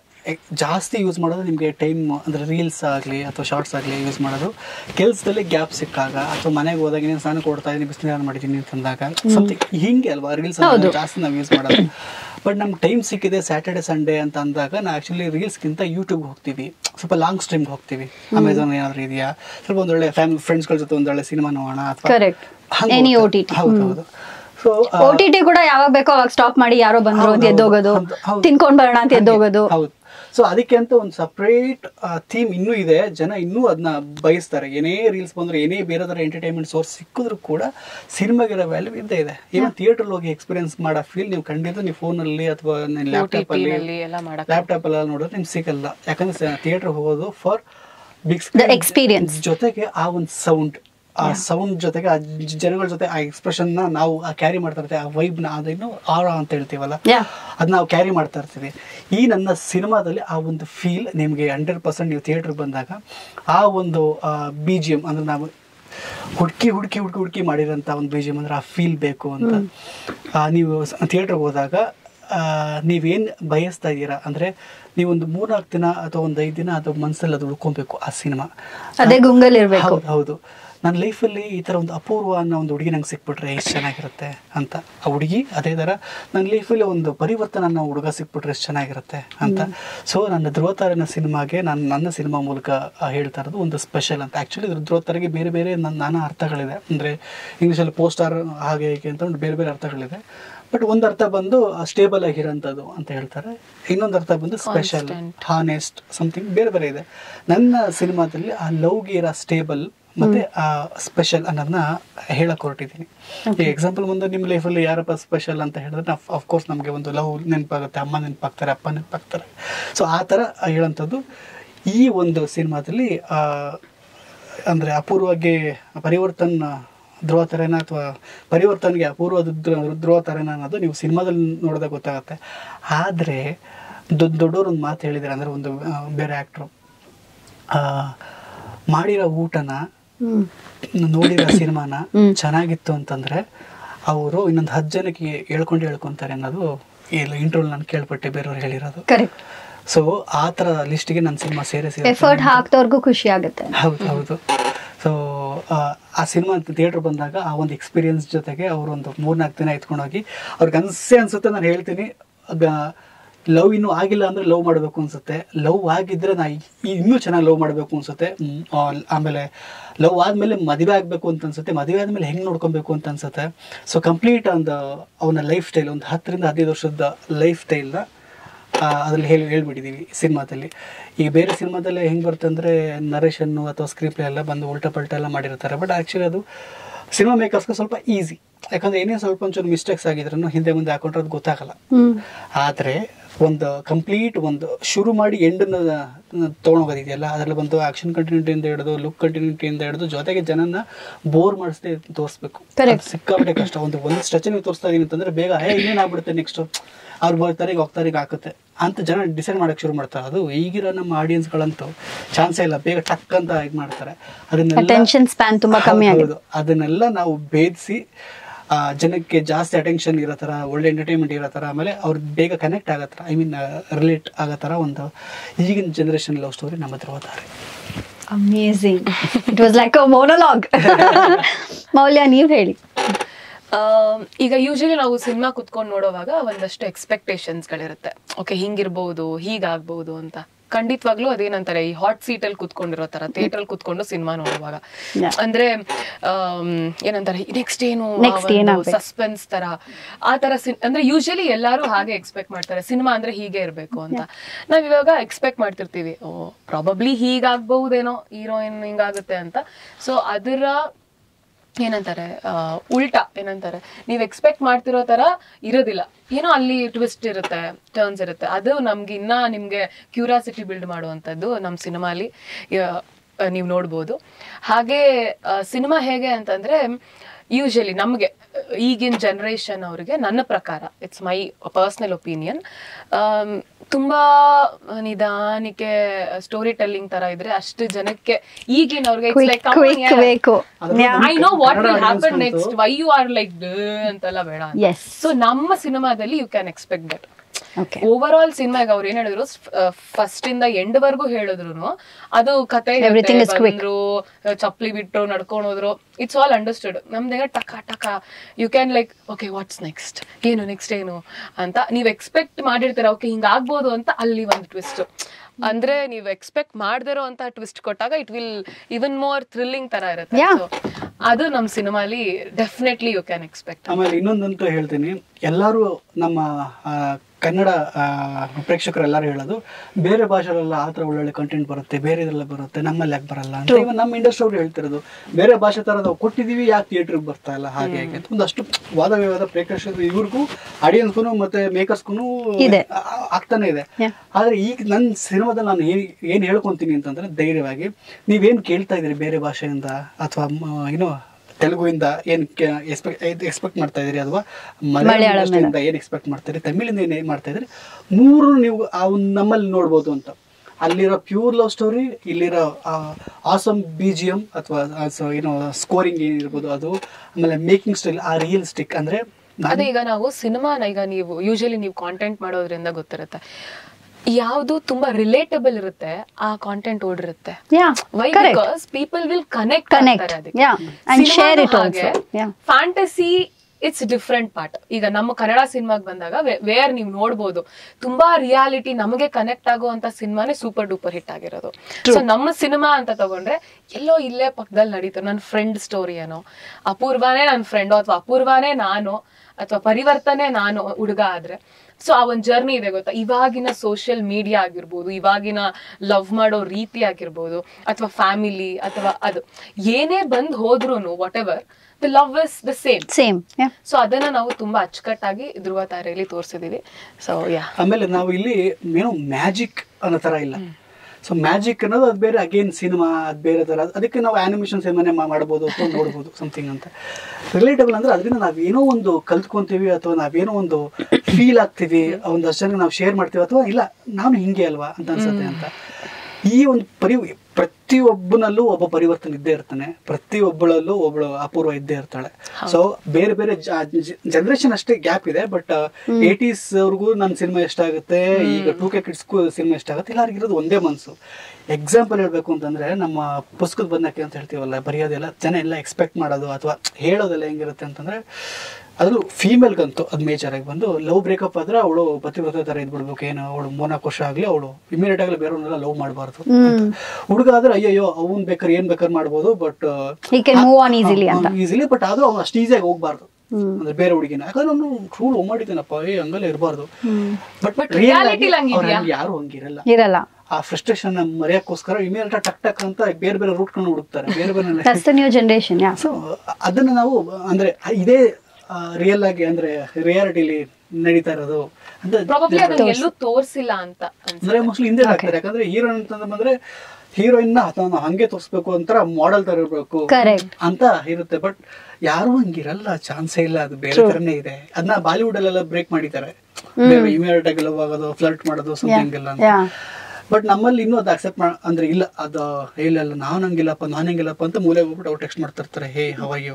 ಜಾಸ್ತಿ ಯೂಸ್ ಮಾಡೋದು ನಿಮಗೆ ಟೈಮ್ ಅಂದ್ರೆ ರೀಲ್ಸ್ ಆಗಲಿ ಅಥವಾ ಶಾರ್ಟ್ಸ್ ಆಗಲಿ ಯೂಸ್ ಮಾಡೋದು ಕೆಲಸದಲ್ಲಿ ಗ್ಯಾಪ್ ಸಿಕ್ಕಾಗ ಅಥವಾ ಮನೆಗೆ ಹೋದಾಗ ನೀನು ಸ್ನಾನ ಕೊಡ್ತಾ ಇದ್ದೀನಿ ಬಿಸಿನೀರು ಮಾಡಿದ್ದೀನಿ ಅಂತಂದಾಗ ಸಮಥಿಂಗ್ ಹಿಂಗೆ ಅಲ್ವಾ ರೀಲ್ಸ್ ಜಾಸ್ತಿ ನಾವು ಯೂಸ್ ಮಾಡೋದು ಬಟ್ ನಮ್ಗೆ ಟೈಮ್ ಸಿಕ್ಕಿದೆ ಸ್ಯಾಟರ್ಡೆ ಸಂಡೇ ಅಂತ ಅಂದಾಗ ನಾವು ಆ್ಯಕ್ಚುಲಿ ರೀಲ್ಸ್ಗಿಂತ ಯೂಟ್ಯೂಬ್ಗೆ ಹೋಗ್ತೀವಿ ಸ್ವಲ್ಪ ಲಾಂಗ್ ಸ್ಟ್ರೀಮ್ಗೆ ಹೋಗ್ತೀವಿ ಅಮೆಝಾನ್ ಏನಾದರೂ ಇದೆಯಾ ಸ್ವಲ್ಪ ಒಂದೊಳ್ಳೆ ಫ್ಯಾಮಿಲಿ ಫ್ರೆಂಡ್ಸ್ಗಳ ಜೊತೆ ಒಂದೊಳ್ಳೆ ಸಿನಿಮಾ ನೋಡೋಣ ಅಥವಾ Correct. ಹಂಗ್ Any ಹೋಗ್ತಾ- OTT. ಹೌದು ಹೌದು ಸೊ ಓ ಟಿ ಟಿ ಕೂಡ ಯಾವಾಗ ಬೇಕೋ ಅವಾಗ ಸ್ಟಾಪ್ ಮಾಡಿ ಯಾರೋ ಬಂದ್ರು ಅಂತ ಹೌದು, ಎದ್ದೋಗೋದು ಹೌದು, ಹೌದು. ತಿನ್ಕೊಂಡ್ ಬರೋಣ ಅಂತ ಎದ್ದೋಗೋದು ಹೌದು ಸೊ ಅದಕ್ಕೆ ಅಂತ ಒಂದು ಸಪ್ರೇಟ್ ಥೀಮ್ ಇನ್ನೂ ಇದೆ ಜನ ಇನ್ನೂ ಅದನ್ನ ಬಯಸ್ತಾರೆ ಏನೇ ರೀಲ್ಸ್ ಬಂದ್ರು ಏನೇ ಬೇರೆ ತರ ಎಂಟರ್ಟೈನ್ಮೆಂಟ್ ಸೋರ್ಸ್ ಸಿಕ್ಕಿದ್ರು ಕೂಡ ಸಿನಿಮಾಗಿರೋ ವ್ಯಾಲ್ಯೂ ಇದ್ದೇ ಇದೆ ಈವನ್ ಥಿಯೇಟರ್ ಹೋಗಿ ಎಕ್ಸ್ಪೀರಿಯನ್ಸ್ ಮಾಡೋ ಫೀಲ್ ನೀವು ಖಂಡಿತ ನೀವು ಫೋನಲ್ಲಿ ಅಥವಾ ಲ್ಯಾಪ್ಟಾಪ್ OTT ಅಲ್ಲಿ ನಲ್ಲಿ ಎಲ್ಲ ಮಾಡಕ್ ಲ್ಯಾಪ್ಟಾಪ್ ಎಲ್ಲ ನೋಡಿದ್ರೆ ನಿಮ್ಗೆ ಸಿಗಲ್ಲ ಯಾಕಂದ್ರೆ ಥಿಯೇಟರ್ ಹೋಗೋದು ಫಾರ್ ಬಿಗ್ The experience. ಜೊತೆಗೆ ಆ ಒಂದು ಸೌಂಡ್ ಆ ಸೌಂಡ್ ಜೊತೆಗೆ ಆ ಜ- ಜನಗಳ ಜೊತೆ ಆ ಎಕ್ಸ್ಪ್ರೆಷನ್ ನ ನಾವು ಕ್ಯಾರಿ ಮಾಡ್ತಾ ಇರ್ತೀವಿ ಆ ವೈಬ್ ನ ಅದೇನು ಆರ ಅಂತ ಹೇಳ್ತೀವಲ್ಲ Yeah. ಅದ್ ನಾವು ಕ್ಯಾರಿ ಮಾಡ್ತಾ ಇರ್ತೀವಿ ಈ ನನ್ನ ಸಿನಿಮಾದಲ್ಲಿ ಆ ಒಂದು ಫೀಲ್ ನಿಮಗೆ ಹಂಡ್ರೆಡ್ ಪರ್ಸೆಂಟ್ ನೀವು ಥಿಯೇಟರ್ ಬಂದಾಗ ಆ ಒಂದು ಬಿ ಜಿ ಎಮ್ ಅಂದ್ರೆ ನಾವು ಹುಡುಕಿ ಹುಡುಕಿ ಹುಡುಕಿ ಹುಡುಕಿ ಮಾಡಿರೋಂಥ ಒಂದು ಬಿ ಜಿ ಎಮ್ ಅಂದ್ರೆ ಆ ಫೀಲ್ ಬೇಕು ಅಂತ ಆ, ನೀವು ಥಿಯೇಟ್ರಿಗೆ ಹೋದಾಗ ಆ, ನೀವೇನ್ ಬಯಸ್ತಾ ಇದ್ದೀರಾ ಅಂದ್ರೆ ನೀವೊಂದು ಮೂರ್ನಾಲ್ಕು ದಿನ ಅಥವಾ ಒಂದು ಐದು ದಿನ ಅಥವಾ ಮನಸ್ಸಲ್ಲಿ ಅದು ಉಳ್ಕೊಬೇಕು ಆ ಸಿನಿಮಾ ಅದೇ ಗುಂಗಲ್ ಇರ್ಬೇಕು ಹೌದು ಹೌದು ನನ್ನ ಲೈಫಲ್ಲಿ ಈ ಥರ ಒಂದು ಅಪೂರ್ವ ಅನ್ನೋ ಒಂದು ಹುಡುಗಿ ನಂಗೆ ಸಿಕ್ಬಿಟ್ರೆ ಎಷ್ಟು ಚೆನ್ನಾಗಿರುತ್ತೆ ಅಂತ ಆ ಹುಡುಗಿ ಅದೇ ಥರ ನನ್ನ ಲೈಫಲ್ಲಿ ಒಂದು ಪರಿವರ್ತನೆ ಅನ್ನೋ ಹುಡುಗ ಸಿಕ್ಬಿಟ್ರೆ ಎಷ್ಟು ಚೆನ್ನಾಗಿರುತ್ತೆ ಅಂತ ಸೊ ನನ್ನ ಧ್ರುವತಾರನ ಸಿನಿಮಾಗೆ ನಾನು ನನ್ನ ಸಿನಿಮಾ ಮೂಲಕ ಆ, ಹೇಳ್ತಾ ಇರೋದು ಒಂದು ಸ್ಪೆಷಲ್ ಅಂತ ಆ್ಯಕ್ಚುಲಿ ಧ್ರುವತಾರಿಗೆ ಬೇರೆ ಬೇರೆ ನನ್ನ ನಾನಾ ಅರ್ಥಗಳಿದೆ ಅಂದರೆ ಇಂಗ್ಲೀಷಲ್ಲಿ ಪೋಸ್ಟಾರ್ ಹಾಗೆ ಹೀಗೆ ಅಂತ ಒಂದು ಬೇರೆ ಬೇರೆ ಅರ್ಥಗಳಿದೆ ಬಟ್ ಒಂದು ಅರ್ಥ ಬಂದು ಸ್ಟೇಬಲ್ ಆಗಿರೋಂಥದ್ದು ಅಂತ ಹೇಳ್ತಾರೆ ಇನ್ನೊಂದು ಅರ್ಥ ಬಂದು ಸ್ಪೆಷಲ್ ಹಾನೆಸ್ಟ್ ಸಮಥಿಂಗ್ ಬೇರೆ ಬೇರೆ ಇದೆ ನನ್ನ ಸಿನಿಮಾದಲ್ಲಿ ಆ ಲವ್ಗೆ ಇರೋ ಸ್ಟೇಬಲ್ ಮತ್ತೆ ಆ ಸ್ಪೆಷಲ್ ಅನ್ನೋದನ್ನ ಹೇಳಕ್ ಹೊರಟಿದ್ದೀನಿ ಈ ಎಕ್ಸಾಂಪಲ್ ಮುಂದೆ ನಿಮ್ಮ ಲೈಫಲ್ಲಿ ಯಾರಪ್ಪ ಸ್ಪೆಷಲ್ ಅಂತ ಹೇಳಿದ್ರೆ ಅಫ್ಕೋರ್ಸ್ ನಮಗೆ ಒಂದು ಲವ್ ನೆನಪಾಗುತ್ತೆ ಅಮ್ಮ ನೆನಪಾಗ್ತಾರೆ ಅಪ್ಪ ನೆನಪಾಗ್ತಾರೆ ಸೊ ಆ ಥರ ಹೇಳೋಂಥದ್ದು ಈ ಒಂದು ಸಿನಿಮಾದಲ್ಲಿ ಆ, ಅಂದ್ರೆ ಅಪೂರ್ವಗೆ ಪರಿವರ್ತನ್ ಧ್ರುವ ತರೇನ ಅಥವಾ ಪರಿವರ್ತನ್ಗೆ ಅಪೂರ್ವ ಧ್ರುವ- ಧ್ರುವ ತರೇನ ಅನ್ನೋದು ನೀವು ಸಿನಿಮಾದಲ್ಲಿ ನೋಡಿದಾಗ ಗೊತ್ತಾಗುತ್ತೆ ಆದರೆ ದೊಡ್ಡ ದೊಡ್ಡವ್ರು ಒಂದು ಮಾತು ಹೇಳಿದ್ದಾರೆ ಅಂದರೆ ಒಂದು ಆ, ಬೇರೆ ಆ್ಯಕ್ಟ್ರು ಮಾಡಿರೋ ಊಟನ ಹ್ಮ್ ನೋಡಿರೋ ಸಿನಿಮಾನ ಚೆನ್ನಾಗಿತ್ತು ಅಂತಂದ್ರೆ ಅವರು ಇನ್ನೊಂದು ಹತ್ತು ಜನಕ್ಕೆ ಹೇಳ್ಕೊಂಡು ಹೇಳ್ಕೊಂತಾರೆ ಅನ್ನೋದು ಇಲ್ಲ ಇಂಟ್ರೋಲ್ ನಾನು ಕೇಳ್ಪಟ್ಟೆ ಬೇರೆಯವ್ರು ಹೇಳಿರೋದು ಕರೆಕ್ಟ್ ಸೊ ಆ ಥರ ಲಿಸ್ಟಿಗೆ ನನ್ನ ಸಿನಿಮಾ ಸೇರಿಸಿ ಎಫರ್ಟ್ ಹಾಕ್ದವ್ರಿಗೂ ಖುಷಿ ಆಗುತ್ತೆ ಹೌದು ಹೌದು ಸೊ ಆ ಸಿನಿಮಾ ಥಿಯೇಟರ್ ಬಂದಾಗ ಆ ಒಂದು ಎಕ್ಸ್ಪೀರಿಯನ್ಸ್ ಜೊತೆಗೆ ಅವರು ಒಂದು ಮೂರ್ನಾಲ್ಕು ದಿನ ಎತ್ಕೊಂಡೋಗಿ ಅವ್ರಿಗೆ ಅನ್ಸೇ ಅನ್ಸುತ್ತೆ ನಾನು ಹೇಳ್ತೀನಿ ಲವ್ ಇನ್ನೂ ಆಗಿಲ್ಲ ಅಂದ್ರೆ ಲವ್ ಮಾಡಬೇಕು ಅನ್ಸುತ್ತೆ ಲವ್ ಆಗಿದ್ರೆ ನಾ ಇ- ಇನ್ನೂ ಚೆನ್ನಾಗಿ ಲವ್ ಮಾಡಬೇಕು ಅನ್ಸುತ್ತೆ ಹ್ಮ್, ಆ, ಆಮೇಲೆ ಲವ್ ಆದ್ಮೇಲೆ ಮದುವೆ ಆಗಬೇಕು ಅಂತ ಅನ್ಸುತ್ತೆ ಮದುವೆ ಆದ್ಮೇಲೆ ಹೆಂಗೆ ನೋಡ್ಕೊಬೇಕು ಅಂತ ಅನ್ಸುತ್ತೆ ಸೊ ಕಂಪ್ಲೀಟ್ ಒಂದು ಅವನ ಲೈಫ್ ಸ್ಟೈಲ್ ಒಂದು ಹತ್ತರಿಂದ ಹದಿನೈದು ವರ್ಷದ ಲೈಫ್ ಸ್ಟೈಲ್ನ ಅದ್ರಲ್ಲಿ ಹೇಳಿ ಹೇಳ್ಬಿಟ್ಟಿದ್ದೀವಿ ಸಿನಿಮಾದಲ್ಲಿ ಈಗ ಬೇರೆ ಸಿನಿಮಾದಲ್ಲಿ ಹೆಂಗೆ ಬರುತ್ತೆ ಅಂದರೆ ನರೇಶನ್ನು ಅಥವಾ ಸ್ಕ್ರೀನ್ ಪ್ಲೇ ಎಲ್ಲ ಬಂದು ಉಲ್ಟಾ ಪಲ್ಟಾ ಎಲ್ಲ ಮಾಡಿರ್ತಾರೆ ಬಟ್ ಆ್ಯಕ್ಚುಲಿ ಅದು ಸಿನಿಮಾ ಮೇಕರ್ಸ್ಗೆ ಸ್ವಲ್ಪ ಈಸಿ ಯಾಕಂದ್ರೆ ಏನೇ ಸ್ವಲ್ಪ ಒಂಚೂರು ಮಿಸ್ಟೇಕ್ಸ್ ಆಗಿದ್ರೂ ಹಿಂದೆ ಮುಂದೆ ಹಾಕೊಂಡ್ರೆ ಅದು ಗೊತ್ತಾಗಲ್ಲ ಹ್ಮ್ ಆದರೆ ಒಂದು ಕಂಪ್ಲೀಟ್ ಒಂದು ಶುರು ಮಾಡಿ ಎಂಡನ್ನ ತೊಗೊಂಡೋಗೋದಿದೆಯಲ್ಲ ಅದರಲ್ಲಿ ಬಂದು ಆಕ್ಷನ್ ಕಂಟಿನ್ಯೂಟಿಯಿಂದ ಹಿಡಿದು ಲುಕ್ ಕಂಟಿನ್ಯೂಟಿಯಿಂದ ಹಿಡಿದು ಜೊತೆಗೆ ಜನನ ಬೋರ್ ಮಾಡಿಸದೆ ತೋರಿಸ್ಬೇಕು Correct. ಅದ್ ಸಿಕ್ಕಾಪಟ್ಟೆ ಕಷ್ಟ ಒಂದು ಒಂದು ಸ್ಟ್ರೆಚ್ ನೀವು ತೋರಿಸ್ತಾ ಇದೀನಿ ಅಂತಂದ್ರೆ ಬೇಗ ಏ ಇನ್ನೇನು ಆಗ್ಬಿಡುತ್ತೆ ನೆಕ್ಸ್ಟ್ ಅವ್ರು ಬರ್ತಾರೆ ಈಗ ಹೋಗ್ತಾರೆ ಈಗ ಹಾಕುತ್ತೆ ಅಂತ ಜನ ಡಿಸೈಡ್ ಮಾಡಕ್ಕೆ ಶುರು ಮಾಡ್ತಾರೆ ಅದು ಈಗಿರೋ ನಮ್ಮ ಆಡಿಯನ್ಸ್ಗಳಂತೂ ಚಾನ್ಸೇ ಇಲ್ಲ ಬೇಗ ಟಕ್ ಅಂತ ಇದು ಮಾಡ್ತಾರೆ ಅದನ್ನೆಲ್ಲ Attention span ತುಂಬಾ ಕಮ್ಮಿ ಹೌದು, ಆಗಿದೆ. ಹೌದು. ಅದನ್ನೆಲ್ಲ ನಾವು ಭೇದಿಸಿ ಆ, ಜನಕ್ಕೆ ಜಾಸ್ತಿ ಅಟೆನ್ಷನ್ ಇರೋ ಥರ ಒಳ್ಳೆ ಎಂಟರ್ಟೈನ್ಮೆಂಟ್ ಇರೋ ಥರ ಆಮೇಲೆ ಅವ್ರು ಬೇಗ ಕನೆಕ್ಟ್ ಆಗೋ ಥರ ಐ ಮೀನ್ ರಿಲೇಟ್ ಆಗೋ ಥರ ಒಂದು ಈಗಿನ ಜನರೇಷನ್ ಲವ್ ಸ್ಟೋರಿ ನಮ್ಮ ಹತ್ರ ಓದ್ತಾರೆ amazing it was like a monologue Moulya ನೀವ್ ಹೇಳಿ ಆಮ್, ಈಗ ಯೂಶಲಿ ನಾವು ಸಿನಿಮಾ ಕುತ್ಕೊಂಡು ನೋಡುವಾಗ ಒಂದಷ್ಟು ಎಕ್ಸ್ಪೆಕ್ಟೇಷನ್ಸ್ಗಳಿರುತ್ತೆ ಓಕೆ ಹಿಂಗಿರ್ಬೋದು ಹೀಗಾಗ್ಬೋದು ಅಂತ ಖಂಡಿತವಾಗ್ಲೂ ಅದೇನಂತಾರೆ ಈ ಹಾಟ್ ಸೀಟ್ ಅಲ್ಲಿ ಕುತ್ಕೊಂಡಿರೋ ತರ ಥಿಯೇಟರ್ ಅಲ್ಲಿ ಕುತ್ಕೊಂಡು ಸಿನಿಮಾ ನೋಡುವಾಗ Yeah. ಅಂದ್ರೆ ಆಮ್, ಏನಂತಾರೆ ನೆಕ್ಸ್ಟ್ ಏನು Next ಏನಾಗ್ಬೇಕು? ಸಸ್ಪೆನ್ಸ್ ತರ ಆ ತರ ಸಿನ್- ಅಂದ್ರೆ ಯೂಶಲಿ ಎಲ್ಲಾರು ಹಾಗೆ ಎಕ್ಸ್ಪೆಕ್ಟ್ ಮಾಡ್ತಾರೆ ಸಿನಿಮಾ ಅಂದ್ರೆ ಹೀಗೆ ಇರ್ಬೇಕು ಅಂತ ನಾವ್ ಇವಾಗ ಎಕ್ಸ್ಪೆಕ್ಟ್ ಮಾಡ್ತಿರ್ತೀವಿ ಓ ಪ್ರಾಬಬ್ಲಿ ಹೀಗಾಗ್ಬಹುದೇನೋ ಹೀರೋಯಿನ್ ಹಿಂಗಾಗುತ್ತೆ ಅಂತ ಸೊ ಅದರ ಏನಂತಾರೆ ಆ, ಉಲ್ಟಾ ಏನಂತಾರೆ ನೀವ್ ಎಕ್ಸ್ಪೆಕ್ಟ್ ಮಾಡ್ತಿರೋ ತರ ಇರೋದಿಲ್ಲ ಏನೋ ಅಲ್ಲಿ ಟ್ವಿಸ್ಟ್ ಇರುತ್ತೆ ಟರ್ನ್ಸ್ ಇರುತ್ತೆ ಅದು ನಮ್ಗೆ ಇನ್ನ ನಿಮ್ಗೆ ಕ್ಯೂರಿಯಾಸಿಟಿ ಬಿಲ್ಡ್ ಮಾಡುವಂತದ್ದು ನಮ್ ಸಿನಿಮಾಲಿ ನೀವು ನೋಡ್ಬೋದು ಹಾಗೆ ಸಿನಿಮಾ ಹೇಗೆ ಅಂತಂದ್ರೆ ಯೂಶಲಿ ನಮಗೆ ಈಗಿನ ಜನ್ರೇಷನ್ ಅವ್ರಿಗೆ ನನ್ನ ಪ್ರಕಾರ ಇಟ್ಸ್ ಮೈ ಪರ್ಸ್ನಲ್ ಒಪಿನಿಯನ್ ತುಂಬಾ ನಿಧಾನಿಕೆ ಸ್ಟೋರಿ ಟೆಲ್ಲಿಂಗ್ ತರ ಇದ್ರೆ ಅಷ್ಟು ಜನಕ್ಕೆ ಈಗಿನವ್ರಿಗೆ it's like, come on, quick yeah. ಬೇಕು ಅದ್ರಲ್ಲಿ Yeah. I know what Kannada will happen audience next ಅಂತೂ- ವೈ ಯು ಆರ್ ಲೈಕ್ ಅಂತೆಲ್ಲ ಬೇಡ Yes. ಸೊ ನಮ್ಮ ಸಿನಿಮಾದಲ್ಲಿ you can expect that Okay. Over all ಸಿನಿಮಾಗ ಅವ್ರು ಏನ್ ಹೇಳಿದ್ರು ಫಸ್ಟ್ ಇಂದ ಎಂಡ್ ವರ್ಗೂ ಹೇಳಿದ್ರು ಅದು ಕತೆ ಇರುತ್ತೆ, Everything is quick. ಬಂದ್ರು ಚಪ್ಪಲಿ ಬಿಟ್ರು ನಡ್ಕೊಂಡು ಹೋದ್ರು ಇಟ್ಸ್ ಆಲ್ ಅಂಡರ್ಸ್ಟುಡ್ ನಮ್ದೇಗ ಟಕ ಟಕ you can like okay what's next ಏನು ನೆಕ್ಸ್ಟ್ ಏನು ಅಂತ ನೀವ್ ಎಕ್ಸ್ಪೆಕ್ಟ್ ಮಾಡಿರ್ತೀರ ಓಕೆ ಹಿಂಗ ಆಗ್ಬೋದು ಅಂತ ಅಲ್ಲಿ ಒಂದು ಟ್ವಿಸ್ಟ್ ಅಂದ್ರೆ ನೀವು ಎಕ್ಸ್ಪೆಕ್ಟ್ ಮಾಡದಿರೋ ಅಂತ ಟ್ವಿಸ್ಟ್ ಕೊಟ್ಟಾಗ it will even more thrilling ತರ ಇರುತ್ತೆ Yeah. So, ಅದು ನಮ್ ಸಿನಿಮಾಲಿ ಡೆಫಿನೆಟ್ಲಿ ಯು ಕ್ಯಾನ್ ಎಕ್ಸ್ಪೆಕ್ಟ್ ಆಮೇಲೆ ಇನ್ನೊಂದಂತೂ ಹೇಳ್ತೀನಿ ಎಲ್ಲರೂ ನಮ್ಮ ಆ, ಕನ್ನಡ ಆ, ಪ್ರೇಕ್ಷಕರು ಎಲ್ಲರೂ ಹೇಳೋದು ಬೇರೆ ಭಾಷೆಲೆಲ್ಲ ಆ ಥರ ಒಳ್ಳೊಳ್ಳೆ ಕಂಟೆಂಟ್ ಬರುತ್ತೆ ಬೇರೆ ಇದೆಲ್ಲ ಬರುತ್ತೆ ನಮ್ಮಲ್ಲಿ ಯಾಕೆ ಬರಲ್ಲ ಅಂತ ಇವನ್ ನಮ್ಮ ಇಂಡಸ್ಟ್ರಿ ಅವ್ರು ಹೇಳ್ತಿರೋದು ಬೇರೆ ಭಾಷೆ ಥರ ನಾವು ಕೊಟ್ಟಿದ್ದೀವಿ ಯಾಕೆ ಥಿಯೇಟ್ರಿಗೆ ಬರ್ತಾ ಇಲ್ಲ ಹಾಗೆ ಹೇಗೆ ಅಂತ ಒಂದಷ್ಟು ವಾದ ವಿವಾದ ಪ್ರೇಕ್ಷಕರು ಇವ್ರಿಗೂ ಆಡಿಯನ್ಸ್ಗೂ ಮತ್ತೆ ಮೇಕರ್ಸ್ಗೂ ಇದೆ. ಆಗ್ತಾನೆ ಇದೆ Yeah. ಆದ್ರೆ ಈಗ ನನ್ನ ಸಿನಿಮಾದಲ್ಲಿ ನಾನು ಏನ್ ಏನ್ ಹೇಳ್ಕೊಂತೀನಿ ಅಂತಂದ್ರೆ ಧೈರ್ಯವಾಗಿ ನೀವೇನ್ ಕೇಳ್ತಾ ಇದ್ರಿ ಬೇರೆ ಭಾಷೆಯಿಂದ ಅಥವಾ ಏನೋ ತೆಲುಗುವಿಂದ ಏನ್ ಎಕ್ಸ್ಪೆಕ್ಟ್ ಎಕ್ಸ್ಪೆಕ್ಟ್ ಮಾಡ್ತಾ ಇದ್ರಿ ಅಥವಾ ಮಲಯಾಳಂ ಮಲಯಾಳಂ industry-ಯಿಂದ ಏನ್ ಎಕ್ಸ್ಪೆಕ್ಟ್ ಮಾಡ್ತಾ ಇದ್ರಿ ತಮಿಳಿಂದ ಏನ್ ಏನ್ ಮಾಡ್ತಾ ಇದ್ರಿ ಮೂರು ನೀವು ಆ ಒಂದ್ ನಮ್ಮಲ್ಲಿ ನೋಡ್ಬೋದು ಅಂತ ಅಲ್ಲಿರೋ ಪ್ಯೂರ್ ಲವ್ ಸ್ಟೋರಿ ಇಲ್ಲಿರೋ ಆಸಮ್ ಬಿ ಜಿ ಎಮ್ ಅಥವಾ ಏನೋ ಸ್ಕೋರಿಂಗ್ ಏನಿರ್ಬೋದು ಅದು ಆಮೇಲೆ ಮೇಕಿಂಗ್ ಸ್ಟೈಲ್ ಆ ರಿಯಲಿಸ್ಟಿಕ್ ಅಂದ್ರೆ ನಾನ್- ಅದೇ ಈಗ ನಾವು ಸಿನಿಮಾನ ಈಗ ನೀವು ಯೂಶಲಿ ನೀವು ಕಾಂಟೆಂಟ್ ಮಾಡೋದ್ರಿಂದ ಗೊತ್ತಿರುತ್ತೆ ಯಾವುದು ತುಂಬಾ ರಿಲೇಟಬಲ್ ಇರುತ್ತೆ ಆ ಕಾಂಟೆಂಟ್ ಓಡಿರುತ್ತೆ Yeah, why correct. Because people will connect Connect. Yeah, and share it also. Yeah. Fantasy it's different part ಈಗ ನಮ್ಮ ಕನ್ನಡ ಸಿನಿಮಾಗ್ ಬಂದಾಗ ವೇರ್ ನೀವು ನೋಡ್ಬೋದು ತುಂಬಾ ರಿಯಾಲಿಟಿ ನಮಗೆ ಕನೆಕ್ಟ್ ಆಗುವಂತ ಸಿನಿಮಾನೇ ಸೂಪರ್ ಡೂಪರ್ ಹಿಟ್ ಆಗಿರೋದು ಸೊ ನಮ್ಮ ಸಿನಿಮಾ ಅಂತ ತಗೊಂಡ್ರೆ ಎಲ್ಲೋ ಇಲ್ಲೇ ಪಕ್ಕದಲ್ಲಿ ನಡೀತಾರೆ ನನ್ನ ಫ್ರೆಂಡ್ ಸ್ಟೋರಿ ಏನೋ ಅಪೂರ್ವಾನೇ ನನ್ನ ಫ್ರೆಂಡು ಅಥವಾ ಅಪೂರ್ವಾನೇ ನಾನು ಅಥವಾ ಪರಿವರ್ತನೆ ನಾನು ಹುಡುಗ ಆದ್ರೆ ಸೊ ಆ ಒಂದು ಜರ್ನಿ ಇದೆ ಗೊತ್ತಾ ಇವಾಗಿನ ಸೋಷಿಯಲ್ ಮೀಡಿಯಾ ಆಗಿರ್ಬೋದು ಇವಾಗಿನ ಲವ್ ಮಾಡೋ ರೀತಿ ಆಗಿರ್ಬೋದು ಅಥವಾ ಫ್ಯಾಮಿಲಿ ಅಥವಾ ಅದು ಏನೇ ಬಂದ್ ಹೋದ್ರು whatever the love is the same same so ಅದನ್ನ ನಾವು ತುಂಬಾ ಅಚ್ಚುಕಟ್ಟಾಗಿ ಧ್ರುವ ತಾರೆಯಲ್ಲಿ ತೋರಿಸಿದೀವಿ ಸೊ ಯಾ ಆಮೇಲೆ ನಾವು ಇಲ್ಲಿ ಏನೋ ಮ್ಯಾಜಿಕ್ ಅನ್ನೋ ತರ ಇಲ್ಲ ಸೊ ಮ್ಯಾಜಿಕ್ ಅನ್ನೋದು ಅದು ಬೇರೆ ಅಗೇನ್ ಸಿನಿಮಾ ಅದು ಬೇರೆ ತರ ಅದಕ್ಕೆ ನಾವು ಆನಿಮೇಷನ್ ಸಿನಿಮಾನೇ ಮಾಡ್ಬೋದು ಅಥವಾ ನೋಡ್ಬೋದು ಸಮಥಿಂಗ್ ಅಂತ ರಿಲೇಟಬಲ್ ಅಂದ್ರೆ ಅದರಿಂದ ನಾವೇನೋ ಒಂದು ಕಲ್ತ್ಕೊಂತೀವಿ ಅಥವಾ ನಾವೇನೋ ಒಂದು ಫೀಲ್ ಆಗ್ತೀವಿ ಒಂದಷ್ಟು ಜನ ನಾವು ಶೇರ್ ಮಾಡ್ತೀವಿ ಅಥವಾ ಇಲ್ಲ ನಾನು ಹಿಂಗೆ ಅಲ್ವಾ ಅಂತ ಅನ್ಸುತ್ತೆ ಅಂತ ಈ ಒಂದು ಪರಿ ಪ್ರತಿಯೊಬ್ಬನಲ್ಲೂ ಒಬ್ಬ ಪರಿವರ್ತನೆ ಇದ್ದೇ ಇರ್ತಾನೆ ಪ್ರತಿಯೊಬ್ಬಳಲ್ಲೂ ಒಬ್ಬಳು ಅಪೂರ್ವ ಇದ್ದೇ ಇರ್ತಾಳೆ ಸೊ ಬೇರೆ ಬೇರೆ ಜನರೇಷನ್ ಅಷ್ಟೇ ಗ್ಯಾಪ್ ಇದೆ ಬಟ್ ಏಟೀಸ್ ಅವ್ರಿಗೂ ನನ್ನ ಸಿನಿಮಾ ಇಷ್ಟ ಆಗುತ್ತೆ ಈಗ ಟೂ ಕೆ ಕಿಡ್ಸ್ಗೂ ಸಿನಿಮಾ ಇಷ್ಟ ಆಗುತ್ತೆ ಎಲ್ಲರಿಗೂ ಇರೋದು ಒಂದೇ ಮನಸ್ಸು ಎಕ್ಸಾಂಪಲ್ ಹೇಳ್ಬೇಕು ಅಂತಂದ್ರೆ ನಮ್ಮ ಪುಸ್ತಕದ ಬಂದಕ್ಕೆ ಅಂತ ಹೇಳ್ತೀವಲ್ಲ ಬರೆಯೋದೆಲ್ಲ ಜನ ಎಲ್ಲ ಎಕ್ಸ್ಪೆಕ್ಟ್ ಮಾಡೋದು ಅಥವಾ ಹೇಳೋದೆಲ್ಲ ಹೆಂಗಿರುತ್ತೆ ಅಂತಂದ್ರೆ ಅದು ಫೀಮೇಲ್ಗಂತೂ ಅದು ಮೇಜರ್ ಆಗಿ ಬಂದು ಲವ್ ಬ್ರೇಕಪ್ ಆದ್ರೆ ಅವಳು ಪತಿವ್ರತೆ ತರ ಇದ್ಬಿಡ್ಬೇಕು ಏನು ಅವಳು ಮೂರ್ನಾಲ್ಕು ವರ್ಷ ಆಗ್ಲಿ ಅವಳು ಇಮಿಡಿಯೇಟ್ ಆಗಲಿ ಬೇರೆಯವ್ರನ್ನೆಲ್ಲ ಲವ್ ಮಾಡಬಾರ್ದು ಹುಡುಗ ಆದ್ರೆ ಅಯ್ಯಯ್ಯೋ ಅವ್ನ್ ಬೇಕಾದ್ರೆ ಏನ್ ಬೇಕಾದ್ರೆ ಮಾಡ್ಬೋದು but He can move on easily ಅಂತ. ಈಸಿಲಿ ಬಟ್ ಆದ್ರೂ ಅವ್ನು ಅಷ್ಟು ಈಸಿಯಾಗಿ ಹೋಗ್ಬಾರ್ದು ಅಂದ್ರೆ ಬೇರೆ ಹುಡುಗಿನ ಯಾಕಂದ್ರೆ ಅವನು ಟ್ರೂಲ್ ಮಾಡಿದ್ದಾನಪ್ಪ ಏ ಹಂಗೆಲ್ಲ ಇರಬಾರ್ದು ಬಟ್ But reality ಲ್ ಹಂಗಿದ್ಯಾ? ಯಾರು ಹಂಗಿರಲ್ಲ ಇರಲ್ಲ ಆ ಫ್ರಸ್ಟ್ರೇಷನ್ ಮರೆಯಕ್ಕೋಸ್ಕರ ಇಮಿಡಿಯೇಟ್ ಟಕ್ ಟಕ್ ಅಂತ ಬೇರೆ ಬೇರೆ ರೂಟ್ಗಳನ್ನ ಹುಡುಕ್ತಾರೆ ಬೇರೆ ಬೇರೆ that's the new generation yeah so ಅದನ್ನ ನಾವು ಅಂದ್ರೆ ಇದೇ ರಿಯಲ್ ಆಗಿ ಅಂದ್ರೆ ರಿಯಾಲಿಟಿಲಿ ನಡೀತಾ ಇರೋದು ಅಂತ ಪ್ರಾಬಬ್ಲಿ ಅದನ್ನ ಎಲ್ಲೂ ತೋರ್ಸಿಲ್ಲ ಅಂತ ಅನ್ಸುತ್ತೆ. ಅಂದ್ರೆ ಮೋಸ್ಟ್ಲಿ ಹಿಂದೆ ಆಗ್ತಾರೆ ಯಾಕಂದ್ರೆ ಹೀರೋಯಿನ್ ಅಂತಂದ್ರೆ ಬಂದ್ರೆ ಹೀರೋಯಿನ್ ನ ಹಂಗೆ ತೋರಿಸ್ಬೇಕು ಅಂತ ಮಾಡೆಲ್ ತರ ಇರ್ಬೇಕು Correct. ಅಂತ ಇರುತ್ತೆ ಬಟ್ ಯಾರು ಹಂಗಿರಲ್ಲ ಚಾನ್ಸೇ ಇಲ್ಲ ಅದು ಬೇರೆ ತರನೇ ಇದೆ ಅದನ್ನ ಬಾಲಿವುಡ್ ಅಲ್ಲೆಲ್ಲ ಬ್ರೇಕ್ ಮಾಡಿದ್ದಾರೆ ಇಮಿಡಿಯೇಟ್ ಆಗಿ ಲವ್ ಆಗೋದು ಫ್ಲರ್ಟ್ ಮಾಡೋದು ಸಮಥಿಂಗ್ ಎಲ್ಲ ಅಂತ ಯಾ ಬಟ್ ನಮ್ಮಲ್ಲಿ ಇನ್ನೂ ಅದು ಅಕ್ಸೆಪ್ಟ್ ಮಾಡ ಅಂದ್ರೆ ಇಲ್ಲ ಅದು ಇಲ್ಲ ಇಲ್ಲ ನಾನು ಹಂಗಿಲ್ಲಪ್ಪ ನಾನು ಹಂಗಿಲ್ಲಪ್ಪ ಅಂತ ಮೂಲೆ ಹೋಗ್ಬಿಟ್ಟು ಅವ್ರು ಟೆಕ್ಸ್ಟ್ ಮಾಡ್ತಿರ್ತಾರೆ ಹೇ ಹವ ಯು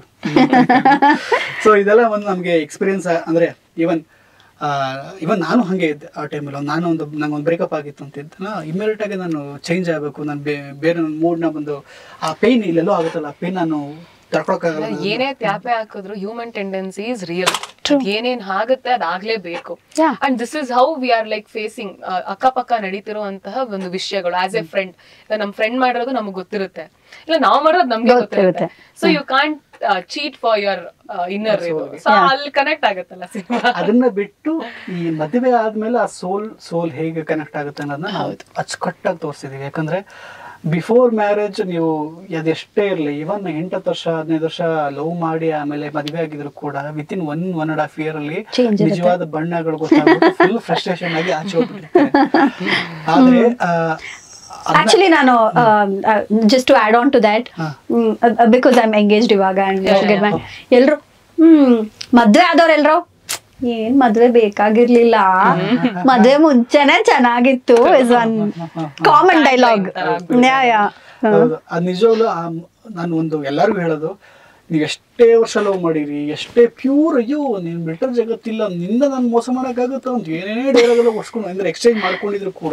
ಸೊ ಇದೆಲ್ಲ ಒಂದು ನಮಗೆ ಎಕ್ಸ್ಪೀರಿಯನ್ಸ್ ಅಂದ್ರೆ ಇವನ್ ಇವನ್ ನಾನು ಹಂಗೆ ಇದ್ದೆ ಆ ಟೈಮಲ್ಲಿ ನಾನು ಒಂದು ನಂಗೆ ಒಂದು ಬ್ರೇಕಪ್ ಆಗಿತ್ತು ಅಂತ ಇದ್ದ ಇಮಿಡಿಯೇಟ್ ಆಗಿ ನಾನು ಚೇಂಜ್ ಆಗಬೇಕು ನಾನು ಬೇರೆ ಮೂಡ್ನ ಬಂದು ಆ ಪೇನ್ ಇಲ್ಲೆಲ್ಲೋ ಆಗುತ್ತಲ್ಲ ಆ ಪೇನ್ ನಾನು ತಡ್ಕೊಳಕ್ಕಾಗಲ್ಲ ನಾನು- ಏನೇ ತ್ಯಾಪೆ ಹಾಕಿದ್ರು ಹ್ಯೂಮನ್ ಟೆಂಡೆನ್ಸಿ ಇಸ್ ರಿಯಲ್ ಏನೇನ್ ಆಗುತ್ತೆ ಅದಾಗ್ಲೇಬೇಕು Yeah. And this is how we are like facing ಅಕ್ಕಪಕ್ಕ ನಡೀತಿರುವಂತಹ ಒಂದು ವಿಷಯಗಳು ಆಸ್ ಎ ಫ್ರೆಂಡ್ ನಮ್ ಫ್ರೆಂಡ್ ಮಾಡಿರೋದು ನಮ್ಗೆ ಗೊತ್ತಿರುತ್ತೆ ಇಲ್ಲ ನಾವ್ ಮಾಡೋದು ನಮ್ಗೆ ಗೊತ್ತಿರುತ್ತೆ. ಗೊತ್ತಿರುತ್ತೆ so you can't cheat for your inner so ಅಲ್ಲಿ ಕನೆಕ್ಟ್ ಆಗುತ್ತಲ್ಲ ಸಿನಿಮಾ ಅದನ್ನ ಬಿಟ್ಟು ಈ ಮದುವೆ ಆದ್ಮೇಲೆ ಆ ಸೋಲ್ ಸೋಲ್ ಹೇಗೆ ಕನೆಕ್ಟ್ ಆಗುತ್ತೆ ಅನ್ನೋದನ್ನ ನಾವು ಅಚ್ಚುಕಟ್ಟಾಗಿ ತೋರಿಸಿದೀವಿ ಯಾಕಂದ್ರೆ ಬಿಫೋರ್ ಮ್ಯಾರೇಜ್ ನೀವು ಅದೆಷ್ಟೇ ಇರಲಿ ಇವನ್ ಎಂಟತ್ತು ವರ್ಷ ಹದಿನೈದು ವರ್ಷ ಲವ್ ಮಾಡಿ ಆಮೇಲೆ ಮದುವೆ ಆಗಿದ್ರು ಕೂಡ with in one one and half year ಅಲ್ಲಿ Change ಇರುತ್ತೆ. ನಿಜವಾದ ಬಣ್ಣಗಳು ಗೊತ್ತಾಗ್ಬಿಟ್ಟು ಫುಲ್ ಫ್ರಸ್ಟ್ರೇಷನ್ ಆಗಿ ಆಚೆ ಹೋಗ್ಬಿಟ್ಟಿರ್ತಾರೆ ಆದ್ರೆ ಆ, ಅದನ್ನ- ಆಕ್ಚುಲಿ ನಾನು just to add on to that because I am engaged ಇವಾಗ ಎಲ್ರು ಹ್ಮ್ ಮದ್ವೆ ಆದವ್ರು ಎಲ್ರು ಏನ್ ಮದ್ವೆ ಬೇಕಾಗಿರ್ಲಿಲ್ಲ ಮದ್ವೆ ಮುಂಚೆನೆ ಚೆನ್ನಾಗಿತ್ತು is one common dialogue yeah yeah ಹೌದು ಅದು ನಿಜವಾಗ್ಲೂ ಆ ಮ್- ನಾನು ಒಂದು ಎಲ್ಲರಿಗೂ ಹೇಳೋದು ನೀವು ಎಷ್ಟೇ ವರ್ಷ ಲವ್ ಮಾಡಿರಿ ಎಷ್ಟೇ ಪ್ಯೂರ್ ಅಯ್ಯೋ ನೀನ್ ಬೆಟರ್ ಜಗತ್ತಿಲ್ಲ ನಿಂದ ನಾನು ಮೋಸ ಮಾಡೋಕ್ಕಾಗುತ್ತೋ ಅಂತ ಏನೇನೇ ಡೈಲಾಗೆಲ್ಲ ಹೊಡ್ಸ್ಕೊಂಡು ಅಂದ್ರೆ ಎಕ್ಸ್ಚೇಂಜ್ ಮಾಡ್ಕೊಂಡಿದ್ರು ಕೂಡ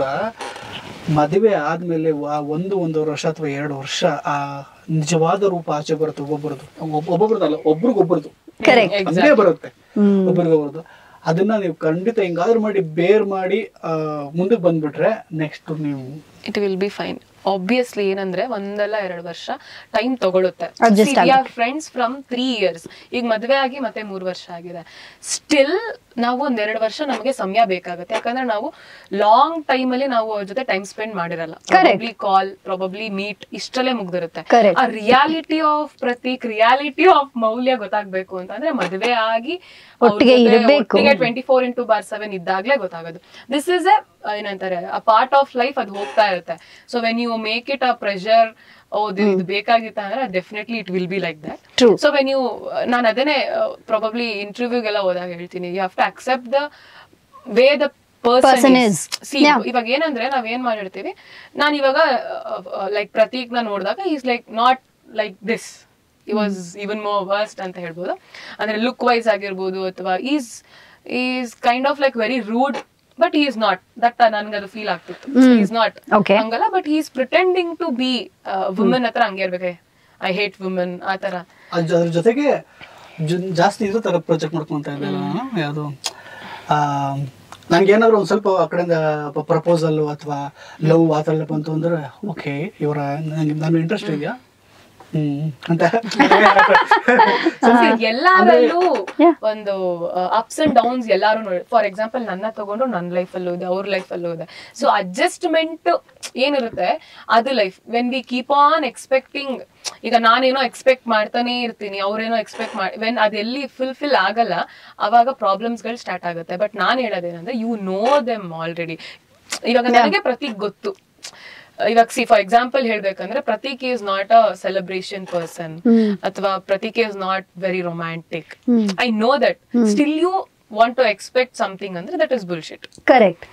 ಮದುವೆ ಆದ್ಮೇಲೆ ಆ ಒಂದು ಒಂದೂವರೆ ವರ್ಷ ಅಥವಾ ಎರಡು ವರ್ಷ ಆ ನಿಜವಾದ ರೂಪ ಆಚೆ ಬರುತ್ತೆ ಒಬ್ಬೊಬ್ಬರದು ಒಬ್ಬೊಬ್ರದಲ್ಲ ಒಬ್ರಿಗೊಬ್ಬರದು Correct. ಹಂಗೆ ಬರುತ್ತೆ ಒಬ್ರಿಗೊಬ್ಬರದು ಅದನ್ನ ನೀವು ಖಂಡಿತ ಹಿಂಗಾದ್ರೂ ಮಾಡಿ ಬೇರ್ ಮಾಡಿ ಆ, ಮುಂದಕ್ಕೆ ಬಂದ್ಬಿಟ್ರೆ ನೆಕ್ಸ್ಟ್ ನೀವು it will be fine obviously ಏನಂದ್ರೆ ಒಂದಲ್ಲ ಎರಡು ವರ್ಷ ಟೈಮ್ ತಗೊಳುತ್ತೆ Adjust friends from three years ಈಗ ಮದ್ವೆ ಆಗಿ ಮತ್ತೆ ಮೂರ್ ವರ್ಷ ಆಗಿದೆ ಸ್ಟಿಲ್ ನಾವು ಒಂದ್ ಎರಡು ವರ್ಷ ನಮಗೆ ಸಮಯ ಬೇಕಾಗುತ್ತೆ ಯಾಕಂದ್ರೆ ನಾವು ಲಾಂಗ್ ಟೈಮ್ ಅಲ್ಲಿ ನಾವು ಅವ್ರ ಜೊತೆ ಟೈಮ್ ಸ್ಪೆಂಡ್ ಮಾಡಿರಲ್ಲ ಪ್ರಾಬಬ್ಲಿ ಕಾಲ್ ಪ್ರಾಬಬ್ಲಿ ಮೀಟ್ ಇಷ್ಟಲ್ಲೇ ಮುಗ್ದಿರುತ್ತೆ Correct. ಆ reality of Prateek reality of Moulya ಗೊತ್ತಾಗ್ಬೇಕು ಅಂತಂದ್ರೆ ಮದ್ವೆ ಆಗಿ ಅವ್ರ ಒಟ್ಟಿಗೆ ಜೊತೆ ಇರ್ಬೇಕು. ಒಟ್ಟಿಗೆ twenty four into bar seven ಇದ್ದಾಗ್ಲೇ ಗೊತ್ತಾಗೋದು ದಿಸ್ ಇಸ್ ಎ ಏನಂತಾರೆ ಅ ಪಾರ್ಟ್ ಆಫ್ ಲೈಫ್ ಅದು ಹೋಗ್ತಾ ಇರುತ್ತೆ so when you make it a pressure ಓ ಇದು ಬೇಕಾಗಿತ್ತ ಅಂದ್ರೆ definitely it will be like that True. So when you ನಾನು ಅದನ್ನೇ ಪ್ರಾಬಬ್ಲಿ ಇಂಟರ್ವ್ಯೂಗೆಲ್ಲ ಹೋದಾಗ ಹೇಳ್ತೀನಿ you have to accept the way the Person person is. See Yeah. ಇವಾಗ ಏನಂದ್ರೆ ನಾವ್ ಏನ್ ಮಾಡಿರ್ತೀವಿ ನಾನು ಇವಾಗ ಲೈಕ್ ಪ್ರತೀಕ್ ನ ನೋಡಿದಾಗ is like not like this he was even more worst ಅಂತ ಹೇಳ್ಬೋದು ಅಂದ್ರೆ ಲುಕ್ ವೈಸ್ ಆಗಿರ್ಬೋದು ಅಥವಾ is is kind of like very rude but is not that ನನ್ಗೆ ಅದು ಫೀಲ್ ಆಗ್ತಿತ್ತು ಈಸ್ ನಾಟ್ Okay. ಹಂಗಲ್ಲ but is pretending to be women ಹತ್ರ ಹಂಗೆ ಇರ್ಬೇಕೆ ಐ ಹೇಟ್ ವುಮೆನ್ ಆ ತರ ಅದ್- ಅದ್ರ ಜೊತೆಗೆ ಜನ್- ಜಾಸ್ತಿ ಇದ್ರ ತರ ಪ್ರೊಜೆಕ್ಟ್ ಮಾಡ್ಕೊಂತ ಇದ್ದೆ ನಾನು ಯಾವುದು ಏನಾದ್ರು ಒಂದ್ ಸ್ವಲ್ಪ ಆ ಕಡೆಯಿಂದ ಪ್ರಪೋಸಲ್ ಅಥವಾ ಲವ್ ಆ ಥರ ಎಲ್ಲ ಬಂತು ಅಂದ್ರೆ ಓಕೆ ಇವರ ನಂಗೆ ನಾನು ಇಂಟ್ರೆಸ್ಟ್ ಇದೆಯಾ ಹ್ಮ್ ಅಂತ ಎಲ್ಲಾರಲ್ಲೂ Yeah. ಒಂದು ಅಪ್ಸ್ ಅಂಡ್ ಡೌನ್ಸ್ ಎಲ್ಲಾರು ನೋಡಿ ಫಾರ್ ಎಕ್ಸಾಂಪಲ್ ನನ್ನ ತಗೊಂಡು ನನ್ನ ಲೈಫ್ ಅಲ್ಲೂ ಇದೆ ಅವ್ರ ಲೈಫ್ ಅಲ್ಲೂ ಇದೆ ಸೊ ಅಡ್ಜಸ್ಟ್ಮೆಂಟ್ ಏನಿರುತ್ತೆ ಅದು life when we keep on expecting ಈಗ ನಾನೇನೋ ಎಕ್ಸ್ಪೆಕ್ಟ್ ಮಾಡ್ತಾನೆ ಇರ್ತೀನಿ ಅವ್ರೇನೋ ಎಕ್ಸ್ಪೆಕ್ಟ್ ಮಾಡಿ ವೆನ್ ಅದೆಲ್ಲಿ ಫುಲ್ಫಿಲ್ ಆಗಲ್ಲ ಅವಾಗ ಪ್ರಾಬ್ಲಮ್ಸ್ ಗಳು ಸ್ಟಾರ್ಟ್ ಆಗುತ್ತೆ ಬಟ್ ನಾನ್ ಹೇಳೋದೇನಂದ್ರೆ ಯು ನೋ ದೆಮ್ ಆಲ್ರೆಡಿ ಇವಾಗ ನನಗೆ ಪ್ರತೀಕ್ ಗೊತ್ತು ಇವಾಗ ಸಿ ಫಾರ್ ಎಕ್ಸಾಂಪಲ್ ಹೇಳ್ಬೇಕಂದ್ರೆ Prateek is not a celebration person ಅಥವಾ Prateek is not very romantic I know that still you want to expect something ಅಂದ್ರೆ that is bullshit correct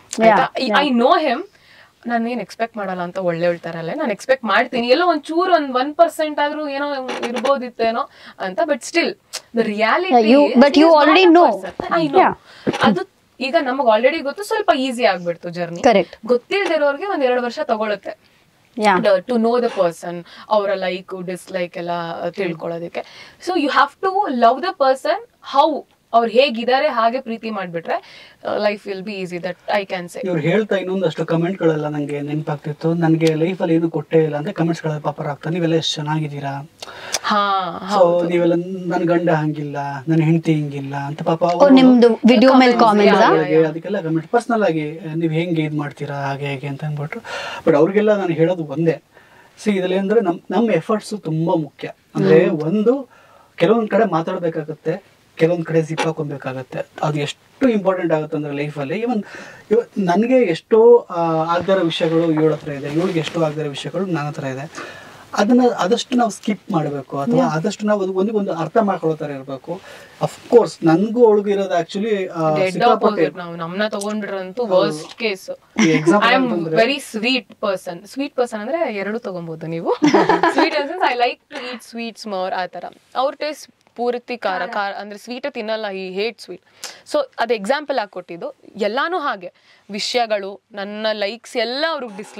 I know him ನಾನು ಏನ್ expect ಮಾಡಲ್ಲ ಅಂತ ಒಳ್ಳೆ ಹೇಳ್ತಾರಲ್ಲ ನಾನು ಎಕ್ಸ್ಪೆಕ್ಟ್ ಮಾಡ್ತೀನಿ ಎಲ್ಲೋ ಒಂದ್ ಚೂರ್ ಒಂದ್ ಒನ್ ಪರ್ಸೆಂಟ್ ಆದ್ರೂ ಏನೋ ಇರ್ಬೋದಿತ್ತೇನೋ ಅಂತ but still the reality you- but you already know. I know Yeah. ಅದು ಈಗ ನಮಗ್ ಆಲ್ರೆಡಿ ಗೊತ್ತು ಸ್ವಲ್ಪ ಈಸಿ ಆಗ್ಬಿಡ್ತು ಜರ್ನಿ Correct. ಗೊತ್ತಿಲ್ದಿರೋರ್ಗೆ ಒಂದ್ ಎರಡು ವರ್ಷ ತಗೊಳುತ್ತೆ yeah to know the person ಅವರ ಲೈಕ್ ಡಿಸ್ಲೈಕ್ ಎಲ್ಲ ತಿಳ್ಕೊಳ್ಳೋದಕ್ಕೆ so you have to love the person how ಅವ್ರು ಹೇಗಿದ್ದಾರೆ ಹಾಗೆ ಪ್ರೀತಿ ಮಾಡ್ಬಿಟ್ರೆ life will be easy that I can say ಇವ್ರು ಹೇಳ್ತಾ ಇನ್ನೊಂದಷ್ಟು ಕಮೆಂಟ್ಗಳೆಲ್ಲ ನಂಗೆ ನೆನಪಾಗ್ತಿತ್ತು ನನಗೆ ಲೈಫಲ್ಲಿ ಏನು ಕೊಟ್ಟೇ ಇಲ್ಲ ಅಂತ ಕಮೆಂಟ್ಸ್ಗಳ ಪಾಪರ್ ಆಗ್ತಾ ನೀವೆಲ್ಲ ಎಷ್ಟು ಚೆನ್ನಾಗಿದ್ದೀರಾ ಹಾ ಸೊ ನೀವೆಲ್ಲ ನನ್ನ ಗಂಡ ಹಂಗಿಲ್ಲ ನನ್ನ ಹೆಂಡತಿ ಹಿಂಗಿಲ್ಲ ಅಂತ ಪಾಪ ಓ ಅವ್ರು- ನಿಮ್ದು ವಿಡಿಯೋ ಮೇಲೆ ಕಾಮೆಂಟ್ಸ್ ಅವ್ರಿಗೆ ಅದಕ್ಕೆಲ್ಲ ಕಮೆಂಟ್ ಪರ್ಸನಲ್ ಆಗಿ ನೀವು ಹೆಂಗೆ ಇದು ಮಾಡ್ತೀರಾ ಹಾಗೆ ಹೇಗೆ ಅಂತ ಅಂದ್ಬಿಟ್ಟು ಬಟ್ ಅವ್ರಿಗೆಲ್ಲ ನಾನು ಹೇಳೋದು ಒಂದೇ ಸಿ ಇದರಲ್ಲಿ ಅಂದ್ರೆ ನಮ್ ನಮ್ಮ ಎಫರ್ಟ್ಸ್ ತುಂಬಾ ಮುಖ್ಯ ಅಂದ್ರೆ ಒಂದು ಕೆಲವೊಂದ್ ಕಡೆ ಮಾತಾಡ್ಬೇಕಾಗತ್ತೆ ಕೆಲವೊಂದ್ ಕಡೆ ಜಿಪ್ ಹಾಕೊಬೇಕಾಗತ್ತೆ ಅದು ಎಷ್ಟು ಇಂಪಾರ್ಟೆಂಟ್ ಆಗುತ್ತೆ ಅಂದ್ರೆ ಲೈಫಲ್ಲಿ ಇವನ್ ನನಗೆ ಎಷ್ಟೋ ಆಗದಿರೋ ವಿಷಯಗಳು ಇವಳ ಹತ್ರ ಇದೆ ಇವಳಿಗೆ ಎಷ್ಟೋ ಆಗದಿರೋ ವಿಷಯಗಳು ನನ್ನ ಹತ್ರ ಇದೆ ಅದನ್ನ ಆದಷ್ಟು ನಾವು ಸ್ಕಿಪ್ ಮಾಡಬೇಕು ಅಥವಾ ಆದಷ್ಟು ನಾವು ಅದು ಒಂದಿಗೊಂದು ಅರ್ಥ ಮಾಡ್ಕೊಳ್ಳೋ ತರ ಇರಬೇಕು ಅಫ್ಕೋರ್ಸ್ ನನ್ಗೂ ಅವಳಿಗೂ ಇರೋದು ಆಕ್ಚುಲಿ ಡೆಡ್ ಆಪೋಸಿಟ್ ನಾವು ನಮ್ನ ತಗೊಂಡ್ರಂತೂ ವರ್ಸ್ಟ್ ಕೇಸ್ ಈ example ಐ ಆಮ್ ಅಂತಂದ್ರೆ- very sweet person sweet person ಅಂದ್ರೆ ಎರಡು ತಗೊಂಬೋದು ನೀವು sweet I like to eat sweets more ಆ ತರ ಅವ್ರ ಟೇಸ್ಟ್ ಪೂರ್ತಿ ಖಾರ ಖಾರ ಅಂದ್ರೆ ಸ್ವೀಟ್ ತಿನ್ನಲ್ಲ ಈ ಹೇಟ್ ಸ್ವೀಟ್ ಸೊ ಅದು ಎಕ್ಸಾಂಪಲ್ ಆಗಿ ಕೊಟ್ಟಿದ್ದು ಎಲ್ಲಾನು ಹಾಗೆ ವಿಷಯಗಳು ನನ್ನ ಲೈಕ್ಸ್ ಎಲ್ಲ ಅವ್ರಿಗೆ ಡಿಸ್ಲೈಕ್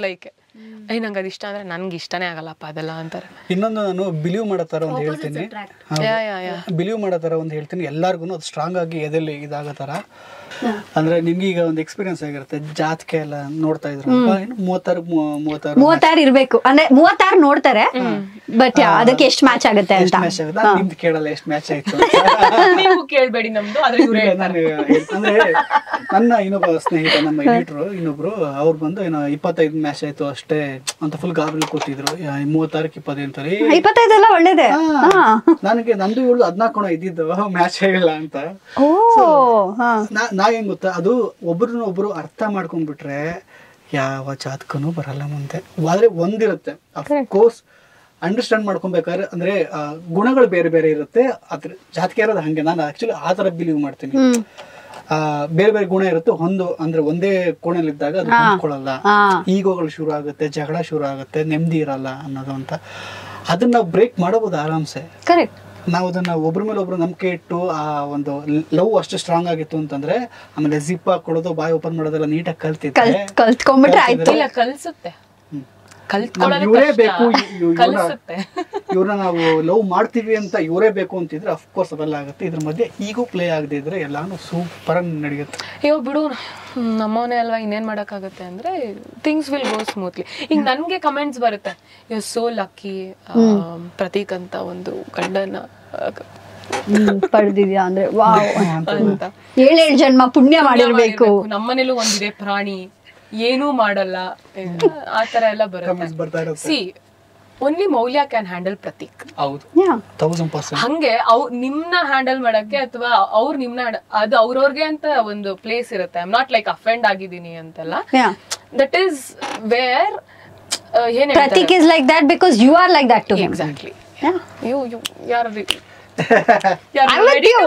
ಐ ನಂಗೆ ಅದು ಇಷ್ಟ ಅಂದ್ರೆ ನನ್ಗೆ ಇಷ್ಟನೇ ಆಗಲ್ಲಪ್ಪ ಅದೆಲ್ಲ ಅಂತಾರೆ ಇನ್ನೊಂದು ನಾನು ಬಿಲೀವ್ ಮಾಡೋ ಥರ ಒಂದು ಹೇಳ್ತೀನಿ ಯಾ ಯಾ ಯಾ ಬಿಲೀವ್ ಮಾಡೋ ಥರ ಒಂದು ಹೇಳ್ತೀನಿ ಎಲ್ಲಾರ್ಗು ಅದು ಸ್ಟ್ರಾಂಗ್ ಆಗಿ ಎದೆಲ್ಲಿ ಇದಾಗೋ ಥರ ಅಂದ್ರೆ ನಿಮ್ಗೆ ಈಗ ಒಂದು ಎಕ್ಸ್ಪೀರಿಯನ್ಸ್ ಆಗಿರುತ್ತೆ ಜಾತಕ ಎಲ್ಲ ನೋಡ್ತಾ ಇದ್ರು ಏನು ಮೂವತ್ತಾರು ಮೂ- ಮೂವತ್ತಾರು ಮೂವತ್ತಾರು ಇರ್ಬೇಕು ಅಂದ್ರೆ ಮೂವತ್ತಾರು ನೋಡ್ತಾರೆ ಬಟ್ ಅದಕ್ಕೆ ಎಷ್ಟು ಮ್ಯಾಚ್ ಆಗುತ್ತೆ ಅಂತ ಮ್ಯಾಚ್ ಆಗುತ್ತೆ ನಾನು ನಿಮ್ದು ಕೇಳಲ್ಲ ಎಷ್ಟು ಮ್ಯಾಚ್ ಆಯ್ತು ನೀವು ಕೇಳ್ಬೇಡಿ ನಮ್ದು ಆದ್ರೆ ಇವ್ರೇ ಇಲ್ಲ, ನಾನು ಹೇಳ್- ಅಂದ್ರೆ ನನ್ನ ಇನ್ನೊಬ್ಬ ಸ್ನೇಹಿತ ನಮ್ಮ ಎಡಿಟ್ರು ಇನ್ನೊಬ್ರು ಅವ್ರು ಬಂದು ಏನೋ ಇಪ್ಪತ್ತೈದು ಮ್ಯಾಚ್ ಆಯ್ತು ಅಷ್ಟೇ ಅಂತ ಫುಲ್ ಗಾಬರಿ ಕೂತಿದ್ರು ಯಾ, ಮೂವತ್ತಾರಕ್ಕೆ ಇಪ್ಪತ್ತೈದು ಅಂತಾರೆ ಏ, ಇಪ್ಪತ್ತೈದೆಲ್ಲ ಒಳ್ಳೇದೇ ಹಾ ನನಗೆ ನಂದು ಇವಳು ಹದ್ನಾಲ್ಕು ಕಣ ಇದ್ದಿದ್ದು ಮ್ಯಾಚ್ ಆಗಿಲ್ಲ ಅಂತ ಓ ಹಾ ನಾ ನಾ ಹೆಂಗ್ ಗೊತ್ತಾ ಅದು ಒಬ್ರನ್ನ ಒಬ್ರು ಅರ್ಥ ಮಾಡ್ಕೊಂಡ್ಬಿಟ್ರೆ ಯಾವ ಜಾತಕನೂ ಬರಲ್ಲ ಮುಂದೆ ಆದ್ರೆ ಒಂದಿರುತ್ತೆ ಕೋರ್ಸ್ ಅಂಡರ್ಸ್ಟ್ಯಾಂಡ್ ಮಾಡ್ಕೊಬೇಕಾದ್ರೆ ಅಂದ್ರೆ ಆ, ಗುಣಗಳು ಬೇರೆ ಬೇರೆ ಇರುತ್ತೆ ಅದ್ರ ಜಾತಕ ಇರೋದು ಹಂಗೆ ನಾನು ಆಕ್ಚುಲಿ ಆ ತರ ಬಿಲೀವ್ ಮಾಡ್ತೀನಿ ಆ, ಬೇರೆ ಬೇರೆ ಗುಣ ಇರುತ್ತೆ ಒಂದು ಅಂದ್ರೆ ಒಂದೇ ಕೋಣೆಲಿದ್ದಾಗ ಅದು ಹೊಂದ್ಕೊಳ್ಳಲ್ಲ ಹಾ ಈಗೋಗಳು ಶುರು ಆಗುತ್ತೆ ಜಗಳ ಶುರು ಆಗುತ್ತೆ ನೆಮ್ಮದಿ ಇರಲ್ಲ ಅನ್ನೋದು ಅಂತ ಅದನ್ನ ನಾವು ಬ್ರೇಕ್ ಮಾಡಬಹುದು ಆರಾಮ್ಸೆ ಕರೆಕ್ಟ್ ನಾವು ಅದನ್ನ ಒಬ್ರ ಮೇಲೆ ಒಬ್ರು ನಂಬಿಕೆ ಇಟ್ಟು ಆ ಒಂದು ಲವ್ ಅಷ್ಟು ಸ್ಟ್ರಾಂಗ್ ಆಗಿತ್ತು ಅಂತಂದ್ರೆ ಆಮೇಲೆ ಜಿಪ್ ಹಾಕೊಡೋದು ಬಾಯಿ ಓಪನ್ ಮಾಡೋದೆಲ್ಲ ನೀಟಾಗಿ ಕಲ್ತಿದ್ರೆ ಕಲ್ತ್ ಕಲ್ತ್ಕೊಂಡ್ಬಿಟ್ರೆ ಆಯ್ತು ಇಲ್ಲ ಕಲ್ಸುತ್ತೆ ಹ್ಮ್. ಕಲ್ತ್ಕೊಳ್ಳೋದು ಇವರೇ ಕಷ್ಟ. ಬೇಕು ಇವ್ರನ್ನ ಕಲ್ಸುತ್ತೆ ಇವ್ರನ್ನ ನಾವು ಲವ್ ಮಾಡ್ತೀವಿ ಅಂತ ಇವರೇ ಬೇಕು ಅಂತಿದ್ರೆ ಅಫ್ಕೋರ್ಸ್ ಅದೆಲ್ಲ ಆಗುತ್ತೆ ಇದ್ರ ಮಧ್ಯೆ ಈಗೂ ಪ್ಲೇ ಆಗದೆ ಇದ್ರೆ ಎಲ್ಲಾನು ಸೂಪರ್ ಆಗಿ ನಡೆಯುತ್ತೆ ಅಯ್ಯೋ ಬಿಡು ಹ್ಮ್, ನಮ್ಮವನೇ ಅಲ್ವಾ ಇನ್ನೇನ್ ಮಾಡಕ್ಕಾಗತ್ತೆ ಅಂದ್ರೆ ಥಿಂಗ್ಸ್ ವಿಲ್ ಗೋ ಸ್ಮೂತ್ಲಿ ಈಗ ನನ್ಗೆ ಕಮೆಂಟ್ಸ್ ಬರುತ್ತೆ ಯು ಸೋ ಲಕ್ಕಿ ಪ್ರತೀಕ್ ಅಂತ ಒಂದು ಗಂಡನ ಆ, ಪಡೆದಿದ್ಯಾ ಅಂದ್ರೆ ವಾವ್ ಅಂತ ಏಳೇಳು ಜನ್ಮ ಪುಣ್ಯ ಮಾಡಿರ್ಬೇಕು ನಮ್ಮನೇಲೂ ಒಂದಿದೆ ಪ್ರಾಣಿ ಏನೂ ಮಾಡಲ್ಲ ಆ ತರ ಎಲ್ಲ Comments ಬರ್ತಾ ಬರುತ್ತೆ ಇರುತ್ತೆ. See only Moulya can handle Prateek ಹೌದು Yeah. ತೌಸಂಡ್ ಪರ್ಸೆಂಟ್ ಹಂಗೆ ಅವ್ ನಿಮ್ನ ಹ್ಯಾಂಡಲ್ ಮಾಡಕ್ಕೆ ಅಥವಾ ಅವ್ರು ನಿಮ್ನ hand- ಅದು ಅವ್ರವ್ರಿಗೆ ಅಂತ ಒಂದು ಪ್ಲೇಸ್ ಇರುತ್ತೆ ಐ ನಾಟ್ ಲೈಕ್ ಅಫೆಂಡ್ ಆಗಿದ್ದೀನಿ ಅಂತೆಲ್ಲ Yeah. ದಟ್ ಈಸ್ ವೇರ್ ಏನ್ Prateek is like that because you are like that to him exactly Yeah. You you ಯಾರು I'm with you.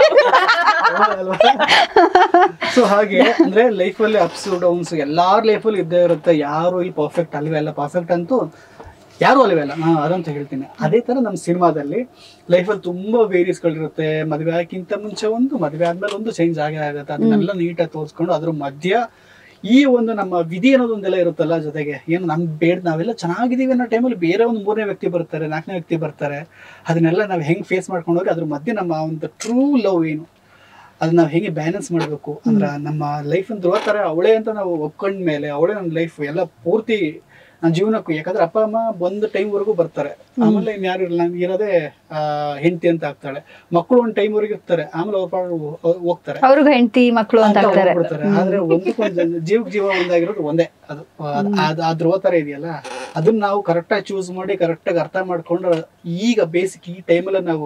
ಸೊ ಹಾಗೆ ಅಂದ್ರೆ ಲೈಫ್ ಅಲ್ಲಿ ಅಪ್ಸ್ ಡೌನ್ಸ್ ಎಲ್ಲಾರ ಲೈಫಲ್ಲಿ ಇದ್ದೇ ಇರುತ್ತೆ ಯಾರು ಇಲ್ಲಿ ಪರ್ಫೆಕ್ಟ್ ಅಲ್ವೇ ಅಲ್ಲ ಪರ್ಫೆಕ್ಟ್ ಅಂತೂ ಯಾರು ಅಲ್ವೇ ಅಲ್ಲ ನಾನು ಅದಂತ ಹೇಳ್ತೀನಿ ಅದೇ ತರ ನಮ್ಮ ಸಿನಿಮಾದಲ್ಲಿ ಲೈಫಲ್ಲಿ ತುಂಬಾ ವೇರಿಯಸ್ಗಳಿರುತ್ತೆ ಮದುವೆ ಆಗಕ್ಕಿಂತ ಮುಂಚೆ ಒಂದು ಮದುವೆ ಆದ್ಮೇಲೆ ಒಂದು ಚೇಂಜ್ ಆಗೇ ಆಗುತ್ತೆ ಅದನ್ನೆಲ್ಲ ನೀಟಾಗಿ ತೋರಿಸ್ಕೊಂಡು ಅದ್ರ ಮಧ್ಯ ಈ ಒಂದು ನಮ್ಮ ವಿಧಿ ಅನ್ನೋದೊಂದೆಲ್ಲ ಇರುತ್ತಲ್ಲ ಜೊತೆಗೆ ಏನು ನಮ್ ಬೇಡ ನಾವೆಲ್ಲ ಚೆನ್ನಾಗಿದೀವಿ ಅನ್ನೋ ಟೈಮಲ್ಲಿ ಬೇರೆ ಒಂದು ಮೂರನೇ ವ್ಯಕ್ತಿ ಬರ್ತಾರೆ ನಾಲ್ಕನೇ ವ್ಯಕ್ತಿ ಬರ್ತಾರೆ ಅದನ್ನೆಲ್ಲ ನಾವು ಹೆಂಗ್ ಫೇಸ್ ಮಾಡ್ಕೊಂಡು ಹೋಗಿ ಅದ್ರ ಮಧ್ಯೆ ನಮ್ಮ ಒಂದು ಟ್ರೂ ಲವ್ ಏನು ಅದನ್ನ ನಾವು ಹೇಗೆ ಬ್ಯಾಲೆನ್ಸ್ ಮಾಡಬೇಕು ಅಂದ್ರೆ ನಮ್ಮ ಲೈಫ್ ಧ್ರುವ ತರ ಅವಳೇ ಅಂತ ನಾವು ಒಪ್ಕೊಂಡ ಮೇಲೆ ಅವಳೇ ನನ್ನ ಲೈಫ್ ಎಲ್ಲ ಪೂರ್ತಿ ನನ್ನ ಜೀವನಕ್ಕೂ ಯಾಕಂದ್ರೆ ಅಪ್ಪ ಅಮ್ಮ ಒಂದು ಟೈಮ್ ವರೆಗೂ ಬರ್ತಾರೆ ಆಮೇಲೆ ಇನ್ಯಾರು ಇರಲ್ಲ ನನ್ಗೆ ಇರೋದೇ ಆ, ಹೆಂಡತಿ ಅಂತ ಆಗ್ತಾಳೆ ಮಕ್ಕಳು ಒಂದು ಟೈಮ್ ವರೆಗೂ ಇರ್ತಾರೆ ಆಮೇಲೆ ಅವ್ರ ಪಾಡು ಅವ್ರು ಹೋಗ್ತಾರೆ ಅವ್ರಿಗೂ ಹೆಂಡತಿ ಮಕ್ಕಳು ಅಂತ ಅಂತ ಆಗ್ತಾರೆ ಹೋಗ್ಬಿಡ್ತಾರೆ. ಆದ್ರೆ ಒಂದಕ್ಕೊಂದು ಜೀವಕ್ಕೆ ಜೀವ ಒಂದಾಗಿರೋದು ಒಂದೇ ಅದು ಅದ್- ಅದ್- ಆ ಧ್ರುವ ತರ ಇದೆಯಲ್ಲ ಅದನ್ನ ನಾವು ಕರೆಕ್ಟಾಗಿ ಚೂಸ್ ಮಾಡಿ ಕರೆಕ್ಟಾಗಿ ಅರ್ಥ ಮಾಡ್ಕೊಂಡ್ರೆ ಈಗ ಬೇಸಿಕ್ ಈ ಟೈಮಲ್ಲಿ ನಾವು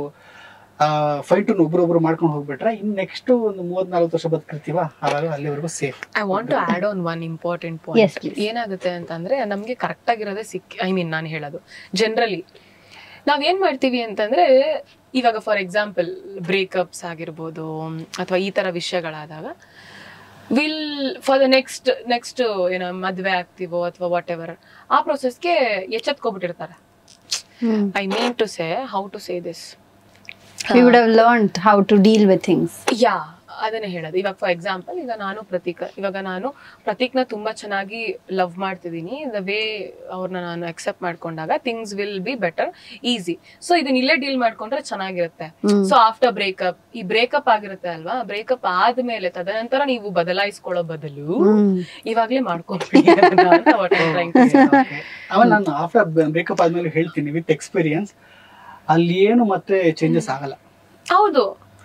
ಫೈಟ್ ಒಬ್ರೊಬ್ರು ಮಾಡ್ಕೊಂಡು ಹೋಗ್ಬಿಟ್ರೆ ಇನ್ ನೆಕ್ಸ್ಟ್ ಒಂದು ಮೂವತ್ ನಲ್ವತ್ತು ವರ್ಷ ಬದುಕಿರ್ತೀವ ಅವಾಗ ಅಲ್ಲಿವರೆಗೂ safe I want to add on one important Yes, point ಏನಾಗುತ್ತೆ ಅಂತಂದ್ರೆ ನಮ್ಗೆ ಕರೆಕ್ಟ್ ಆಗಿರೋದೇ ಸಿಕ್ ಐ ಮೀನ್ ನಾನು ಹೇಳೋದು ಜನರಲಿ ನಾವ್ ಏನ್ ಮಾಡ್ತೀವಿ ಅಂತಂದ್ರೆ ಇವಾಗ ಫಾರ್ ಎಕ್ಸಾಂಪಲ್ ಬ್ರೇಕಪ್ಸ್ ಆಗಿರ್ಬೋದು ಅಥವಾ ಈ ತರ ವಿಷಯಗಳಾದಾಗ will for the next next ಏನೋ ಮದ್ವೆ ಆಗ್ತೀವೋ ಅಥವಾ ವಾಟ್ ಎವರ್ ಆ ಪ್ರೊಸೆಸ್ಗೆ ಎಚ್ಚೆತ್ಕೊಬಿಟ್ಟಿರ್ತಾರೆ I mean to say how to say this we would have learn how to deal with things yeah ಅದನ್ನೇ ಹೇಳೋದು ಇವಾಗ ಫಾರ್ ಎಕ್ಸಾಂಪಲ್ ಈಗ ನಾನು ಪ್ರತೀಕ್ ಇವಾಗ ನಾನು ಪ್ರತೀಕ್ನ ತುಂಬಾ ಚೆನ್ನಾಗಿ ಲವ್ ಮಾಡ್ತಿದ್ದೀನಿ ದ ವೇ ಅವ್ರನ್ನ ನಾನು ಅಕ್ಸೆಪ್ಟ್ ಮಾಡ್ಕೊಂಡಾಗ things will be better easy so ಇದನ್ನ ಇಲ್ಲೇ ಡೀಲ್ ಮಾಡ್ಕೊಂಡ್ರೆ ಚೆನ್ನಾಗಿರುತ್ತೆ ಸೊ ಆಫ್ಟರ್ ಬ್ರೇಕಪ್ ಈ ಬ್ರೇಕಪ್ ಆಗಿರುತ್ತೆ ಅಲ್ವಾ ಬ್ರೇಕಪ್ ಆದ್ಮೇಲೆ ತದನಂತರ ನೀವು ಬದಲಾಯಿಸ್ಕೊಳ್ಳೋ ಬದಲು ಇವಾಗ್ಲೇ ಮಾಡ್ಕೊಂಡ್ಬಿಡಿ ಅದನ್ನ ಅಂತ what I'm trying to say. ಆಮೇಲೆ ನಾನು ಆಫ್ಟರ್ ಬ್ರೇಕಪ್ ಆದ್ಮೇಲೆ ಹೇಳ್ತೀನಿ ವಿತ್ ಎಕ್ಸ್ಪೀರಿಯನ್ಸ್ ಅಲ್ಲಿ ಏನು ಮತ್ತೆ ಚೇಂಜಸ್ ಆಗಲ್ಲ ಹೌದು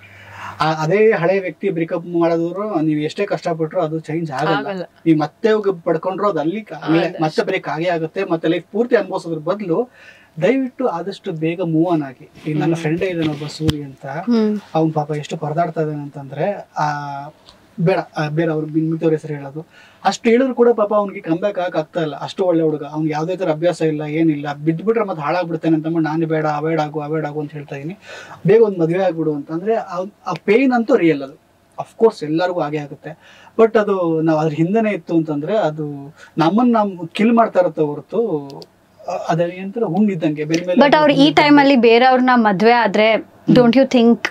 ಆ- ಅದೇ ಹಳೆ ವ್ಯಕ್ತಿ ಬ್ರೇಕಪ್ ಮಾಡಿದ್ರು ನೀವು ಎಷ್ಟೇ ಕಷ್ಟಪಟ್ರು ಅದು ಚೇಂಜ್ ಆಗಲ್ಲ ಆಗಲ್ಲ. ನೀವು ಮತ್ತೆ ಹೋಗಿ ಪಡ್ಕೊಂಡ್ರು ಅದು ಅಲ್ಲಿ ಆಮೇಲೆ ಮತ್ತೆ ಬ್ರೇಕ್ ಆಗೇ ಆಗುತ್ತೆ ಮತ್ತೆ ಲೈಫ್ ಪೂರ್ತಿ ಅನುಭವಿಸೋದ್ರ ಬದಲು ದಯವಿಟ್ಟು ಆದಷ್ಟು ಬೇಗ ಮೂವ್ ಆನ್ ಆಗಿ ಈಗ ನನ್ನ ಫ್ರೆಂಡೇ ಇದ್ದಾನೆ ಒಬ್ಬ ಸೂರಿ ಅಂತ ಅವ್ನ್ ಪಾಪ ಎಷ್ಟು ಪರದಾಡ್ತಾ ಇದ್ದಾನೆ ಅಂತಂದ್ರೆ ಆ ಬೇಡ ಆ, ಬೇರೆ ಅವ್ರು ಮಿತ್ತವ್ರ ಹೆಸರು ಹೇಳೋದು ಅಷ್ಟು ಹೇಳಿದ್ರು ಕೂಡ ಪಾಪ ಅವ್ನಿಗೆ ಕಂಬ್ಯಾಕ್ ಆಗಕ್ ಆಗ್ತಾ ಇಲ್ಲ ಅಷ್ಟು ಒಳ್ಳೆ ಹುಡುಗ ಅವ್ನಿಗೆ ಯಾವ್ದೇ ತರ ಅಭ್ಯಾಸ ಇಲ್ಲ ಏನಿಲ್ಲ ಬಿದ್ಬಿಟ್ರೆ ಮತ್ತೆ ಹಾಳಾಗ್ಬಿಡ್ತಾನೆ ಅಂತ ನಾನು ಬೇಡ ಅವಾಯ್ಡ್ ಆಗು ಅವಾಯ್ಡ್ ಆಗು ಅಂತ ಹೇಳ್ತಾ ಇದೀನಿ ಬೇಗ ಒಂದು ಮದುವೆ ಆಗ್ಬಿಡು ಅಂತಂದ್ರೆ ಆ- ಆ ಪೇನ್ ಅಂತೂ ರಿಯಲ್ ಅದು ಅಫ್ಕೋರ್ಸ್ ಎಲ್ಲರಿಗೂ ಹಾಗೆ ಆಗುತ್ತೆ ಬಟ್ ಅದು ನಾವು ಅದ್ರ ಹಿಂದೆನೆ ಇತ್ತು ಅಂತಂದ್ರೆ ಅದು ನಮ್ಮನ್ನ ನಾವು ಕಿಲ್ ಮಾಡ್ತಾ ಇರುತ್ತೆ ಹೊರತು ಅ- ಅದೇ ಏನಂತಾರೆ ಹುಣ್ಣಿದ್ದಂಗೆ ಬೆನ್ ಮೇಲೆ ಬಟ್ ಅವ್ರು ಈ ಟೈಮ್ ಅಲ್ಲಿ ಬೇರೆಯವ್ರನ್ನ ಮದ್ವೆ ಆದ್ರೆ ಡೋಂಟ್ ಯು ಥಿಂಕ್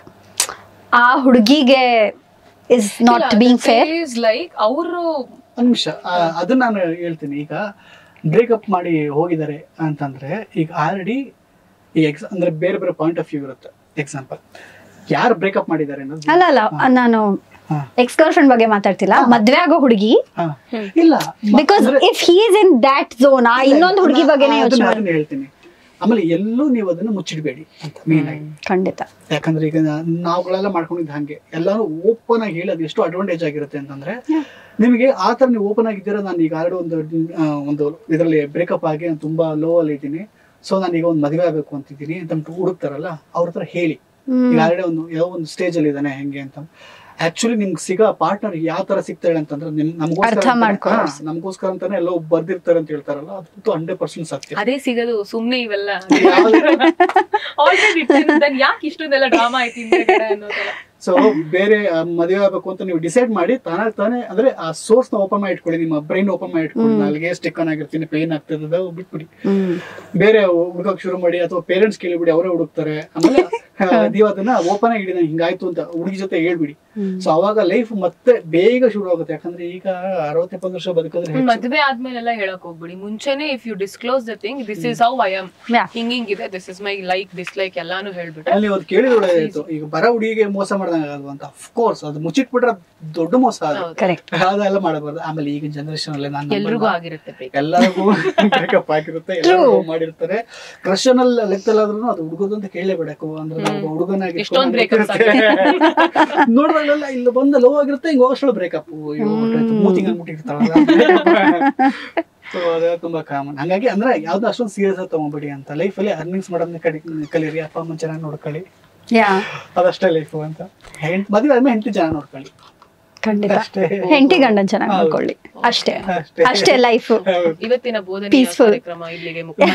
ಆ ಹುಡುಗಿಗೆ is not being fair like ಅವರು ಒಂದ್ ನಿಮಿಷ ಆ, ಅದನ್ನ ನಾನು ಹೇಳ್ತೀನಿ ಈಗ ಬ್ರೇಕಪ್ ಮಾಡಿ ಹೋಗಿದ್ದಾರೆ ಅಂತಂದ್ರೆ ಈಗ ಆಲ್ರೆಡಿ ಈ ಎಕ್ಸ್ ಅಂದ್ರೆ ಬೇರೆ ಬೇರೆ ಪಾಯಿಂಟ್ ಆಫ್ ವ್ಯೂ ಇರುತ್ತೆ ಎಕ್ಸಾಂಪಲ್ ಯಾರು ಬ್ರೇಕಪ್ ಮಾಡಿದ್ದಾರೆ ಅನ್ನೋದು ಅಲ್ಲ ಅಲ್ಲ ನಾನು ಹಾ. ಎಕ್ಸ್ ಗರ್ಲ್ ಫ್ರೆಂಡ್ ಬಗ್ಗೆ ಮಾತಾಡ್ತಿಲ್ಲ ಮದ್ವೆ ಆಗೋ ಹುಡುಗಿ ಹಾ. ಇಲ್ಲ ಮ- ಬಿಕಾಸ್ ಅಂದ್ರೆ- if he is in that zone ಆ ಇನ್ನೊಂದು ಹುಡುಗಿ ನಾ- ಬಗ್ಗೆನೇ ಅದನ್ನ- ಯೋಚನೆ ಮಾಡಿ ಅದನ್ನ ಹೇಳ್ತೀನಿ ಆಮೇಲೆ ಎಲ್ಲೂ ನೀವು ಅದನ್ನ ಮುಚ್ಚಿಡ್ಬೇಡಿ ಅಂತ ಮೇನ್ ಆಗಿ ಖಂಡಿತ ಯಾಕಂದ್ರೆ ಈಗ ನಾ- ನಾವುಗಳೆಲ್ಲ ಮಾಡ್ಕೊಂಡಿದ್ದು ಹಂಗೆ ಎಲ್ಲಾನು ಓಪನ್ ಆಗಿ ಹೇಳಿ ಅದು ಎಷ್ಟು ಅಡ್ವಾಂಟೇಜ್ ಆಗಿರುತ್ತೆ ಅಂತಂದ್ರೆ ನಿಮಗೆ ಆ ತರ ನೀವು ಓಪನ್ ಆಗಿದ್ದೀರಾ ನಾನು ಈಗ ಆಲ್ರೆಡಿ ಒಂದು ಆ, ಒಂದು ಇದರಲ್ಲಿ ಬ್ರೇಕಪ್ ಆಗಿ ನಾನು ತುಂಬಾ ಲೋ ಅಲ್ಲಿ ಇದ್ದೀನಿ ಸೊ ನಾನು ಈಗ ಒಂದು ಮದುವೆ ಆಗಬೇಕು ಅಂತಿದ್ದೀನಿ ಅಂತ ಹುಡುಕ್ತಾರಲ್ಲ ಅವ್ರ ಹತ್ರ ಹೇಳಿ ಈಗ ಆಲ್ರೆಡಿ ಒಂದು ಯಾವ ಒಂದು ಸ್ಟೇಜ್ ಅಲ್ಲಿ ಇದ್ದಾನೆ ಹೆಂಗೆ ಅಂತ ಆಕ್ಚುಲಿ ನಿಮ್ಗೆ ಸಿಗೋ ಪಾರ್ಟ್ನರ್ ಯಾವ ತರ ಸಿಗ್ತಾಳೆ ಅಂತಂದ್ರೆ ನಿಮ್ ನಮಗೋಸ್ಕರ ಅರ್ಥ ಅಂತಾನೆ- ಮಾಡ್ಕೊಳ್ಳೋ. ಹಾ, ನಮಗೋಸ್ಕರ ಅಂತಾನೆ ಎಲ್ಲೋ ಬರ್ದಿರ್ತಾರೆ ಅಂತ ಹೇಳ್ತಾರಲ್ಲ ಅದು ಹಂಡ್ರೆಡ್ ಪರ್ಸೆಂಟ್ ಸತ್ಯ ಅದೇ ಸಿಗೋದು ಸುಮ್ನೆ ಇವೆಲ್ಲ ಯಾವ್ದು- ಆಲ್ರೆಡಿ ಯಾಕೆ ಇಷ್ಟೊಂದೆಲ್ಲ ಡ್ರಾಮಾ ಐತಿ ಹಿಂದೆಗಡೆ ಅನ್ನೋದೆಲ್ಲ ಸೊ ಬೇರೆ ಆ, ಮದುವೆ ಆಗ್ಬೇಕು ಅಂತ ನೀವು ಡಿಸೈಡ್ ಮಾಡಿ ತಾನಾಗ್ ತಾನೇ ಅಂದ್ರೆ ಆ ಸೋರ್ಸ್ ನ ಓಪನ್ ಮಾಡಿ ಇಟ್ಕೊಳ್ಳಿ ನಿಮ್ಮ ಬ್ರೈನ್ ಓಪನ್ ಮಾಡಿ ಇಟ್ಕೊಳ್ಳಿ ನಾಲ್ಗೆ ಸ್ಟಿಕ್ ಆನ್ ಆಗಿರ್ತೀನಿ ಪೇನ್ ಆಗ್ತದ ಬಿಟ್ಬಿಡಿ ಹ್ಮ್ ಬೇರೆ ಹುಡುಕಕ್ ಶುರು ಮಾಡಿ ಅಥವಾ ಪೇರೆಂಟ್ಸ್ ಕೇಳಿಬಿಡಿ ಅವರೇ ಹುಡುಕ್ತಾರೆ ಆಮೇಲೆ ಆ, ನೀವು ಅದನ್ನ ಓಪನ್ ಆಗಿ ಇಡಿ ನಂಗೆ ಹಿಂಗಾಯ್ತು ಅಂತ ಹುಡುಗಿ ಜೊತೆ ಹೇಳ್ಬಿಡಿ ಸೊ ಅವಾಗ ಲೈಫ್ ಮತ್ತೆ ಬೇಗ ಶುರು ಆಗುತ್ತೆ ಯಾಕಂದ್ರೆ ಈಗ ಅರವತ್ತೆಪ್ಪತ್ತು ವರ್ಷ ಬದುಕಿದ್ರೆ ಹೆಚ್ಚು. ಮದ್ವೆ ಆದ್ಮೇಲೆಲ್ಲ ಹೇಳಕ್ ಹೋಗ್ಬಿಡಿ ಮುಂಚೆನೆ if you disclose the thing this is how I am Yeah. ಹಿಂಗ್ ಹಿಂಗಿದೆ this is my like dislike ಎಲ್ಲಾನು ಹೇಳ್ಬಿಟ್ಟು ಅಲ್ಲಿ ಒಂದು ಕೇಳಿದ ಒಳ್ಳೆದಾಯ್ತು ಈಗ ಬರ ಹುಡುಗಿಗೆ ಮೋಸ ಮಾಡ್ದಂಗ ಆಗಲ್ವಾ ಅಂತ ಕೋರ್ಸ್ ಅದು ಮುಚ್ಚಿಟ್ಬಿಟ್ರೆ ಅದ್ ದೊಡ್ಡ ಮೋಸ ಅದು ಕರೆಕ್ಟ್ ಅದೆಲ್ಲ ಮಾಡಬಾರ್ದು ಆಮೇಲೆ ಈಗಿನ ಜನರೇಷನ್ ಅಲ್ಲಿ ನಾನು ಎಲ್ರಿಗೂ ಆಗಿರುತ್ತೆ break. ಎಲ್ಲರಿಗೂ ಬ್ರೇಕಪ್ ಆಗಿರುತ್ತೆ ಎಲ್ಲರಿಗೂ ಮಾಡಿರ್ತಾರೆ ಕ್ರಶನಲ್ ಲೆಕ್ಕದಲ್ಲಾದ್ರೂ ಅದು ಹುಡುಗದು ಅಂತ ಕೇಳಲೇಬೇಡಕು ಅಂದ್ರೆ ನಾವು ಹುಡುಗನಾಗಿ ಎಷ್ಟೊಂದ್ breakups ನೋಡಿದಾಗಲೆಲ್ಲ ಇಲ್ಲಿ ಬಂದ ಲವ್ ಆಗಿರುತ್ತೆ ಹಿಂಗ್ ಹೋಗೋಷ್ಟು ಬ್ರೇಕಪ್ ಮೂತಿಂಗ್ ಅಂದ್ಬಿಟ್ಟಿರ್ತಾರಲ್ಲ ಸೊ ಅದು ತುಂಬಾ ಕಾಮನ್ ಹಂಗಾಗಿ ಅಂದ್ರೆ ಯಾವ್ದು ಅಷ್ಟೊಂದು ಸೀರಿಯಸ್ ಆಗಿ ತಗೊಂಬಿಡಿ ಅಂತ ಲೈಫಲ್ಲಿ ಅರ್ನಿಂಗ್ಸ್ ಮಾಡೋದನ್ನ ಕಡಿ ಕಲೀರಿ ಅಪ್ಪ ಅಮ್ಮ ಚೆನ್ನಾಗಿ ನೋಡ್ಕೊಳ್ಳಿ ಯಾ ಅದಷ್ಟೇ ಲೈಫು ಅಂತ ಹೆಂಟ್ ಮದುವೆ ಆದ್ಮೇಲೆ ಹೆಂಡತಿ ಚೆನ್ನಾಗಿ ನೋಡ್ಕೊಳ್ಳಿ ಖಂಡಿತ ಅಷ್ಟೇ ಹೆಂಡತಿ ಗಂಡನ್ ಚೆನ್ನಾಗಿ ಹೌದು. ನೋಡ್ಕೊಳ್ಳಿ ಅಷ್ಟೇ ಅಷ್ಟೇ. ಅಷ್ಟೇ ಲೈಫ್ ಹೌದು. ಇವತ್ತಿನ ಬೋಧನೆ Peaceful. ಕಾರ್ಯಕ್ರಮ ಇಲ್ಲಿಗೆ ಮುಕ್ತಾಯ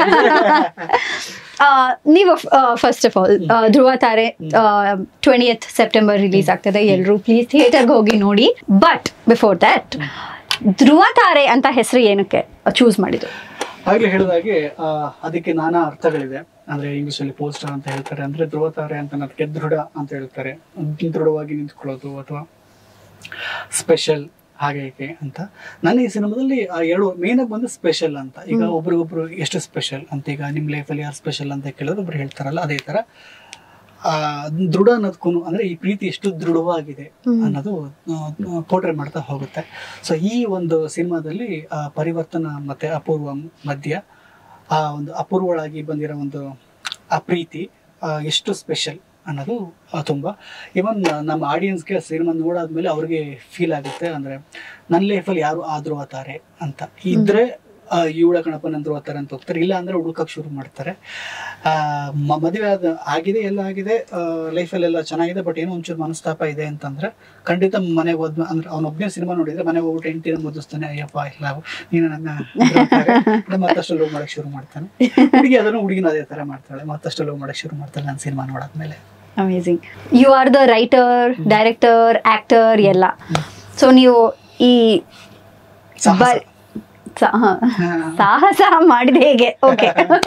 ನೀವು ಫಸ್ಟ್ ಆಫ್ ಆಲ್ ಧ್ರುವ ತಾರೆ ಟ್ವೆಂಟಿಯತ್ ಸೆಪ್ಟೆಂಬರ್ ರಿಲೀಸ್ ಆಗ್ತದೆ ಎಲ್ಲರೂ ಪ್ಲೀಸ್ ಥಿಯೇಟರ್ಗೆ ಹೋಗಿ ನೋಡಿ ಬಟ್ ಬಿಫೋರ್ ದಟ್ ಧ್ರುವ ತಾರೆ ಅಂತ ಹೆಸರು ಏನಕ್ಕೆ ಚೂಸ್ ಮಾಡಿದ್ರು ಆಗ್ಲೇ ಹೇಳಿದಾಗೆ ಆ, ಅದಕ್ಕೆ ನಾನಾ ಅರ್ಥಗಳಿದೆ ಅಂದ್ರೆ ಇಂಗ್ಲಿಷ್ ಅಲ್ಲಿ ಪೋಸ್ಟರ್ ಅಂತ ಹೇಳ್ತಾರೆ ಅಂದ್ರೆ ಧ್ರುವತಾರೆ ಅಂತ ಅದಕ್ಕೆ ದೃಢ ಅಂತ ಹೇಳ್ತಾರೆ ದೃಢವಾಗಿ ನಿಂತ್ಕೊಳ್ಳೋದು ಅಥವಾ ಸ್ಪೆಷಲ್ ಹಾಗೆ ಹೀಗೆ ಅಂತ ನನ್ನ ಈ ಸಿನಿಮಾದಲ್ಲಿ ಆ ಎರಡು ಮೇನ್ ಆಗಿ ಬಂದು ಸ್ಪೆಷಲ್ ಅಂತ ಈಗ ಒಬ್ರಿಗೊಬ್ರು ಎಷ್ಟು ಸ್ಪೆಷಲ್ ಅಂತ ಈಗ ನಿಮ್ ಲೈಫಲ್ಲಿ ಯಾರು ಸ್ಪೆಷಲ್ ಅಂತ ಕೇಳಿದ್ರೆ ಒಬ್ರು ಹೇಳ್ತಾರಲ್ಲ ಅದೇ ತರ ಆ ದೃಢ ಅನ್ನೋದಕ್ಕೂ ಅಂದ್ರೆ ಈ ಪ್ರೀತಿ ಎಷ್ಟು ದೃಢವಾಗಿದೆ ಅನ್ನೋದು ಪೋರ್ಟ್ರೇಟ್ ಮಾಡ್ತಾ ಹೋಗುತ್ತೆ ಸೊ ಈ ಒಂದು ಸಿನಿಮಾದಲ್ಲಿ ಆ ಪರಿವರ್ತನ ಮತ್ತೆ ಅಪೂರ್ವ ಮಧ್ಯ ಆ ಒಂದು ಅಪೂರ್ವಳಾಗಿ ಬಂದಿರೋ ಒಂದು ಆ ಪ್ರೀತಿ ಆ, ಎಷ್ಟು ಸ್ಪೆಷಲ್ ಅನ್ನೋದು ಆ, ತುಂಬ ಇವನ್ ನಮ್ಮ ಆಡಿಯನ್ಸ್ಗೆ ಸಿನಿಮಾ ನೋಡಾದ್ಮೇಲೆ ಅವ್ರಿಗೆ ಫೀಲ್ ಆಗುತ್ತೆ ಅಂದ್ರೆ ನನ್ನ ಲೈಫಲ್ಲಿ ಯಾರು ಆದ್ರೂ ಆತಾರೆ ಅಂತ ಇದ್ರೆ ಆ, ಇವಳ ಗಣಪ ನಂದ್ರು ಆತಾರೆ ಅಂತ ಹೋಗ್ತಾರೆ ಇಲ್ಲ ಅಂದ್ರೆ ಹುಡುಕಕ್ ಶುರು ಮಾಡ್ತಾರೆ ಆ, ಮ- ಮದುವೆ ಆದ ಆಗಿದೆ ಎಲ್ಲ ಆಗಿದೆ ಲೈಫಲ್ಲಿ ಎಲ್ಲ ಚೆನ್ನಾಗಿದೆ ಬಟ್ ಏನೋ ಒಂಚೂರು ಮನಸ್ತಾಪ ಇದೆ ಅಂತಂದ್ರೆ ಖಂಡಿತ ಮನೆಗೆ ಹೋದ್ ಅಂದ್ರೆ ಅವನೊಬ್ಬನೇ ಸಿನಿಮಾ ನೋಡಿದ್ರೆ ಮನೆಗೆ ಹೋಗ್ಬಿಟ್ಟು ಹೆಂಡತಿನ ಮುದ್ದಿಸ್ತಾನೆ ಅಯ್ಯಪ್ಪ ಇಲ್ಲ ನೀನು ನನ್ನ ಎದುರಾಗ್ತಾರೆ. ಅಂದ್ರೆ ಮತ್ತಷ್ಟು ಲವ್ ಮಾಡಕ್ ಶುರು ಮಾಡ್ತಾನೆ ಹುಡುಗಿ ಅದನ್ನು ಹುಡುಗಿನ ಅದೇ ತರ ಮಾಡ್ತಾಳೆ ಮತ್ತಷ್ಟು ಲವ್ ಮಾಡಕ್ ಶುರು ಮಾಡ್ತಾಳೆ ನಾನು ಸಿನಿಮಾ ನೋಡಾದ್ಮೇಲೆ amazing you are the writer director actor ಎಲ್ಲ ಸೊ ನೀವು ಈ ಸಾಹಸ. ಬ- ಸಾ- ಹ. ಸಾಹಸ ಮಾಡಿದ ಹೇಗೆ ಓಕೆ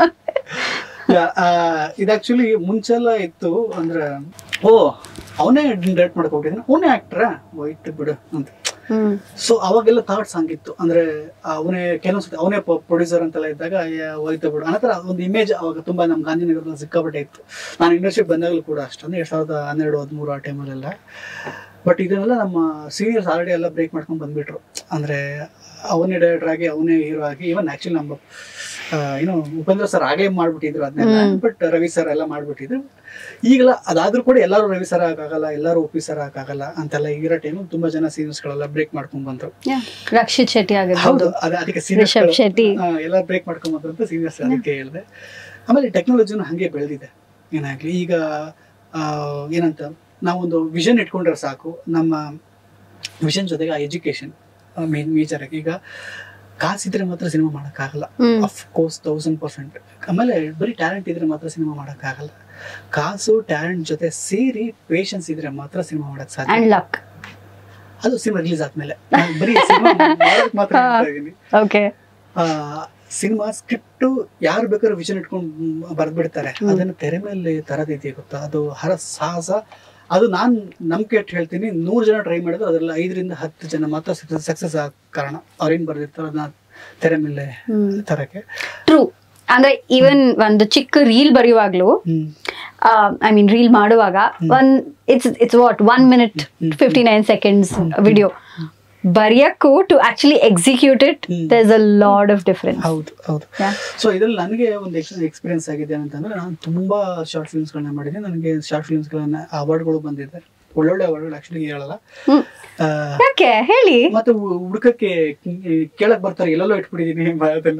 ಇದು ಆಕ್ಚುಲಿ ಮುಂಚೆಲ್ಲ ಇತ್ತು ಅಂದ್ರೆ ಓ ಅವನೇ ಡೈರೆಕ್ಟ್ ಮಾಡಕ್ ಹೋಗಿದ್ದಾನೆ ಅವನೇ ಆಕ್ಟ್ರ ಹೋಯ್ತು ಬಿಡು ಅಂತ ಹ್ಮ್ ಸೊ ಅವಾಗೆಲ್ಲ ಥಾಟ್ಸ್ ಹಂಗಿತ್ತು ಅಂದ್ರೆ ಅವನೇ ಕೆಲವೊಂದ್ಸತಿ ಅವನೇ ಪ್ರೊಡ್ಯೂಸರ್ ಅಂತೆಲ್ಲ ಇದ್ದಾಗ ಅಯ್ಯ, ಹೋಯ್ತು ಬಿಡು ಅನ್ನೋ ಥರ ಒಂದು ಇಮೇಜ್ ಅವಾಗ ತುಂಬಾ ನಮ್ಮ ಗಾಂಧಿನಗರದಲ್ಲಿ ಸಿಕ್ಕಾಪಟ್ಟೆ ಇತ್ತು ನಾನು ಇಂಡಸ್ಟ್ರಿಗೆ ಬಂದಾಗಲೂ ಕೂಡ ಅಷ್ಟೊಂದು ಎರಡ್ ಸಾವಿರದ ಹನ್ನೆರಡು ಹದಿಮೂರು ಆ ಟೈಮಲ್ಲೆಲ್ಲ ಬಟ್ ಇದನ್ನೆಲ್ಲ ನಮ್ಮ ಸೀನಿಯರ್ಸ್ ಆಲ್ರೆಡಿ ಎಲ್ಲ ಬ್ರೇಕ್ ಮಾಡ್ಕೊಂಡು ಬಂದ್ಬಿಟ್ರು ಅಂದ್ರೆ ಅವನೇ ಡೈರೆಕ್ಟರ್ ಆಗಿ ಅವನೇ ಹೀರೋ ಆಗಿ ಇವನ್ ಆಕ್ಚುಲಿ ನಮ್ಮ ಆ, ಏನು ಉಪೇಂದ್ರ ಸರ್ ಆಗಲೇ ಮಾಡ್ಬಿಟ್ಟಿದ್ರು ಅದನ್ನೆಲ್ಲ ಬಟ್ ರವಿ ಸರ್ ಎಲ್ಲ ಮಾಡ್ಬಿಟ್ಟಿದ್ರು ಈಗಲ ಅದಾದ್ರೂ ಕೂಡ ಎಲ್ಲರೂ ರವಿ ಸರ್ ಆಗಲ್ಲ ಎಲ್ಲರೂ ಒಪ್ಪಿ ಸರ್ ಆಗಲ್ಲ ಅಂತೆಲ್ಲ ಇರೋ ಟೈಮ್ ತುಂಬಾ ಜನ ಸೀನಿಯರ್ಸ್ ಗಳೆಲ್ಲ ಬ್ರೇಕ್ ಮಾಡ್ಕೊಂಡ್ ಬಂದ್ರು ರಕ್ಷಿತ್ ಶೆಟ್ಟಿ ಹೌದು ಆಗಿರ್ಬೋದು ಅದ- ಅದಕ್ಕೆ seniors ರಿಷಬ್ ಗಳು- ಶೆಟ್ಟಿ. ಆ, ಎಲ್ಲ ಬ್ರೇಕ್ ಮಾಡ್ಕೊಂಡ್ ಬಂದ್ರು ಅಂತ ಸೀನಿಯರ್ಸ್ ಅದಕ್ಕೆ ಹೇಳಿದೆ ಆಮೇಲೆ ಟೆಕ್ನಾಲಜಿನೂ ಹಂಗೆ ಬೆಳೆದಿದೆ ಏನಾಗ್ಲಿ ಈಗ ಆ, ಏನಂತ ನಾವೊಂದು ವಿಷನ್ ಇಟ್ಕೊಂಡ್ರೆ ಸಾಕು ನಮ್ಮ ವಿಷನ್ ಜೊತೆಗೆ ಆ ಎಜುಕೇಶನ್ ಮೇನ್ ಮೇಜರ್ ಆಗಿ ಈಗ ಕಾಸಿದ್ರೆ ಮಾತ್ರ ಸಿನಿಮಾ ಮಾಡೋಕ್ಕಾಗಲ್ಲ ಹ್ಮ್. ಅಫ್ ಕೋರ್ಸ್ ತೌಸಂಡ್ ಪರ್ಸೆಂಟ್ ಆಮೇಲೆ ಬರೀ ಟ್ಯಾಲೆಂಟ್ ಇದ್ರೆ ಮಾತ್ರ ಸಿನಿಮಾ ಮಾಡೋಕ್ಕಾಗಲ್ಲ ಕಾಸು ಟ್ಯಾಲೆಂಟ್ ಜೊತೆ ಸೇರಿ ಪೇಷನ್ಸ್ ಇದ್ರೆ ಮಾತ್ರ ಸಿನಿಮಾ ಮಾಡಕ್ ಸಾಧ್ಯ ಅಂಡ್ ಲಕ್ ಅದು ಸಿನಿಮಾ ರಿಲೀಸ್ ಆದ್ಮೇಲೆ ನಾನ್ ಬರೀ ಸಿನಿಮಾ ಮಾಡೋಕ್ ಮಾತ್ರ ಹೇಳ್ತಾ ಇದೀನಿ ಓಕೆ ಸಿನಿಮಾ ಸ್ಕ್ರಿಪ್ಟ್ ಯಾರು ಬೇಕಾದ್ರೂ ವಿಷನ್ ಇಟ್ಕೊಂಡು ಬರ್ದ್ಬಿಡ್ತಾರೆ ಅದನ್ನ ತೆರೆ ಮೇಲೆ ತರದಿದೆಯಾ ಗೊತ್ತಾ ಅದು ಹರ ಸಾಹಸ ಅದು ನಾನ್ ನಂಬಿಕೆ ಇಟ್ಟು ಹೇಳ್ತೀನಿ ನೂರು ಜನ ಟ್ರೈ ಮಾಡಿದ್ರೆ ಅದ್ರಲ್ಲಿ ಐದರಿಂದ ಹತ್ತು ಜನ ಮಾತ್ರ ಸಕ್ಸಸ್ ಆಗ ಕಾರಣ ಅವ್ರೇನ್ ಬರ್ದಿರ್ತಾರೋ ಅದನ್ನ ತೆರೆ ಮೇಲೆ ತರಕ್ಕೆ ಟ್ರೂ ಅಂದ್ರೆ ಈವನ್ ಒಂದು ಚಿಕ್ಕ ರೀಲ್ ಬರೆಯುವಾಗ್ಲೂ ಹ್ಮ್ ಐ ಮೀನ್ ರೀಲ್ ಮಾಡುವಾಗ one it's it's what one minute fifty nine seconds video ಬರೆಯಕ್ಕೂ to actually execute it there is a lot of difference ಹೌದು ಹೌದು Yeah. ಸೊ ಇದ್ರಲ್ಲಿ ನನಗೆ ಒಂದು ಎಕ್ಸ್ಪೀರಿಯನ್ಸ್ ಆಗಿದೆ ಅಂತಂದ್ರೆ ನಾನು ತುಂಬಾ ಶಾರ್ಟ್ ಫಿಲ್ಮ್ಸ್ಗಳನ್ನ ಮಾಡಿದ್ದೀನಿ ನನಗೆ ಶಾರ್ಟ್ ಫಿಲ್ಮ್ಸ್ಗಳನ್ನ ಅವಾರ್ಡ್ಗಳು ಬಂದಿದೆ ಒಳ್ಳೊಳ್ಳೆ ಅವಾರ್ಡ್ಗಳು ಆಕ್ಚುಲಿ ಹೇಳಲ್ಲ ಆ, ಯಾಕೆ ಹೇಳಿ ಮತ್ತೆ ಹು- ಹುಡುಕಕ್ಕೆ ಕೇಳಕ್ ಬರ್ತಾರೆ ಎಲ್ಲೆಲ್ಲೋ ಇಟ್ಬಿಟ್ಟಿದೀನಿ ಅದೆಲ್ಲ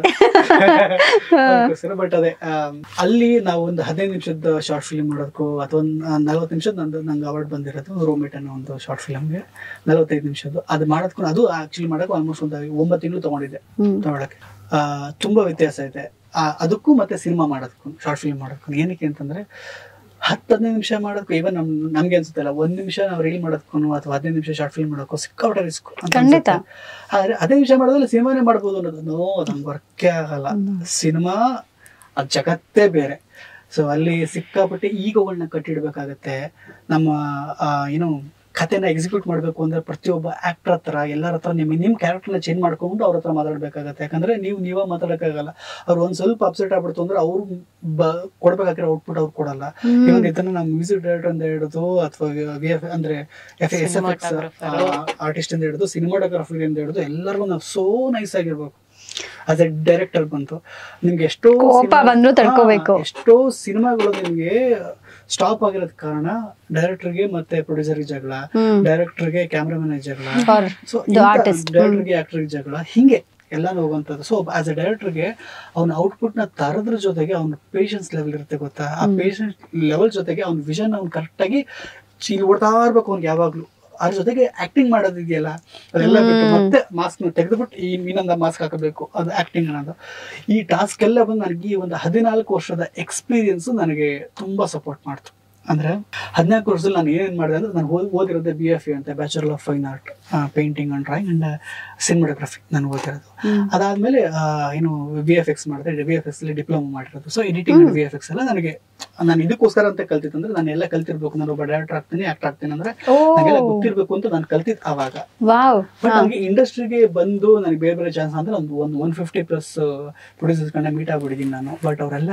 ಬಟ್ ಅದೇ ಆ, ಅಲ್ಲಿ ನಾವು ಒಂದು ಹದಿನೈದು ನಿಮಿಷದ ಶಾರ್ಟ್ ಫಿಲ್ಮ್ ಮಾಡೋದಕ್ಕೂ ಅಥವಾ ಒಂದು ನಲ್ವತ್ತು ನಿಮಿಷದ ನಂದು ನಂಗೆ ಅವಾರ್ಡ್ ಬಂದಿರೋದು ರೂಮೇಟ್ ಅನ್ನೋ ಒಂದು ಶಾರ್ಟ್ ಫಿಲ್ಮ್ಗೆ ನಲವತ್ತೈದು ನಿಮಿಷದ್ದು ಅದು ಮಾಡೋದಕ್ಕೂ ಅದು ಆಕ್ಚುಲಿ ಮಾಡಕ್ಕೆ ಆಲ್ಮೋಸ್ಟ್ ಒಂದು ಒಂಬತ್ತು ತಿಂಗಳು ತಗೊಂಡಿದ್ದೆ ತಗೊಳಕ್ಕೆ ಆ, ತುಂಬಾ ವ್ಯತ್ಯಾಸ ಇದೆ ಆ, ಅದಕ್ಕೂ ಮತ್ತೆ ಸಿನಿಮಾ ಮಾಡೋದಕ್ಕೂ ಶಾರ್ಟ್ ಫಿಲ್ಮ್ ಮಾಡೋದಕ್ಕೂ ಏನಕ್ಕೆ ಅಂತಂದ್ರೆ ಹತ್ತು ಹದಿನೈದು ನಿಮಿಷ ಮಾಡೋದಕ್ಕೂ ಇವನ್ ನಮ್ ನಮ್ಗೆ ಅನ್ಸುತ್ತಲ್ಲ ಒಂದ್ ನಿಮಿಷ ನಾವು ರೀಲ್ ಮಾಡೋದಕ್ಕೂ ಅಥವಾ ಹದಿನೈದು ನಿಮಿಷ ಶಾರ್ಟ್ ಫಿಲ್ಮ್ ಮಾಡೋಕ್ಕೂ ಸಿಕ್ಕಾಪಟ್ಟೆ ರಿಸ್ಕ್ ಖಂಡಿತ. ಆದ್ರೆ ಹದಿನೈದು ನಿಮಿಷ ಮಾಡೋದ್ರಲ್ಲಿ ಸಿನಿಮಾನೇ ಮಾಡ್ಬೋದು ಅನ್ನೋದು ನೋ ನಮ್ಗೆ ವರ್ಕೇ ಆಗಲ್ಲ ಸಿನಿಮಾ ಅದ್ ಜಗತ್ತೇ ಬೇರೆ ಸೊ ಅಲ್ಲಿ ಸಿಕ್ಕಾಪಟ್ಟೆ ಈಗೋಗಳನ್ನ ಕಟ್ಟಿಡ್ಬೇಕಾಗತ್ತೆ ನಮ್ಮ ಆ, ಏನು ಕಥೆನ ಎಕ್ಸಿಕ್ಯೂಟ್ ಮಾಡಬೇಕು ಅಂದ್ರೆ ಪ್ರತಿಯೊಬ್ಬ ಆಕ್ಟರ್ ಹತ್ರ ಎಲ್ಲರ ಹತ್ರ ನಿಮ್ ನಿಮ್ ಕ್ಯಾರೆಕ್ಟರ್ನ ಚೇಂಜ್ ಮಾಡ್ಕೊಂಡು ಅವ್ರ ಹತ್ರ ಮಾತಾಡ್ಬೇಕಾಗತ್ತೆ ಯಾಕಂದ್ರೆ ನೀವು ನೀವೇ ಮಾತಾಡಕ್ಕಾಗಲ್ಲ ಅವ್ರು ಒಂದ್ ಸ್ವಲ್ಪ ಅಪ್ಸೆಟ್ ಆಗ್ಬಿಡ್ತು ಅಂದ್ರೆ ಅವ್ರು ಬ ಕೊಡ್ಬೇಕಾಗಿರೋ ಔಟ್ಪುಟ್ ಅವ್ರು ಕೊಡಲ್ಲ ಇವನ್ ಇದನ್ನ ನಾವು ಮ್ಯೂಸಿಕ್ ಡೈರೆಕ್ಟರ್ ಅಂತ ಹಿಡಿದು ಅಥವಾ ವಿ ಎಫ್ ಅಂದ್ರೆ F S F X artist ಅಂತ ಹಿಡಿದು ಸಿನಿಮಾಟೋಗ್ರಫಿ ಅಂತ ಹಿಡಿದು ಎಲ್ಲರಿಗೂ ನಾವು ಸೋ ನೈಸ್ ಆಗಿರ್ಬೇಕು ಆಸ್ ಎ ಡೈರೆಕ್ಟರ್ ಬಂತು ನಿಮ್ಗೆ ಎಷ್ಟೋ ಕೋಪ ಸಿನಿಮಾ- ಬಂದ್ರೂ ತಡ್ಕೋಬೇಕು. ಹಾ, ಎಷ್ಟೋ ಸಿನಿಮಾಗಳು ನಿಮ್ಗೆ ಸ್ಟಾಪ್ ಆಗಿರೋದ್ ಕಾರಣ ಡೈರೆಕ್ಟರ್ಗೆ ಮತ್ತೆ ಪ್ರೊಡ್ಯೂಸರ್ಗೆ ಜಗಳ ಡೈರೆಕ್ಟರ್ಗೆ ಕ್ಯಾಮ್ರಾಮನ್ ಜಗಳ Or ಸೊ the artist. ಡೈರೆಕ್ಟರ್ಗೆ ಆಕ್ಟರ್ಗೆ ಜಗಳ ಹಿಂಗೆ ಎಲ್ಲಾನು ಹೋಗುವಂಥದ್ದು ಸೊ ಆಸ್ ಎ ಡೈರೆಕ್ಟರ್ಗೆ ಅವ್ನ ಔಟ್ಪುಟ್ ನ ತರದ್ರ ಜೊತೆಗೆ ಅವ್ನ ಪೇಷನ್ಸ್ ಲೆವೆಲ್ ಇರುತ್ತೆ ಗೊತ್ತಾ ಆ ಪೇಷನ್ಸ್ ಲೆವೆಲ್ ಜೊತೆಗೆ ಅವ್ನ ವಿಷನ್ ಅವ್ನು ಕರೆಕ್ಟಾಗಿ ಚೀಲ್ ಓಡ್ತಾ ಇರ್ಬೇಕು ಅವ್ನಿಗೆ ಯಾವಾಗ್ಲೂ ಅದ್ರ ಜೊತೆಗೆ ಆಕ್ಟಿಂಗ್ ಮಾಡೋದಿದೆಯಲ್ಲ ಅದೆಲ್ಲ ಬಿಟ್ಟು ಮತ್ತೆ ಮಾಸ್ಕ್ ತೆಗೆದುಬಿಟ್ಟು ಈ ಇನ್ನೊಂದ ಮಾಸ್ಕ್ ಹಾಕಬೇಕು ಅದು ಆಕ್ಟಿಂಗ್ ಅನ್ನೋದು ಈ ಟಾಸ್ಕ್ ಎಲ್ಲ ಬಂದು ನನಗೆ ಈ ಒಂದು ಹದಿನಾಲ್ಕು ವರ್ಷದ ಎಕ್ಸ್ಪೀರಿಯನ್ಸ್ ನನಗೆ ತುಂಬಾ ಸಪೋರ್ಟ್ ಮಾಡ್ತು ಅಂದ್ರೆ ಹದಿನಾಲ್ಕು ವರ್ಷದಲ್ಲಿ ನಾನು ಏನೇನು ಮಾಡಿದೆ ಅಂದ್ರೆ ನಾನು ಓದ್- ಓದಿರೋದೇ ಬಿ ಎಫ್ ಎ ಅಂತ bachelor of fine art painting and drawing and cinematography ನಾನು ಓದಿರೋದು ಅದಾದ್ಮೇಲೆ ಆ, ಏನು ವಿ ಎಫ್ ಎಕ್ಸ್ ಮಾಡಿದೆ ವಿ ಎಫ್ ಎಕ್ಸ್ ಅಲ್ಲಿ ಡಿಪ್ಲೊಮಾ ಮಾಡಿರೋದು so editing and V F X ಎಲ್ಲ ನನಗೆ ನಾನು ಇದಕ್ಕೋಸ್ಕರ ಅಂತ ಕಲ್ತಿದ್ದು ಅಂದ್ರೆ ನಾನು ಎಲ್ಲ ಕಲ್ತಿರ್ಬೇಕು ನಾನು ಒಬ್ಬ ಡೈರೆಕ್ಟರ್ ಆಗ್ತೀನಿ ಆಕ್ಟರ್ ಆಗ್ತೀನಿ ಅಂದ್ರೆ ಓ. ನನಗೆಲ್ಲ ಗೊತ್ತಿರ್ಬೇಕು ಅಂತ ನಾನು ಕಲ್ತಿದ್ದು ಆವಾಗ ವಾವ್ ಬಟ್ ನನಗೆ ಇಂಡಸ್ಟ್ರಿಗೆ ಬಂದು ನನಗೆ ಬೇರೆ ಬೇರೆ ಚಾನ್ಸ್ ಅಂದ್ರೆ ಒಂದು ಒಂದು ಒನ್ ಫಿಫ್ಟಿ ಪ್ಲಸ್ ಪ್ರೊಡ್ಯೂಸರ್ಸ್ಗಳನ್ನ ಮೀಟ್ ಆಗ್ಬಿಟ್ಟಿದ್ದೀನಿ ನಾನು ಬಟ್ ಅವರೆಲ್ಲ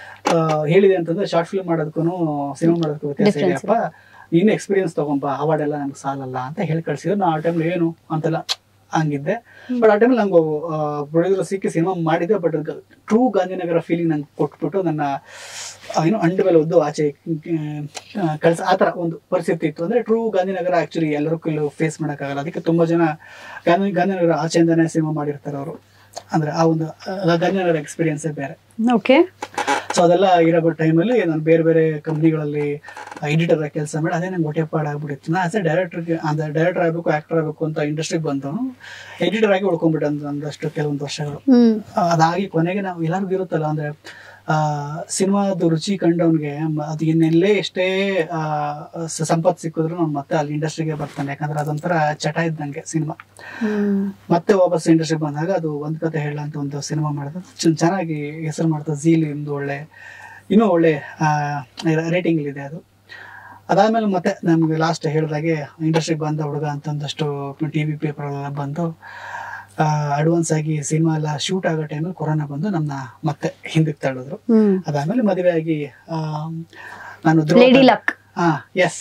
ಹೇಳಿದೆ ಅಂತಂದ್ರೆ ಶಾರ್ಟ್ ಫಿಲ್ಮ್ ಮಾಡೋದಕ್ಕೂ ಸಿನಿಮಾ ಮಾಡೋದಕ್ಕೂ ವ್ಯತ್ಯಾಸ Difference ಇದೆಯಪ್ಪ ನೀನು ಎಕ್ಸ್ಪೀರಿಯನ್ಸ್ ತಗೊಂಬ ಅವಾರ್ಡ್ ಎಲ್ಲ ನಮ್ಗೆ ಸಾಲಲ್ಲ ಅಂತ ಹೇಳಿ ಕಳ್ಸಿದ್ರು ನಾ ಆ ಟೈಮ್ ಏನು ಅಂತೆಲ್ಲ ಹಂಗಿದ್ದೆ ಬಟ್ ಆ ಟೈಮಲ್ಲಿ ನಂಗೆ ಪ್ರೊಡ್ಯೂಸರ್ ಸಿಕ್ಕಿ ಸಿನಿಮಾ ಮಾಡಿದ್ದೆ ಬಟ್ ಟ್ರೂ ಗಾಂಧಿನಗರ ಫೀಲಿಂಗ್ ನಂಗೆ ಕೊಟ್ಬಿಟ್ಟು ನನ್ನ ಆ, ಏನು ಅಂಡು ಮೇಲೆ ಒದ್ದು ಆಚೆ ಕಳ್ಸ ಆ ಥರ ಒಂದು ಪರಿಸ್ಥಿತಿ ಇತ್ತು ಅಂದ್ರೆ ಟ್ರೂ ಗಾಂಧಿನಗರ ಆಕ್ಚುಲಿ ಎಲ್ಲರೂ ಕೆಲವು ಫೇಸ್ ಮಾಡೋಕ್ಕಾಗಲ್ಲ ಅದಕ್ಕೆ ತುಂಬಾ ಜನ ಗಾಂಧಿ ಗಾಂಧಿನಗರ ಆಚೆಯಿಂದನೇ ಸಿನಿಮಾ ಮಾಡಿರ್ತಾರೆ ಅವರು ಅಂದ್ರೆ ಆ ಒಂದು ಆ, ಗಾಂಧಿನಗರ ಎಕ್ಸ್ಪೀರಿಯನ್ಸೇ ಬೇರೆ ಓಕೆ ಸೊ ಅದೆಲ್ಲ ಇರೋ ಟೈಮಲ್ಲಿ ನಾನು ಬೇರೆ ಬೇರೆ ಕಂಪ್ನಿಗಳಲ್ಲಿ ಎಡಿಟರ್ ಆಗಿ ಕೆಲಸ ಮಾಡಿ ಅದೇ ನಂಗೆ ಹೊಟ್ಟೆ ಪಾಡಾಗ್ಬಿಟ್ಟಿತ್ತು ನಾನು ಆಸ್ ಎ ಡೈರೆಕ್ಟರ್ಗೆ ಅಂದ್ರೆ ಡೈರೆಕ್ಟರ್ ಆಗಬೇಕು ಆಕ್ಟರ್ ಆಗಬೇಕು ಅಂತ ಇಂಡಸ್ಟ್ರಿಗೆ ಬಂದವನು ಎಡಿಟರ್ ಆಗಿ ಉಳ್ಕೊಂಡ್ಬಿಟ್ಟೆ ಒಂದು ಒಂದಷ್ಟು ಕೆಲವೊಂದು ವರ್ಷಗಳು ಹ್ಮ್ ಆ, ಅದಾಗಿ ಕೊನೆಗೆ ನಾವು ಎಲ್ಲರಿಗೂ ಇರುತ್ತಲ್ಲ ಅಂದ್ರೆ ಆ ಸಿನಿಮಾದ ರುಚಿ ಕಂಡವನ್ಗೆ ಮ- ಅದು ಇನ್ನೆಲ್ಲೇ ಎಷ್ಟೇ ಆ, ಸ- ಸಂಪತ್ತು ಸಿಕ್ಕಿದ್ರು ಅವ್ನು ಮತ್ತೆ ಅಲ್ಲಿ ಇಂಡಸ್ಟ್ರಿಗೆ ಬರ್ತಾನೆ ಯಾಕಂದ್ರೆ ಅದೊಂಥರ ಚಟ ಇದ್ದಂಗೆ ಸಿನಿಮಾ ಹ್ಮ್ ಮತ್ತೆ ವಾಪಸ್ ಇಂಡಸ್ಟ್ರಿಗೆ ಬಂದಾಗ ಅದು ಒಂದ್ ಕತೆ ಹೇಳ ಅಂತ ಒಂದು ಸಿನಿಮಾ ಮಾಡಿದ ಚೆನ್ನಾಗಿ ಹೆಸರು ಮಾಡ್ತಾ ಝೀಲಿ ಒಂದು ಒಳ್ಳೆ ಇನ್ನೂ ಒಳ್ಳೆ ರೇಟಿಂಗ್ ಇದೆ ಅದು ಅದಾದ್ಮೇಲೆ ಮತ್ತೆ ನಮ್ಗೆ ಲಾಸ್ಟ್ ಹೇಳಿದಾಗೆ ಇಂಡಸ್ಟ್ರಿಗೆ ಬಂದ ಹುಡುಗ ಅಂತ ಒಂದಷ್ಟು ಟಿ ವಿ ಪೇಪರ್ ಎಲ್ಲ ಬಂದು ಅಡ್ವಾನ್ಸ್ ಆಗಿ ಸಿನಿಮಾ ಎಲ್ಲ ಶೂಟ್ ಆಗೋ ಟೈಮಲ್ಲಿ ಕೊರೋನಾ ಬಂದು ನಮ್ಮನ್ನ ಮತ್ತೆ ಹಿಂದಕ್ಕೆ ತಳ್ಳಿದ್ರು ಹ್ಮ್ ಅದಾದ್ಮೇಲೆ ಮದುವೆ ಆಗಿ ಆ, ನಾನು ಧ್ರುವ ಲೇಡಿ ತಾರೆ- ಲಕ್ ಹಾ ಎಸ್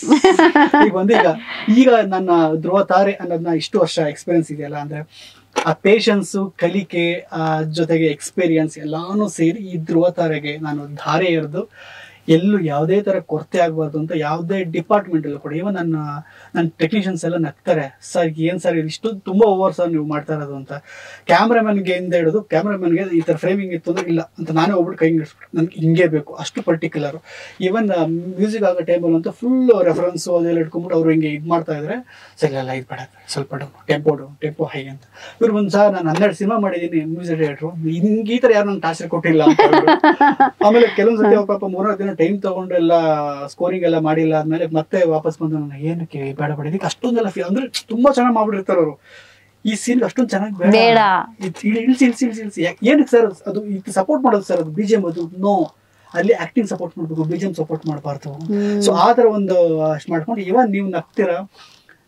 ಈಗ ಬಂದು ಈಗ ಈಗ ನನ್ನ ಧ್ರುವ ತಾರೆ ಅನ್ನೋದನ್ನ ಇಷ್ಟು ವರ್ಷ ಎಕ್ಸ್ಪೀರಿಯನ್ಸ್ ಇದೆಯಲ್ಲ ಅಂದ್ರೆ ಆ ಪೇಷನ್ಸ್ ಕಲಿಕೆ ಆ ಜೊತೆಗೆ ಎಕ್ಸ್ಪೀರಿಯನ್ಸ್ ಎಲ್ಲಾನು ಸೇರಿ ಈ ಧ್ರುವ ತಾರೆಗೆ ನಾನು ಧಾರೆ ಎರೆದು ಎಲ್ಲೂ ಯಾವುದೇ ತರ ಕೊರತೆ ಆಗ್ಬಾರ್ದು ಅಂತ ಯಾವುದೇ ಡಿಪಾರ್ಟ್ಮೆಂಟ್ ಅಲ್ಲೂ ಕೂಡ ಇವನ್ ನನ್ನ ನನ್ನ ಟೆಕ್ನಿಷಿಯನ್ಸ್ ಎಲ್ಲ ನಗ್ತಾರೆ ಸರ್ ಏನ್ ಸರ್ ಇಷ್ಟು ತುಂಬಾ ಓವರ್ ಸರ್ ನೀವು ಮಾಡ್ತಾ ಇರೋದು ಅಂತ ಕ್ಯಾಮ್ರಾಮನ್ಗೆ ಇಂದ ಹಿಡಿದು ಕ್ಯಾಮ್ರಾಮನ್ಗೆ ಈ ತರ ಫ್ರೇಮಿಂಗ್ ಇತ್ತು ಅಂದ್ರೆ ಇಲ್ಲ ಅಂತ ನಾನೇ ಹೋಗ್ಬಿಟ್ಟು ಕೈ ಹಿಡಿಸ್ಬಿಟ್ಟು ನನ್ಗೆ ಹಿಂಗೆ ಬೇಕು ಅಷ್ಟು ಪರ್ಟಿಕ್ಯುಲರ್ ಈವನ್ ಮ್ಯೂಸಿಕ್ ಆಗೋ ಟೇಬಲ್ ಅಂತ ಫುಲ್ ರೆಫರೆನ್ಸ್ ಅದೆಲ್ಲ ಇಟ್ಕೊಂಡ್ಬಿಟ್ಟು ಅವ್ರು ಹಿಂಗೆ ಇದು ಮಾಡ್ತಾ ಇದ್ರೆ ಸರಿ ಎಲ್ಲ ಇದು ಬೇಡ ಸ್ವಲ್ಪ down tempo down tempo high ಅಂತ ಇವ್ರು ಒಂದು ಸಹ ನಾನು ಹನ್ನೆರಡು ಸಿನಿಮಾ ಮಾಡಿದ್ದೀನಿ ಮ್ಯೂಸಿಕ್ ಡೈರೆಕ್ಟ್ರು ಹಿಂಗೆ ಈ ಥರ ಯಾರು ನಂಗೆ ಟಾರ್ಚರ್ ಕೊಟ್ಟಿಲ್ಲ ಅಂತ ಹೇಳ್ಬಿಟ್ಟು. ಆಮೇಲೆ ಕೆಲವೊಂದು ಸತಿ ಅವ್ರು ಪಾಪ ಮೂರ್ನಾಲ್ಕು ದಿನ ಟೈಮ್ ತಗೊಂಡು ಎಲ್ಲ ಸ್ಕೋರಿಂಗ್ ಎಲ್ಲ ಮಾಡಿಲ್ಲ ಆದ್ಮೇಲೆ ಮತ್ತೆ ವಾಪಸ್ ಬಂದು ನಾನು ಏನಕ್ಕೆ ಬೇಡ ಬೇಡ ಇದಕ್ಕೆ ಅಷ್ಟೊಂದೆಲ್ಲ ಫೀಲ್ ಅಂದ್ರೆ ತುಂಬಾ ಚೆನ್ನಾಗಿ ಮಾಡ್ಬಿಟ್ಟಿರ್ತಾರೆ ಅವರು ಈ ಸೀನ್ ಅಷ್ಟೊಂದು ಚೆನ್ನಾಗಿ ಬೇಡ ಬೇಡ. ಇದ್ ಇಳ್- ಇಳ್ಸಿ ಇಳ್ಸಿ ಇಳ್ಸಿ ಇಳ್ಸಿ ಯಾಕೆ ಏನಕ್ಕೆ ಸರ್ ಅದು ಇದು ಸಪೋರ್ಟ್ ಮಾಡೋದು ಸರ್ ಅದು ಬಿಜಿಎಂ ಅದು ನೋ ಅಲ್ಲಿ ಆಕ್ಟಿಂಗ್ ಸಪೋರ್ಟ್ ಮಾಡ್ಬೇಕು ಬಿಜಿಎಂ ಸಪೋರ್ಟ್ ಮಾಡಬಾರ್ದು ಸೊ ಆ ತರ ಒಂದು ಅಷ್ಟು ಮಾಡ್ಕೊಂಡು ಇವನ್ ನೀವು ನಗ್ತೀರಾ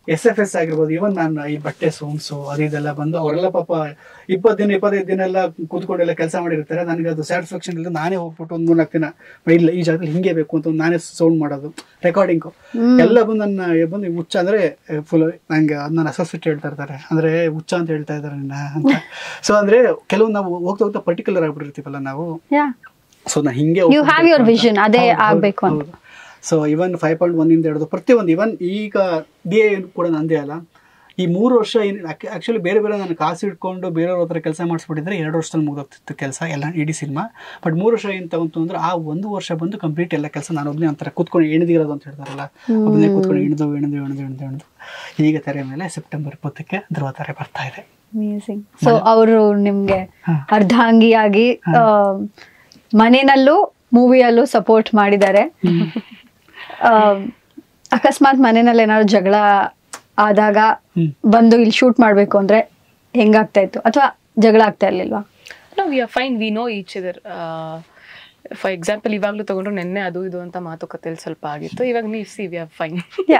ಎಸ್ ಎಫ್ ಎಸ್ ಆಗಿರ್ಬೋದು ಇವನ್ ನಾನು ಈ ಬಟ್ಟೆ ಸೋಮ್ಸು ಅದು ಇದೆಲ್ಲ ಬಂದು ಅವರೆಲ್ಲ ಪಾಪ ಇಪ್ಪತ್ತು ದಿನ ಇಪ್ಪತ್ತೈದು ದಿನ ಎಲ್ಲ ಕೂತ್ಕೊಂಡೆಲ್ಲ ಕೆಲಸ ಮಾಡಿರ್ತಾರೆ ನನಗೆ ಅದು ಸ್ಯಾಟಿಸ್ಫ್ಯಾಕ್ಷನ್ ಇಲ್ಲ ನಾನೇ ಹೋಗ್ಬಿಟ್ಟು ಒಂದು ಮೂರ್ನಾಲ್ಕು ದಿನ ಇಲ್ಲ ಈ ಜಾಗದಲ್ಲಿ ಹಿಂಗೆ ಬೇಕು ಅಂತ ಒಂದು ನಾನೇ ಸೌಂಡ್ ಮಾಡೋದು ರೆಕಾರ್ಡಿಂಗು ಎಲ್ಲ ಬಂದು ನನ್ನ ಬಂದು ಹುಚ್ಚ ಅಂದ್ರೆ ಫುಲ್ ನಂಗೆ ಅದು ನನ್ನ ಅಸೋಸಿಯೇಟ್ ಹೇಳ್ತಾ ಇರ್ತಾರೆ ಅಂದ್ರೆ ಹುಚ್ಚ ಅಂತ ಹೇಳ್ತಾ ಇದ್ದಾರೆ ನಿನ್ನ ಅಂತ ಸೊ ಅಂದ್ರೆ ಕೆಲವು ನಾವು ಹೋಗ್ತಾ ಹೋಗ್ತಾ ಪರ್ಟಿಕ್ಯುಲರ್ ಆಗ್ಬಿಟ್ಟಿರ್ತೀವಲ್ಲ ನಾವು ಯಾ ಸೊ ನಾ ಹಿಂಗೆ You have your vision, ಅದೇ ಆಗ್ಬೇಕು ಅಂತ. So even five point one ಇಂದ ಹಿಡಿದು ಪ್ರತಿಯೊಂದು ಇವನ್ ಈಗ ಡಿ ಎ ಕೂಡ ನಂದೇ ಅಲ್ಲ ಈ ಮೂರು ವರ್ಷ ಆಕ್ಚುಲಿ ಬೇರೆ ಬೇರೆ ನಾನು ಕಾಸು ಇಟ್ಕೊಂಡು ಬೇರೆಯವ್ರ ಹತ್ರ ಕೆಲಸ ಮಾಡಿಸ್ಬಿಟ್ಟಿದ್ರೆ ಎರಡು ವರ್ಷದಲ್ಲಿ ಮುಗಿದೋಗ್ತಿತ್ತು ಕೆಲಸ ಎಲ್ಲ ಇಡೀ ಸಿನಿಮಾ ಬಟ್ ಮೂರು ವರ್ಷ ಏನು ತಗೊಂತು ಅಂದ್ರೆ ಆ ಒಂದು ವರ್ಷ ಬಂದು ಕಂಪ್ಲೀಟ್ ಎಲ್ಲ ಕೆಲಸ ನಾನು ಒಬ್ಬನೇ ಒಂಥರ ಕೂತ್ಕೊಂಡು ಎಣಿದಿರೋದು ಅಂತ ಹೇಳ್ತಾರಲ್ಲ ಒಬ್ಬನೇ ಕೂತ್ಕೊಂಡು ಎಣಿದು ಎಣಿದು ಎಣಿದು ಎಣಿದು ಎಣಿದು ಈಗ ತೆರೆ ಮೇಲೆ ಸೆಪ್ಟೆಂಬರ್ ಇಪ್ಪತ್ತಕ್ಕೆ ಧ್ರುವ ತಾರೆ ಬರ್ತಾ ಇದೆ ಅಮೇಸಿಂಗ್ ಸೊ ಅವರು ನಿಮ್ಗೆ ಹಾ. ಅರ್ಧಾಂಗಿಯಾಗಿ ಆ, ಮನೆಯಲ್ಲೂ ಮೂವಿಯಲ್ಲೂ ಸಪೋರ್ಟ್ ಮಾಡಿದ್ದಾರೆ ಆ, ಅಕಸ್ಮಾತ್ ಮನೆಯಲ್ಲಿ ಏನಾದ್ರು ಜಗಳ ಆದಾಗ ಹ್ಮ್. ಬಂದು ಇಲ್ಲಿ ಶೂಟ್ ಮಾಡ್ಬೇಕು ಅಂದ್ರೆ ಹೆಂಗಾಗ್ತಾ ಇತ್ತು ಅಥವಾ ಜಗಳ ಆಗ್ತಾ ಇರ್ಲಿಲ್ವಾ no we are fine we know each other for example ಇವಾಗ್ಲೂ ತಗೊಂಡ್ರು ನೆನ್ನೆ ಅದು ಇದು ಅಂತ ಮಾತುಕತೆಯಲ್ಲಿ ಸ್ವಲ್ಪ ಆಗಿತ್ತು ಇವಾಗ ನೀವು see we are fine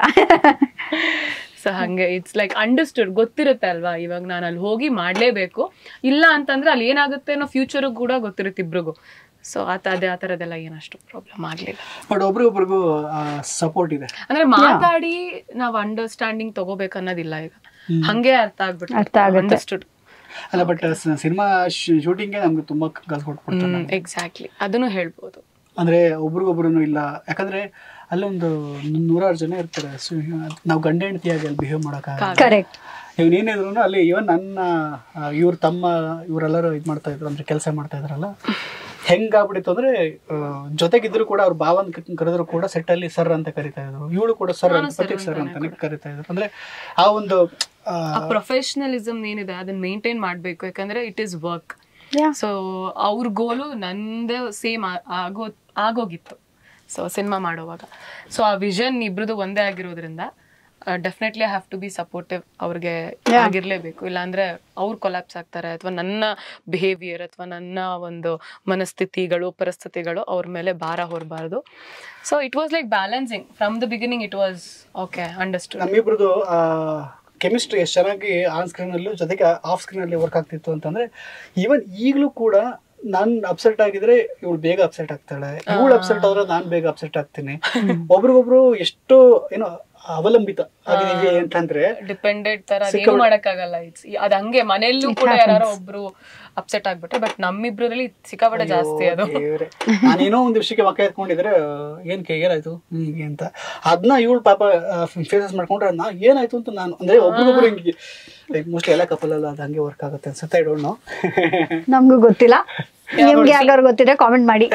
so ಹಂಗೆ ಇಟ್ಸ್ ಲೈಕ್ ಅಂಡರ್ಸ್ಟುಡ್ ಗೊತ್ತಿರುತ್ತೆ ಅಲ್ವಾ ಇವಾಗ ನಾನು ಅಲ್ಲಿ ಹೋಗಿ ಮಾಡ್ಲೇಬೇಕು ಇಲ್ಲ ಅಂತಂದ್ರೆ ಅಲ್ಲಿ ಏನಾಗುತ್ತೆ ಅನ್ನೋ ಫ್ಯೂಚರ್ ಕೂಡ ಗೊತ್ತಿರುತ್ತೆ ಇಬ್ರಿಗೂ ಸೊ ಆತ ಅದೇ ಆ ಥರದ್ದೆಲ್ಲ ಏನಷ್ಟು ಪ್ರಾಬ್ಲಮ್ ಆಗ್ಲಿಲ್ಲ ಬಟ್ ಒಬ್ರಿಗೊಬ್ರಿಗೂ ಸಪೋರ್ಟ್ ಇದೆ ಅಂದ್ರೆ ಮಾತಾಡಿ ನಾವ್ ಅಂಡರ್ಸ್ಟ್ಯಾಂಡಿಂಗ್ ತಗೋಬೇಕು ಅನ್ನೋದಿಲ್ಲ ಈಗ ಹಂಗೆ ಅರ್ಥ ಆಗ್ಬಿಟ್ಟು ಅರ್ಥ ಆಗುತ್ತೆ. ಅಂಡರ್ಸ್ಟುಡ್ ಅಲ್ಲ ಬಟ್ ಸಿನಿಮಾ ಶೂಟಿಂಗ್ಗೆ ನಮ್ಗೆ ತುಂಬಾ ಕಲ್ಸ್ ಕೊಟ್ಬಿಡ್ತಾರೆ ಎಕ್ಸಾಕ್ಟ್ಲಿ ಅದನ್ನು ಹೇಳ್ಬೋದು ಅಂದ್ರೆ ಒಬ್ರಿಗೊಬ್ರು ಇಲ್ಲ ಯಾಕಂದ್ರೆ ಅಲ್ಲೊಂದು ನೂರಾರು ಜನ ಇರ್ತಾರೆ ಸೊ ನಾವು ಗಂಡ ಹೆಂಡತಿಯಾಗಿ ಅಲ್ಲಿ ಬಿಹೇವ್ ಮಾಡೋಕ್ಕಾಗಲ್ಲ ಕರೆಕ್ಟ್ ಇವ್ ಏನಿದ್ರು ಅಲ್ಲಿ ಇವನ್ ನನ್ನ ಇವ್ರ ತಮ್ಮ ಇವರೆಲ್ಲರೂ ಇದು ಮಾಡ್ತಾ ಇದ್ರು ಅಂದ್ರೆ ಕೆಲಸ ಮಾಡ್ತಾ ಇದ್ರಲ್ಲ ಹೆಂಗಾಗ್ಬಿಟ್ಟಿತ್ತು ಅಂದ್ರೆ ಆ, ಜೊತೆಗಿದ್ರು ಕೂಡ ಅವ್ರ ಭಾವನ್ ಕರೆದ್ರು ಕೂಡ ಸೆಟ್ ಅಲ್ಲಿ ಸರ್ ಅಂತ ಕರಿತಾ ಇದ್ರು ಇವಳು ಕೂಡ ಸರ್ ಅಂತ ಪ್ರತೀಕ್ ಸರ್ ಅಂತಾನೆ ಕರಿತಾ ಇದ್ರು ಅಂದ್ರೆ ಆ ಒಂದು ಆ, ಆ ಪ್ರೊಫೆಷನಲಿಸಮ್ ಏನಿದೆ ಅದನ್ನ ಮೇಂಟೈನ್ ಮಾಡ್ಬೇಕು ಯಾಕಂದ್ರೆ it is work Yeah. So ಅವ್ರ ಗೋಲು ನಂದೇ ಸೇಮ್ ಆಗೋ ಆಗೋಗಿತ್ತು ಸೊ ಸಿನಿಮಾ ಮಾಡುವಾಗ ಸೊ ಆ ವಿಷನ್ ಇಬ್ರದ್ದು ಒಂದೇ ಆಗಿರೋದ್ರಿಂದ definitely have to be supportive ಅವ್ರಿಗೆ ಆಗಿರ್ಲೇಬೇಕು ಇಲ್ಲಾಂದ್ರೆ ಅವ್ರು ಕೊಲಾಪ್ಸ್ ಆಗ್ತಾರೆ ಅಥವಾ ನನ್ನ ಬಿಹೇವಿಯರ್ ಅಥವಾ ನನ್ನ ಒಂದು ಮನಸ್ಥಿತಿಗಳು ಪರಿಸ್ಥಿತಿಗಳು ಅವ್ರ ಮೇಲೆ ಭಾರ ಹೊರಬಾರ್ದು so it was like balancing from the beginning it was okay understood ನಮ್ಮಿಬ್ರದ್ದು ಕೆಮಿಸ್ಟ್ರಿ ಎಷ್ಟು ಚೆನ್ನಾಗಿ ಆನ್ ಸ್ಕ್ರೀನ್ ಅಲ್ಲೂ ಜೊತೆಗೆ ಆಫ್ ಸ್ಕ್ರೀನ್ ಅಲ್ಲಿ ವರ್ಕ್ ಆಗ್ತಿತ್ತು ಅಂತಂದ್ರೆ ಈವನ್ ಈಗಲೂ ಕೂಡ ನಾನ್ ಅಪ್ಸೆಟ್ ಆಗಿದ್ರೆ ಇವಳು ಬೇಗ ಅಪ್ಸೆಟ್ ಆಗ್ತಾಳೆ ಇವಳು ಅಪ್ಸೆಟ್ ಆದ್ರೆ ನಾನ್ ಬೇಗ ಅಪ್ಸೆಟ್ ಆಗ್ತೀನಿ ಒಬ್ರಿಗೊಬ್ರು ಎಷ್ಟು ಏನೋ ಅವಲಂಬಿತ ಆಗಿದೀವಿ ಅಂತಂದ್ರೆ ಡಿಪೆಂಡೆಡ್ ತರ ಅದೇನು ಮಾಡಕ್ಕಾಗಲ್ಲ ಇಟ್ಸ್ ಅದ್ ಹಂಗೆ ಮನೆಯಲ್ಲೂ ಕೂಡ ಯಾರೋ ಒಬ್ರು ಅಪ್ಸೆಟ್ ಆಗ್ಬಿಟ್ರೆ ಬಟ್ ನಮ್ಮಿಬ್ರಲ್ಲಿ ಸಿಕ್ಕಾಪಟ್ಟೆ ಜಾಸ್ತಿ ಅದು ದೇವ್ರೆ. ನಾನೇನೋ ಒಂದ್ ವಿಷಯಕ್ಕೆ ಮಕ್ಕ ಎತ್ಕೊಂಡಿದ್ರೆ ಏನ್ ಕೆ ಏನಾಯ್ತು ಹೀಗೆ ಅಂತ ಅದನ್ನ ಇವಳು ಪಾಪ ಫೇಸಸ್ ಮಾಡ್ಕೊಂಡ್ರೆ ನಾ ಏನಾಯ್ತು ಅಂತ ನಾನು ಅಂದ್ರೆ ಒಬ್ರಿಗೊಬ್ರು ಹಿಂಗೆ ಲೈಕ್ ಮೋಸ್ಟ್ಲಿ ಎಲ್ಲ ಕಪಲ್ ಅಲ್ಲ ಅದು ಹಂಗೆ ವರ್ಕ್ ಆಗುತ್ತೆ ಅನ್ಸುತ್ತೆ ಐ ಡೋಂಟ್ ನೋ ನಮಗೂ ಗೊತ್ತಿಲ್ಲ ನಿಮ್ಗೆ ಯಾವ್ದಾರು ಗೊತ್ತಿದ್ರೆ ಕಾಮೆಂಟ್ ಮಾಡಿ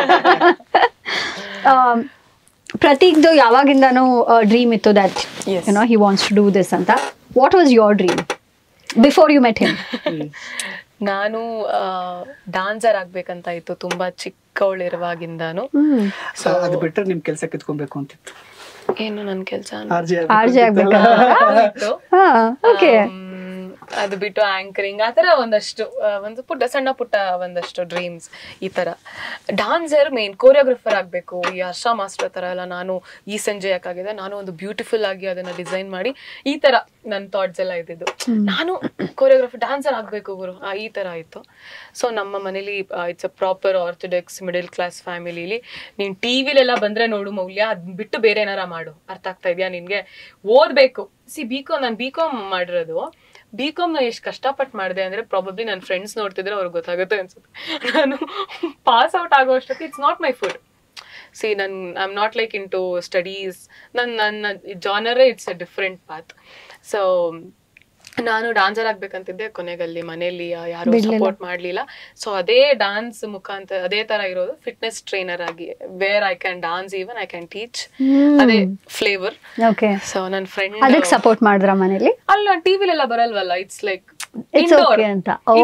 ಆಮ್, ಪ್ರತೀಕ್ದು ಯಾವಾಗಿಂದಾನು ಡ್ರೀಮ್ ಇತ್ತು that Yes. You know he wants to do this ಅಂತ what was your dream before you met him ನಾನು ಡಾನ್ಸರ್ ಆಗ್ಬೇಕಂತ ಇತ್ತು ತುಂಬಾ ಚಿಕ್ಕವಳಿರುವಾಗಿಂದಾನು ಸೊ ಅದು ಬಿಟ್ಟರೆ ನಿಮ್ ಕೆಲಸ ಕಿತ್ಕೊಬೇಕು ಅಂತಿತ್ತು ಏನು ನನ್ ಕೆಲ್ಸ ಆರ್ ಜೆ ಆರ್ ಜೆ ಆಗ್ಬೇಕಂತ ಹಾ ಓಕೆ ಅದು ಬಿಟ್ಟು ಆಂಕರಿಂಗ್ ಆ ಥರ ಒಂದಷ್ಟು ಆ, ಒಂದು ಪುಟ್ಟ ಸಣ್ಣ ಪುಟ್ಟ ಒಂದಷ್ಟು ಡ್ರೀಮ್ಸ್ ಈ ತರ ಡಾನ್ಸರ್ ಮೇನ್ ಕೋರಿಯೋಗ್ರಫರ್ ಆಗಬೇಕು ಈ ಹರ್ಷ ಮಾಸ್ಟರ್ ತರ ಎಲ್ಲ ನಾನು ಈ ಸಂಜೆ ಯಾಕಾಗಿದೆ ನಾನು ಒಂದು ಬ್ಯೂಟಿಫುಲ್ ಆಗಿ ಅದನ್ನ ಡಿಸೈನ್ ಮಾಡಿ ಈ ತರ ನನ್ನ ಥಾಟ್ಸ್ ಎಲ್ಲ ಇದ್ದಿದ್ದು ನಾನು ಕೋರಿಯೋಗ್ರಫರ್ ಡಾನ್ಸರ್ ಆಗಬೇಕು ಗುರು ಆ, ಈ ತರ ಇತ್ತು ಸೊ ನಮ್ಮ ಮನೇಲಿ it's a proper orthodox middle class ಫ್ಯಾಮಿಲಿಲಿ ನೀನ್ ಟಿವಿಲೆಲ್ಲ ಬಂದ್ರೆ ನೋಡು ಮೌಲ್ಯ ಅದ್ ಬಿಟ್ಟು ಬೇರೆ ಏನಾರ ಮಾಡು ಅರ್ಥ ಆಗ್ತಾ ಇದೆಯಾ ನಿನ್ಗೆ ಓದ್ಬೇಕು ಸಿ ಬಿ ಕಾಮ್ ನಾನು ಬಿ ಕಾಮ್ ಮಾಡಿರೋದು ಬಿ ಕಾಮ್ ನ ಎಷ್ಟು ಕಷ್ಟಪಟ್ಟು ಮಾಡಿದೆ ಅಂದ್ರೆ ಪ್ರಾಬಬ್ಲಿ ನನ್ನ ಫ್ರೆಂಡ್ಸ್ ನೋಡ್ತಿದ್ರೆ ಅವ್ರಿಗೆ ಗೊತ್ತಾಗುತ್ತೆ ಅನ್ಸುತ್ತೆ ನಾನು ಪಾಸ್ ಔಟ್ ಆಗೋ ಅಷ್ಟೊತ್ತಿಗೆ it's not my food see ನನ್ I am not like in to studies ನನ್ನ ನನ್ನ ಜಾನರೇ it's a different path so ನಾನು ಡಾನ್ಸರ್ ಆಗ್ಬೇಕಂತಿದ್ದೆ ಕೊನೆಗಲ್ಲಿ ಮನೆಯಲ್ಲಿ ಯಾರು ಸಪೋರ್ಟ್ ಮಾಡ್ಲಿಲ್ಲ ಸೊ ಅದೇ ಡಾನ್ಸ್ ಮುಖಾಂತರ ಅದೇ ತರ ಇರೋದು ಫಿಟ್ನೆಸ್ ಟ್ರೈನರ್ ಆಗಿ where I can dance even I can teach ಅದೇ ಫ್ಲೇವರ್ ಓಕೆ ಸೊ ನನ್ನ ಫ್ರೆಂಡ್ ಅದಕ್ಕೆ ಸಪೋರ್ಟ್ ಮಾಡಿದ್ರ ಮನೇಲಿ ಅಲ್ಲ ಟಿವಿಲೆಲ್ಲ ಬರಲ್ವಲ್ಲ ಇಟ್ಸ್ ಲೈಕ್ ಇಟ್ಸ್ ಓಕೆ ಅಂತ ಓ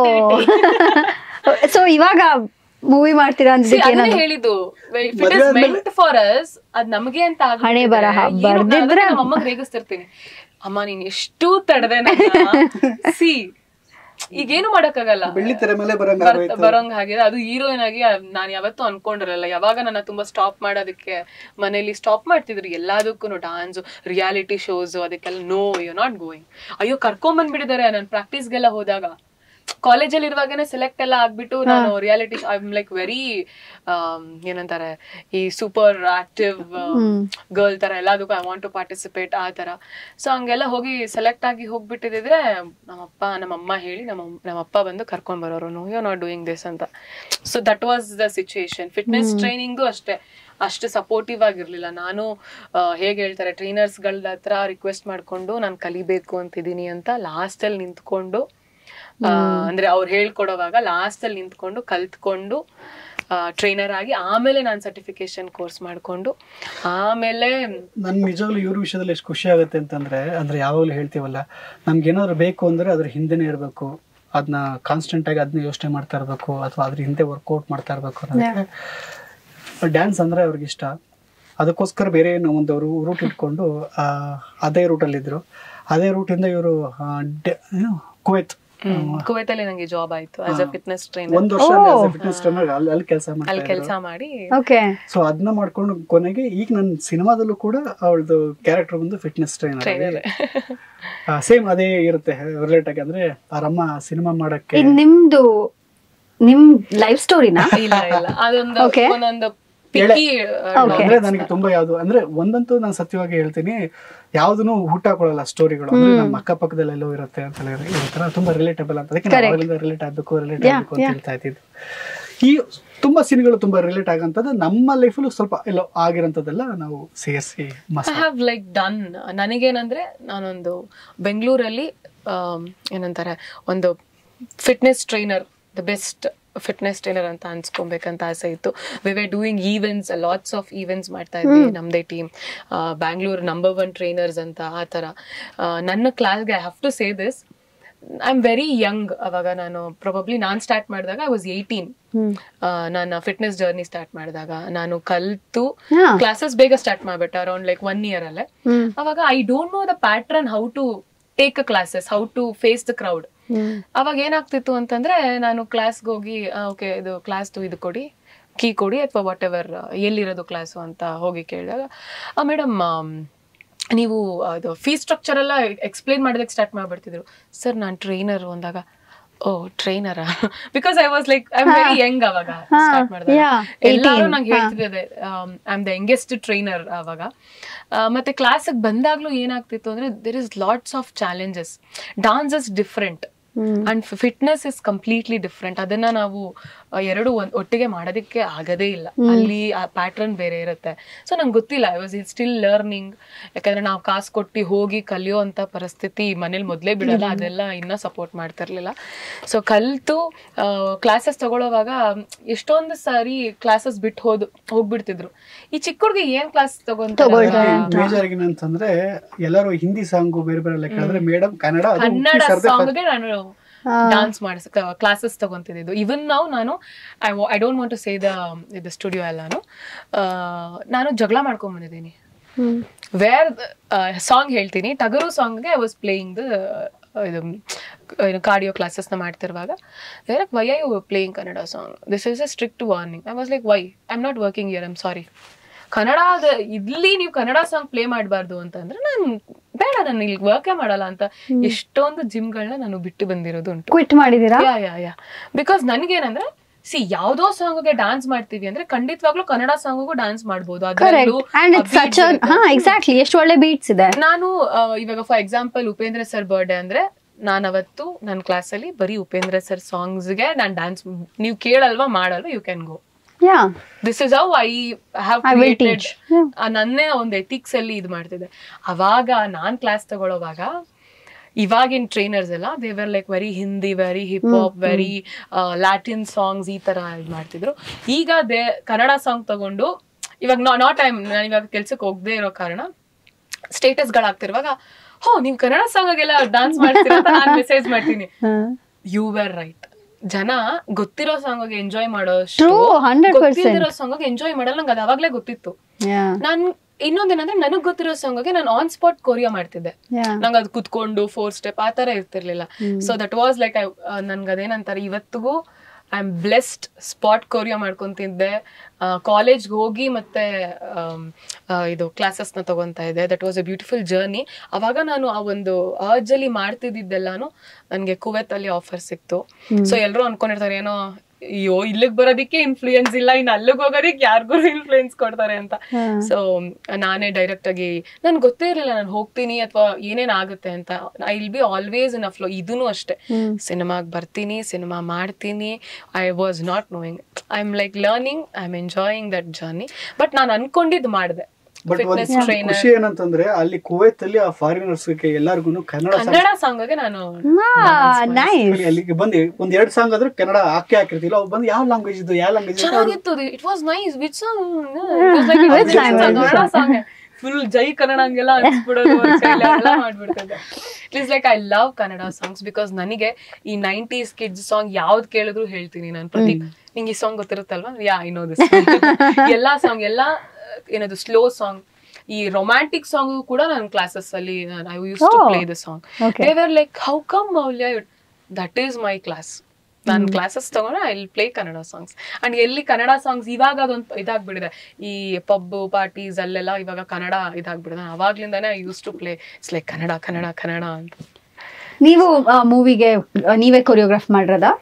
ಸೊ ಇವಾಗ ಮೂವಿ ಮಾಡ್ತೀರಾ ಅಂತ ಅದನ್ನೇ ಹೇಳಿದ್ದು it is meant for us ಅದ್ ನಮಗೆ ಅಂತ ಆಗ್ಬಿಟ್ಟಿದೆ. ಹಣೆ ಬರಹ ಏನು ನಾನು ಬರ್ದಿದ್ರೆ- ಅದಕ್ಕೆ ನಮ್ಮ ಅಮ್ಮಗ್ ರೇಗಿಸ್ತಿರ್ತೀನಿ ಅಮ್ಮ ನೀನ್ ಎಷ್ಟು ತಡೆದೆ ಸಿ ಈಗೇನು ಮಾಡಕ್ಕಾಗಲ್ಲ ಬೆಳ್ಳಿ ತೆರೆ ಮೇಲೆ ಬರಂಗ್ ಬರ್ತ- ಆಗೋಯ್ತು. ಬರೋಂಗ್ ಆಗಿದೆ ಅದು ಹೀರೋಯಿನ್ ಆಗಿ ನಾನು ಯಾವತ್ತೂ ಅನ್ಕೊಂಡಿರಲ್ಲ ಯಾವಾಗ ನನ್ನ ತುಂಬಾ ಸ್ಟಾಪ್ ಮಾಡೋದಕ್ಕೆ ಮನೇಲಿ ಸ್ಟಾಪ್ ಮಾಡ್ತಿದ್ರು ಎಲ್ಲದಕ್ಕೂ ಡಾನ್ಸ್ ರಿಯಾಲಿಟಿ ಶೋಸ್ ಅದಕ್ಕೆಲ್ಲ ನೋ ಯು ನಾಟ್ ಗೋಯಿಂಗ್ ಅಯ್ಯೋ ಕರ್ಕೊಂಡ್ ಬಂದ್ಬಿಟ್ಟಿದ್ದಾರೆ ನಾನು ಪ್ರಾಕ್ಟೀಸ್ಗೆಲ್ಲ ಹೋದಾಗ ಕಾಲೇಜಲ್ಲಿ ಇರುವಾಗನೇ ಸೆಲೆಕ್ಟ್ ಎಲ್ಲ ಆಗ್ಬಿಟ್ಟು ನಾನು ರಿಯಾಲಿಟಿ ಐ ಲೈಕ್ ವೆರಿ ಏನಂತಾರೆ ಈ ಸೂಪರ್ ಆಕ್ಟಿವ್ ಗರ್ಲ್ ತರ ಎಲ್ಲದಕ್ಕೂ ಐ ವಾಂಟ್ ಟು ಪಾರ್ಟಿಸಿಪೇಟ್ ಆ ತರ ಸೊ ಹಂಗೆಲ್ಲ ಹೋಗಿ ಸೆಲೆಕ್ಟ್ ಆಗಿ ಹೋಗ್ಬಿಟ್ಟಿದ್ರೆ ನಮ್ಮಪ್ಪ ನಮ್ಮಮ್ಮ ಹೇಳಿ ನಮ್ಮ ನಮ್ಮಪ್ಪ ಬಂದು ಕರ್ಕೊಂಡ್ ಬರೋರು no you not doing this ಅಂತ so that was the situation fitness training ಅಷ್ಟೇ ಅಷ್ಟು ಸಪೋರ್ಟಿವ್ ಆಗಿರ್ಲಿಲ್ಲ ನಾನು ಆ, ಹೇಗೆ ಹೇಳ್ತಾರೆ ಟ್ರೈನರ್ಸ್ಗಳ ಹತ್ರ ರಿಕ್ವೆಸ್ಟ್ ಮಾಡ್ಕೊಂಡು ನಾನು ಕಲಿಬೇಕು ಅಂತಿದ್ದೀನಿ ಅಂತ ಲಾಸ್ಟ್ ಅಲ್ಲಿ ನಿಂತ್ಕೊಂಡು ಆ, ಅಂದ್ರೆ ಅವ್ರು ಹೇಳ್ಕೊಡೋವಾಗ ಲಾಸ್ಟ್ ಅಲ್ಲಿ ನಿಂತ್ಕೊಂಡು ಕಲ್ತ್ಕೊಂಡು ಟ್ರೈನರ್ ಆಗಿ ಆಮೇಲೆ ನಾನು ಸರ್ಟಿಫಿಕೇಶನ್ ಕೋರ್ಸ್ ಮಾಡ್ಕೊಂಡು ಆಮೇಲೆ ನನ್ ನಿಜವಾಗ್ಲೂ ಇವ್ರ ವಿಷಯದಲ್ಲಿ ಎಷ್ಟು ಖುಷಿ ಆಗುತ್ತೆ ಅಂತಂದ್ರೆ ಅಂದ್ರೆ ಯಾವಾಗಲೂ ಹೇಳ್ತೀವಲ್ಲ ನಮ್ಗೆ ಏನಾದ್ರು ಬೇಕು ಅಂದ್ರೆ ಅದ್ರ ಹಿಂದೆನೇ ಇರಬೇಕು ಅದನ್ನ ಕಾನ್ಸ್ಟೆಂಟ್ ಆಗಿ ಅದನ್ನ ಯೋಚನೆ ಮಾಡ್ತಾ ಇರಬೇಕು ಅಥವಾ ಅದ್ರ ಹಿಂದೆ ವರ್ಕೌಟ್ ಮಾಡ್ತಾ ಇರಬೇಕು ಅನ್ನೋದಕ್ಕೆ ಡ್ಯಾನ್ಸ್ ಅಂದ್ರೆ ಅವ್ರಿಗೆ ಇಷ್ಟ ಅದಕ್ಕೋಸ್ಕರ ಬೇರೆ ಏನೋ ಒಂದು ಅವರು ರೂಟ್ ಇಟ್ಕೊಂಡು ಆ, ಅದೇ ರೂಟಲ್ಲಿದ್ರು ಅದೇ ರೂಟಿಂದ ಇವರು ಕುವೈತ್ ಕುವೈತಲ್ಲಿ ನಂಗೆ ಜಾಬ್ ಆಯ್ತು ಆಸ್ ಅ ಫಿಟ್ನೆಸ್ ಟ್ರೈನರ್ ಒಂದು ವರ್ಷ ಫಿಟ್ನೆಸ್ ಟ್ರೈನರ್ ಅಲ್ಲಿ ಅಲ್ಲಿ ಕೆಲಸ ಅಲ್ಲಿ ಮಾಡ್ತಾ ಕೆಲಸ ಮಾಡಿ ಓಕೆ ಸೊ ಅದನ್ನ ಮಾಡ್ಕೊಂಡು ಕೊನೆಗೆ ಈಗ ನನ್ನ ಸಿನಿಮಾದಲ್ಲೂ ಕೂಡ ಅವಳದು ಕ್ಯಾರೆಕ್ಟರ್ ಬಂದು ಫಿಟ್ನೆಸ್ ಟ್ರೈನರ್ ಸೇಮ್ ಅದೇ ಇರುತ್ತೆ ರಿಲೇಟ್ ಆಗಿ ಅಂದ್ರೆ ಅವರಮ್ಮ ಸಿನಿಮಾ ಮಾಡಕ್ಕೆ ಇದು ನಿಮ್ದು ನಿಮ್ ಲೈಫ್ ಸ್ಟೋರಿನಾ ಇಲ್ಲ ಇಲ್ಲ ಅದೊಂದು Okay. ಒಂದೊಂದು ಪಿಕ್ಕಿ ಅಂದ್ರೆ ನನಗೆ ತುಂಬಾ ಯಾವ್ದು ಅಂದ್ರೆ ಒಂದಂತೂ ನಾನು ಸತ್ಯವಾಗಿ ಹೇಳ್ತೀನಿ ಯಾವ್ದನ್ನು ಹುಟ್ಟ ಹಾಕೊಳಲ್ಲ ಸ್ಟೋರಿಗಳು ಅಂದ್ರೆ ನಮ್ಮ ಅಕ್ಕಪಕ್ಕದಲ್ಲೆಲ್ಲೋ ಇರುತ್ತೆ ಅಂತ ಹೇಳಿ ಇರುತ್ತಲ್ಲ ತುಂಬಾ ರಿಲೇಟಬಲ್ ಅಂತ ಅದಕ್ಕೆ ನಾವು ಅವಾಗಿಂದ ರಿಲೇಟ್ ಆಗ್ಬೇಕು ರಿಲೇಟ್ ಆಗ್ಬೇಕು ಅಂತ ಹೇಳ್ತಾ ಇದ್ದಿದ್ದು ಈ ತುಂಬಾ ಸೀನ್ಗಳು ತುಂಬಾ ರಿಲೇಟ್ ಆಗಂತದ್ದು ನಮ್ಮ ಲೈಫಲ್ಲೂ ಸ್ವಲ್ಪ ಎಲ್ಲೋ ಆಗಿರೋಂಥದ್ದೆಲ್ಲ ನಾವು ಸೇರಿಸಿ ಐ ಹ್ಯಾವ್ ಲೈಕ್ ಡನ್ ನನಗೇನಂದ್ರೆ ನಾನೊಂದು ಬೆಂಗಳೂರಲ್ಲಿ ಆಮ್, ಏನಂತಾರೆ ಒಂದು fitness trainer the best fitness trainer ಅಂತ ಅನ್ಸ್ಕೊಬೇಕಂತ ಆಸೆ ಇತ್ತು we were doing events lots of events ಮಾಡ್ತಾ ಇದ್ವಿ ನಮ್ದೇ team Bangalore number one trainers ಅಂತ ಆ ಥರ ಆ, ನನ್ನ ಕ್ಲಾಸ್ಗೆ I have to say this I am very young ಅವಾಗ ನಾನು ಪ್ರೊಬಬ್ಲಿ ನಾನು ಸ್ಟಾರ್ಟ್ ಮಾಡಿದಾಗ ಐ ವಾಸ್ ಏಯ್ಟೀನ್ ನನ್ನ ಫಿಟ್ನೆಸ್ ಜರ್ನಿ ಸ್ಟಾರ್ಟ್ ಮಾಡಿದಾಗ ನಾನು ಕಲ್ತು Yeah. ಕ್ಲಾಸಸ್ ಬೇಗ ಸ್ಟಾರ್ಟ್ ಮಾಡ್ಬಿಟ್ಟೆ ಅರೌಂಡ್ ಲೈಕ್ ಒನ್ ಇಯರ್ ಅಲ್ಲೇ ಅವಾಗ I don't know the pattern how to take a classes how to face the crowd ಅವಾಗ ಏನಾಗ್ತಿತ್ತು ಅಂತಂದ್ರೆ ನಾನು ಕ್ಲಾಸ್ಗೆ ಹೋಗಿ ಓಕೆ ಇದು ಕ್ಲಾಸ್ದು ಇದು ಕೊಡಿ ಕೀ ಕೊಡಿ ಅಥವಾ ವಾಟ್ ಎವರ್ ಎಲ್ಲಿರೋದು ಕ್ಲಾಸು ಅಂತ ಹೋಗಿ ಕೇಳಿದಾಗ ಮೇಡಮ್ ನೀವು ಅದು ಫೀ ಸ್ಟ್ರಕ್ಚರ್ ಎಲ್ಲ ಎಕ್ಸ್ಪ್ಲೇನ್ ಮಾಡೋದಕ್ಕೆ ಸ್ಟಾರ್ಟ್ ಮಾಡ್ಬಿಡ್ತಿದ್ರು ಸರ್ ನಾನು ಟ್ರೈನರ್ ಅಂದಾಗ ಓ ಟ್ರೈನರಾ because I was like I am very young ಅವಾಗ ಸ್ಟಾರ್ಟ್ ಮಾಡಿದಾಗ yeah, ಎಲ್ಲರೂ 18, ನಂಗೆ ಹೇಳ್ತಿದ್ದೆ I am the youngest trainer ಅವಾಗ ಆ, ಮತ್ತೆ ಕ್ಲಾಸಿಗೆ ಬಂದಾಗ್ಲೂ ಏನಾಗ್ತಿತ್ತು ಅಂದ್ರೆ there is lots of challenges dance is different and fitness is completely different ಅದನ್ನ ನಾವು ಆ, ಎರಡು ಒಂದ್- ಒಟ್ಟಿಗೆ ಮಾಡೋದಕ್ಕೆ ಆಗದೇ ಇಲ್ಲ ಅಲ್ಲಿ ಆ ಪ್ಯಾಟ್ರನ್ ಬೇರೆ ಇರುತ್ತೆ ಸೊ ನಂಗೆ ಗೊತ್ತಿಲ್ಲ ಐ ವಾಸ್ ಸ್ಟಿಲ್ ಲರ್ನಿಂಗ್ ಯಾಕಂದ್ರೆ ನಾವು ಕಾಸು ಕೊಟ್ಟು ಹೋಗಿ ಕಲಿಯೋ ಅಂತ ಪರಿಸ್ಥಿತಿ ಮನೇಲಿ ಮೊದಲೇ ಬಿಡಲ್ಲ ಅದೆಲ್ಲ ಇನ್ನ ಸಪೋರ್ಟ್ ಮಾಡ್ತಿರ್ಲಿಲ್ಲ ಸೊ ಕಲ್ತು ಕ್ಲಾಸಸ್ ತಗೊಳ್ಳೋವಾಗ ಎಷ್ಟೊಂದು ಸಾರಿ ಕ್ಲಾಸಸ್ ಬಿಟ್ಟು ಹೋದ್ ಹೋಗ್ಬಿಡ್ತಿದ್ರು ಈ ಚಿಕ್ಕ ಹುಡುಗಿ ಏನ್ ಕ್ಲಾಸ್ ತಗೊಂತಾರೆ ಮೇಜರ್ ಆಗಿ ಅಂತಂದ್ರೆ ಎಲ್ಲರೂ ಹಿಂದಿ ಸಾಂಗು ಬೇರೆ ಬೇರೆ ಎಲ್ಲ ಕೇಳಿದ್ರೆ ಮೇಡಮ್ ಕನ್ನಡ ಅದು ಕನ್ನಡ ಉಪ್ಪಿ ಸರ್ದೆ ಸಾಂಗ್ಗೆ ನಾನು ಡಾನ್ಸ್ ಮಾಡಿಸ್ ಕ್ಲಾಸಸ್ ತಗೊಂತಿದ್ದು ಇವನ್ ನಾವು ನಾನು I I don't want to say the ಇದು ಸ್ಟುಡಿಯೋ ಎಲ್ಲಾನು ಆ, ನಾನು ಜಗಳ ಮಾಡ್ಕೊಂಡ್ ಬಂದಿದ್ದೀನಿ ವೇರ್ ಸಾಂಗ್ ಹೇಳ್ತೀನಿ ಟಗರು ಸಾಂಗ್ಗೆ ಐ ವಾಸ್ ಪ್ಲೇಯಿಂಗ್ ದ ಇದು ಏನು ಕಾರ್ಡಿಯೋ ಕ್ಲಾಸಸ್ನ ಮಾಡ್ತಿರುವಾಗ where why I you playing Kannada song this is a strict warning I was like why I am not working here I'm sorry ಕನ್ನಡದ ಇಲ್ಲಿ ನೀವು ಕನ್ನಡ ಸಾಂಗ್ ಪ್ಲೇ ಮಾಡಬಾರ್ದು ಅಂತಂದ್ರೆ ನಾನು ಬೇಡ ನಾನು ಇಲ್ಲಿ ವರ್ಕೇ ಮಾಡಲ್ಲ ಅಂತ ಎಷ್ಟೊಂದು ಜಿಮ್ಗಳನ್ನ ನಾನು ಬಿಟ್ಟು ಬಂದಿರೋದು ಉಂಟು ಕ್ವಿಟ್ ಮಾಡಿದೀರಾ ಯಾ ಯಾ ಯಾ ಬಿಕಾಸ್ ನನಗೇನಂದ್ರೆ ಸಿ ಯಾವ್ದೋ ಸಾಂಗ್ಗೆ ಡಾನ್ಸ್ ಮಾಡ್ತೀವಿ ಅಂದ್ರೆ ಖಂಡಿತವಾಗ್ಲೂ ಕನ್ನಡ ಸಾಂಗಿಗೂ ಡಾನ್ಸ್ ಮಾಡ್ಬೋದು ಅದ್ರಲ್ಲೂ ಕರೆಕ್ಟ್ ಅಂಡ್ ಇಟ್ಸ್ ಆ beats ಸಚ್ ಇರುತ್ತೆ. ಹಾ ಎಕ್ಸಾಕ್ಟ್ಲಿ ಎಷ್ಟು ಒಳ್ಳೆ ಬೀಟ್ಸ್ ಇದೆ ನಾನು ಆ, ಇವಾಗ for example Upendra sir birthday ಅಂದ್ರೆ ನಾನು ಅವತ್ತು ನನ್ನ ಕ್ಲಾಸಲ್ಲಿ ಬರೀ ಉಪೇಂದ್ರ ಸರ್ ಸಾಂಗ್ಸ್ಗೆ ನಾನು ಡ್ಯಾನ್ಸ್ ನೀವು ಕೇಳಲ್ವಾ ಮಾಡಲ್ವಾ you can go yeah this is how I have I will created teach. Yeah. ನನ್ನೇ ಒಂದು ಎಥಿಕ್ಸ್ ಅಲ್ಲಿ ಇದು ಮಾಡ್ತಿದ್ದೆ ಅವಾಗ ನಾನ್ ಕ್ಲಾಸ್ ತಗೊಳ್ಳೋವಾಗ ಇವಾಗಿನ ಟ್ರೈನರ್ಸ್ ಎಲ್ಲ they're like very Hindi very hip hop very Latin songs ಈ ತರ ಇದು ಮಾಡ್ತಿದ್ರು ಈಗ ದೇ ಕನ್ನಡ ಸಾಂಗ್ ತಗೊಂಡು ಇವಾಗ ನಾಟ್ ಟೈಮ್ ನಾನು ಇವಾಗ ಕೆಲ್ಸಕ್ಕೆ ಹೋಗದೆ ಇರೋ ಕಾರಣ ಸ್ಟೇಟಸ್ ಗಳಾಗ್ತಿರುವಾಗ ಹೋ ನೀವು ಕನ್ನಡ ಸಾಂಗ್ ಎಲ್ಲ ಡಾನ್ಸ್ ಮಾಡ್ತೀರಾ ಅಂತ ನಾನು ಮೆಸೇಜ್ ಮಾಡ್ತೀನಿ ಯು ವೇರ್ ರೈಟ್ ಜನ ಗೊತ್ತಿರೋ ಸಾಂಗ್ ಎಂಜಾಯ್ ಮಾಡೋ True, 100%. ಗೊತ್ತಿರೋ ಸಾಂಗ್ ಎಂಜಾಯ್ ಮಾಡಲ್ಲ ನಂಗೆ ಅದು ಅವಾಗ್ಲೇ ಗೊತ್ತಿತ್ತು Yeah. ನಾನ್ ಇನ್ನೊಂದೇನಂದ್ರೆ ನನಗ್ ಗೊತ್ತಿರೋ ಸಾಂಗ್ಗೆ ನಾನು ಆನ್ ಸ್ಪಾಟ್ ಕೊರಿಯೋ ಮಾಡ್ತಿದ್ದೆ Yeah. ನಂಗೆ ಅದು ಕುತ್ಕೊಂಡು ಫೋರ್ ಸ್ಟೆಪ್ ಆ ತರ ಇರ್ತಿರ್ಲಿಲ್ಲ so that was like I ನನ್ಗೆ ಅದೇನಂತಾರೆ ಇವತ್ತಿಗೂ I am blessed spot choreo ಮಾಡ್ಕೊಂತಿದ್ದೆ ಕಾಲೇಜ್ಗೆ ಹೋಗಿ ಮತ್ತೆ ಆಮ್, ಆ, ಇದು ಕ್ಲಾಸಸ್ನ ತಗೊಂತಾ ಇದ್ದೆ that was a beautiful journey ಅವಾಗ ನಾನು ಆ ಒಂದು ಅರ್ಜಲ್ಲಿ ಮಾಡ್ತಿದ್ದೆಲ್ಲಾನು ನನಗೆ ಕುವೆತಲ್ಲಿ ಆಫರ್ ಸಿಕ್ತು ಸೊ ಎಲ್ಲರೂ ಅನ್ಕೊಂಡಿರ್ತಾರೆ ಏನೋ ಅಯ್ಯೋ ಇಲ್ಲಿಗೆ ಬರೋದಕ್ಕೆ ಇನ್ಫ್ಲೂಯೆನ್ಸ್ ಇಲ್ಲ ಇನ್ನು ಅಲ್ಲಿಗೆ ಹೋಗೋದಕ್ಕೆ ಯಾರಿಗೂ ಇನ್ಫ್ಲೂಯೆನ್ಸ್ ಕೊಡ್ತಾರೆ ಅಂತ ಸೊ ನಾನೇ ಡೈರೆಕ್ಟ್ ಆಗಿ ನನ್ಗೆ ಗೊತ್ತೇ ಇರಲಿಲ್ಲ ನಾನು ಹೋಗ್ತೀನಿ ಅಥವಾ ಏನೇನ್ ಆಗುತ್ತೆ ಅಂತ I will be always in a flow ಇದೂ ಅಷ್ಟೇ ಸಿನಿಮಾಗ್ ಬರ್ತೀನಿ ಸಿನಿಮಾ ಮಾಡ್ತೀನಿ I was not knowing I am like learning I am enjoying that journey but ನಾನು ಅನ್ಕೊಂಡಿದ್ದು ಮಾಡಿದೆ ಬಟ್ ಒಂದು ಫಿಟ್ನೆಸ್ ಟ್ರೈನರ್ ಖುಷಿ ಏನಂತಂದ್ರೆ ಅಲ್ಲಿ ಕುವೈತ್ ಅಲ್ಲಿ ಆ ಫಾರಿನರ್ಸ್ ಎಲ್ಲರಿಗೂ ಕನ್ನಡ songs ಕನ್ನಡ ಸಾಂಗ್ಗೆ ನಾನು Ah, nice. ಅಲ್ಲಿಗೆ ಬಂದು ಒಂದ್ ಎರಡ್ ಸಾಂಗ್ ಆದ್ರೆ ಕನ್ನಡ ಹಾಕಿ ಹಾಕಿರ್ತಿಲ್ಲ ಅವ್ರು ಬಂದು ಯಾವ ಲ್ಯಾಂಗ್ವೇಜ್ ಇದು ಯಾವ ಲ್ಯಾಂಗ್ವೇಜ್ ಚೆನ್ನಾಗಿತ್ತು it was nice which Which language? Song full ಜೈ ಕನ್ನಡ ಹಂಗೆಲ್ಲ ಅನ್ಸ್ಬಿಡೋದು ಅವ್ರ ಕೈಲಿ ಎಲ್ಲ ಮಾಡ್ಬಿಡ್ತಿದ್ದೆ it is like I love Kannada songs because ನನಗೆ ಈ ನೈಂಟೀಸ್ ಕಿಡ್ಸ್ ಸಾಂಗ್ ಯಾವ್ದು ಕೇಳಿದ್ರು ಹೇಳ್ತೀನಿ ನಾನು ಪ್ರತೀಕ್ ನಿಂಗೆ ಈ ಸಾಂಗ್ ಗೊತ್ತಿರುತ್ತಲ್ವಾ ಯಾ ಐ ನೋ ದಿಸ್ ಎಲ್ಲಾ ಸಾಂಗ್ ಎಲ್ಲಾ ಏನದು ಸ್ಲೋ ಸಾಂಗ್ ಈ ರೊಮ್ಯಾಂಟಿಕ್ ಸಾಂಗ್ ಕೂಡ ನಾನು ಕ್ಲಾಸಸ್ ಅಲ್ಲಿ I use to Oh. Play the song Okay. They were like how come ಮೌಲ್ಯ ದಟ್ ಈಸ್ ಮೈ ಕ್ಲಾಸ್ ನಾನು ಕ್ಲಾಸಸ್ ತಗೊಂಡ್ರೆ I play Kannada songs and ಎಲ್ಲಿ ಕನ್ನಡ ಸಾಂಗ್ಸ್ ಇವಾಗ ಅದೊಂದು ಇದಾಗ್ಬಿಡಿದೆ ಈ ಪಬ್ ಪಾರ್ಟೀಸ್ ಅಲ್ಲೆಲ್ಲ ಇವಾಗ ಕನ್ನಡ ಇದಾಗ್ಬಿಡಿದೆ ಅವಾಗ್ಲಿಂದಾನೇ I use to play it's like Kannada Kannada Kannada ಅಂತ ನೀವು ಮೂವಿಗೆ ನೀವೇ ಕೊರಿಯೋಗ್ರಾಫ್ ಮಾಡಿರೋದಾ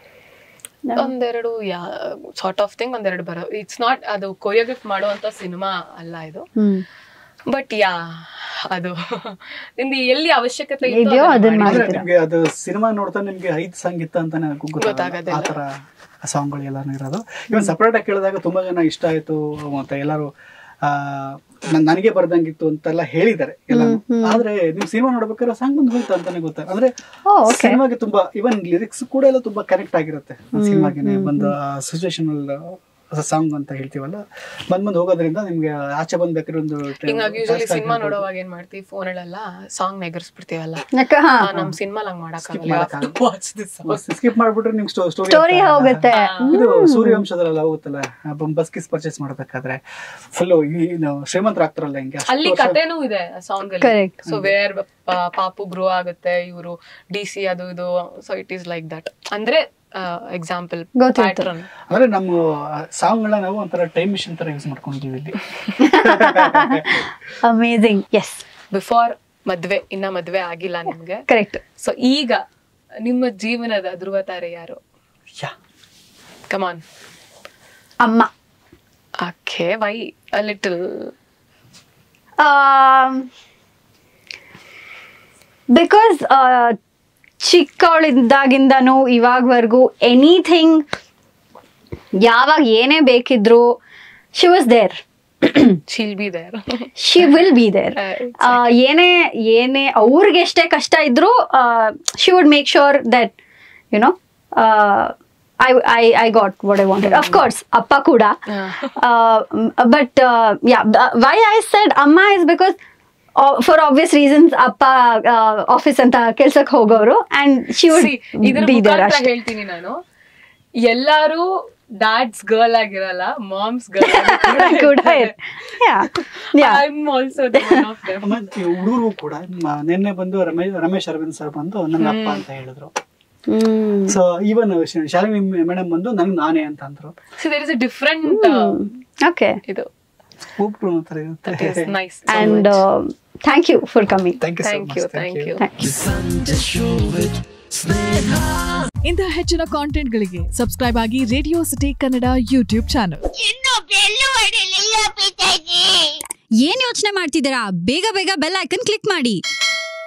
ಒಂದೆರಡು ಯಾ ಸಾರ್ಟ್ ಆಫ್ ಥಿಂಗ್ ಒಂದೆರಡು ಬರೋ ಇಟ್ಸ್ ನಾಟ್ ಅದು ಕೊರಿಯೋಗ್ರಫ್ ಮಾಡುವಂತ ಸಿನಿಮಾ ಅಲ್ಲ ಇದು ಹ್ಮ್ ಬಟ್ ಯಾ ಅದು ನಿಮ್ದು ಎಲ್ಲಿ ಅವಶ್ಯಕತೆ ಇತ್ತು ಇದೆಯೋ ಅದನ್ನ ಅದನ್ನ ಮಾಡಿ. ಅಂದ್ರೆ ನಿಮ್ಗೆ ಅದು ಸಿನಿಮಾ ನೋಡ್ತಾ ನಿಮ್ಗೆ ಐದ್ ಸಾಂಗ್ ಇತ್ತ ಅಂತ ಗೊತ್ತಾಗಲ್ಲ ಗೊತ್ತಾಗೋದಿಲ್ಲ. ಆ ತರ ಸಾಂಗ್ಗಳು ಎಲ್ಲಾನು ಇರೋದು ಇವನ್ ಸಪರೇಟ್ ಆಗಿ ಕೇಳಿದಾಗ ತುಂಬಾ ಜನ ಇಷ್ಟ ಆಯ್ತು ಮತ್ತೆ ಎಲ್ಲಾರು ಆ ನನ್- ನನಗೆ ಬರ್ದಂಗಿತ್ತು ಅಂತೆಲ್ಲ ಹೇಳಿದ್ದಾರೆ ಎಲ್ಲ ಆದ್ರೆ ನೀವು ಸಿನಿಮಾ ನೋಡ್ಬೇಕಾದ್ರೆ ಸಾಂಗ್ ಬಂದು ಹೋಯ್ತು ಅಂತಾನೆ ಗೊತ್ತ ಅಂದ್ರೆ ಓ, okay. ಸಿನಿಮಾಗೆ ತುಂಬಾ ಇವನ್ ಲಿರಿಕ್ಸ್ ಕೂಡ ಎಲ್ಲ ತುಂಬಾ ಕನೆಕ್ಟ್ ಆಗಿರುತ್ತೆ ಸಿನಿಮಾಗೆ ಬಂದು ಸಿಚುವೇಶನಲ್ ಸಾಂಗ್ ಅಂತ ಹೇಳ್ತೀವಲ್ಲ ಬಂದ್ ಬಂದ್ ಹೋಗೋದ್ರಿಂದ ನಿಮ್ಗೆ ಆಚೆ ಬಂದ್ಬೇಕಾದ್ರೆ ಒಂದು ಈಗ ನಾವ್ ಯೂಶಲಿ ಸಿನಿಮಾ ನೋಡೋವಾಗ ಏನ್ ಮಾಡ್ತೀವಿ ಫೋನಲ್ಲೆಲ್ಲ ಸಾಂಗ್ ನೆಗರ್ಸ್ಬಿಡ್ತೀವಲ್ಲ ಯಾಕ ಹಾ ಆ, ನಮ್ ಸಿನಿಮಾ ಹಂಗ್ ಮಾಡಕ್ಕಾಗಲ್ಲ ಮಾಡಕ್ಕಾಗಲ್ಲ. ವಾಚ್ ದಿಸ್ ಸ್ಕಿಪ್ ಮಾಡ್ಬಿಟ್ರೆ ನಿಮ್ ಸ್ಟೋರಿ ಸ್ಟೋರಿ ಹೋಗುತ್ತೆ ಇದು ಸೂರ್ಯವಂಶದಲ್ಲ ಹೋಗುತ್ತಲ್ಲ ಬಸ್ ಕಿಸ್ ಪರ್ಚೇಸ್ ಮಾಡ್ಬೇಕಾದ್ರೆ ಫುಲ್ ಏನು ಶ್ರೀಮಂತರಾಗ್ತಾರಲ್ಲ ಹಿಂಗೆ ಅಷ್ಟು ಅಲ್ಲಿ ವರ್ಷ- ಕಥೆನೂ ಇದೆ ಸಾಂಗ್ ಅಲ್ಲಿ Correct. ಸೊ ವೇರ್ ಪಾಪು ಗ್ರೋ ಆಗುತ್ತೆ ಇವರು ಡಿ ಸಿ ಅದು ಇದು so it is like that ಅಂದ್ರೆ ಎಕ್ಸಾಂಪಲ್ ಗೊತ್ತಾಯ್ತು. ಪ್ಯಾಟ್ರನ್ ಅಂದ್ರೆ ನಮ್ಮ ಸಾಂಗ್ ಗಳನ್ನ ನಾವು ಒಂಥರ ಟೈಮ್ ಮಿಷನ್ ತರ ಯೂಸ್ ಮಾಡ್ಕೊಂಡಿದೀವಿ ಇಲ್ಲಿ ಅಮೇಸಿಂಗ್ ಎಸ್ ಬಿಫೋರ್ ಮದ್ವೆ ಇನ್ನ ಮದ್ವೆ ಆಗಿಲ್ಲ ನಿಮ್ಗೆ ಕರೆಕ್ಟ್ ಸೊ ಈಗ ನಿಮ್ಮ ಜೀವನದ ಧ್ರುವ ತಾರೆ ಯಾರು ಯಾ ಕಮಾನ್ ಅಮ್ಮ okay why a little because ಚಿಕ್ಕವಳಿದ್ದಾಗಿಂದನೂ ಇವಾಗವರೆಗೂ ಎನಿಥಿಂಗ್ ಯಾವಾಗ ಏನೇ ಬೇಕಿದ್ರು she was there she'll be there she will be there ಏನೇ ಏನೇ ಅವ್ರಿಗೆ ಎಷ್ಟೇ ಕಷ್ಟ ಇದ್ರು she would make sure that you know I I I got what I wanted of course ಅಪ್ಪ ಕೂಡ but yeah why I said ಅಮ್ಮ is because for obvious reasons ಅಪ್ಪ ಆಫೀಸ್ ಅಂತ ಕೆಲ್ಸಕ್ಕೆ ಹೋಗೋರು ಅಂಡ್ ಶಿ ವುಡ್ ಇದ್ರ ಬಿ ದೇರ್ ಮುಖಾಂತರ ಅಷ್ಟೇ ಹೇಳ್ತೀನಿ ನಾನು ಎಲ್ಲಾರು ಡ್ಯಾಡ್ಸ್ ಗರ್ಲ್ ಆಗಿರಲ್ಲ ಮಾಮ್ಸ್ ಗರ್ಲ್ ಕೂಡ yeah yeah I am also one of them ಮತ್ತೆ ಹುಡುಗರು ಕೂಡ ಮ- ನಿನ್ನೆ ಬಂದು ರಮೇಶ್ ರಮೇಶ್ ಅರವಿಂದ್ ಸರ್ ಬಂದು ನನ್ನ ಅಪ್ಪ ಅಂತ ಹೇಳಿದ್ರು ಹ್ಮ್ ಸೊ ಈವನ್ ಶಾಲಿನಿ ಮೇಡಮ್ ಬಂದು ನನ್ ನಾನೇ ಅಂತ ಅಂದ್ರು so there is a different okay ಇದು ಒಬ್ರು ಒಂಥರ ಇರುತ್ತೆ nice and thank you for coming thank you so thank you much thank you thank you ಇಂತಹ ಹೆಚ್ಚಿನ ಕಾಂಟೆಂಟ್ಗಳಿಗೆ ಸಬ್ಸ್ಕ್ರೈಬ್ ಆಗಿ Radio City Kannada YouTube channel ಇನ್ನು ಬೆಲ್ಲು ಹೊಡಿಲಿಲ್ಲ ಪಿತಾಜಿ ಏನ್ ಯೋಚನೆ ಮಾಡ್ತಿದ್ದೀರಾ ಬೇಗ ಬೇಗ ಬೆಲ್ ಐಕನ್ ಕ್ಲಿಕ್ ಮಾಡಿ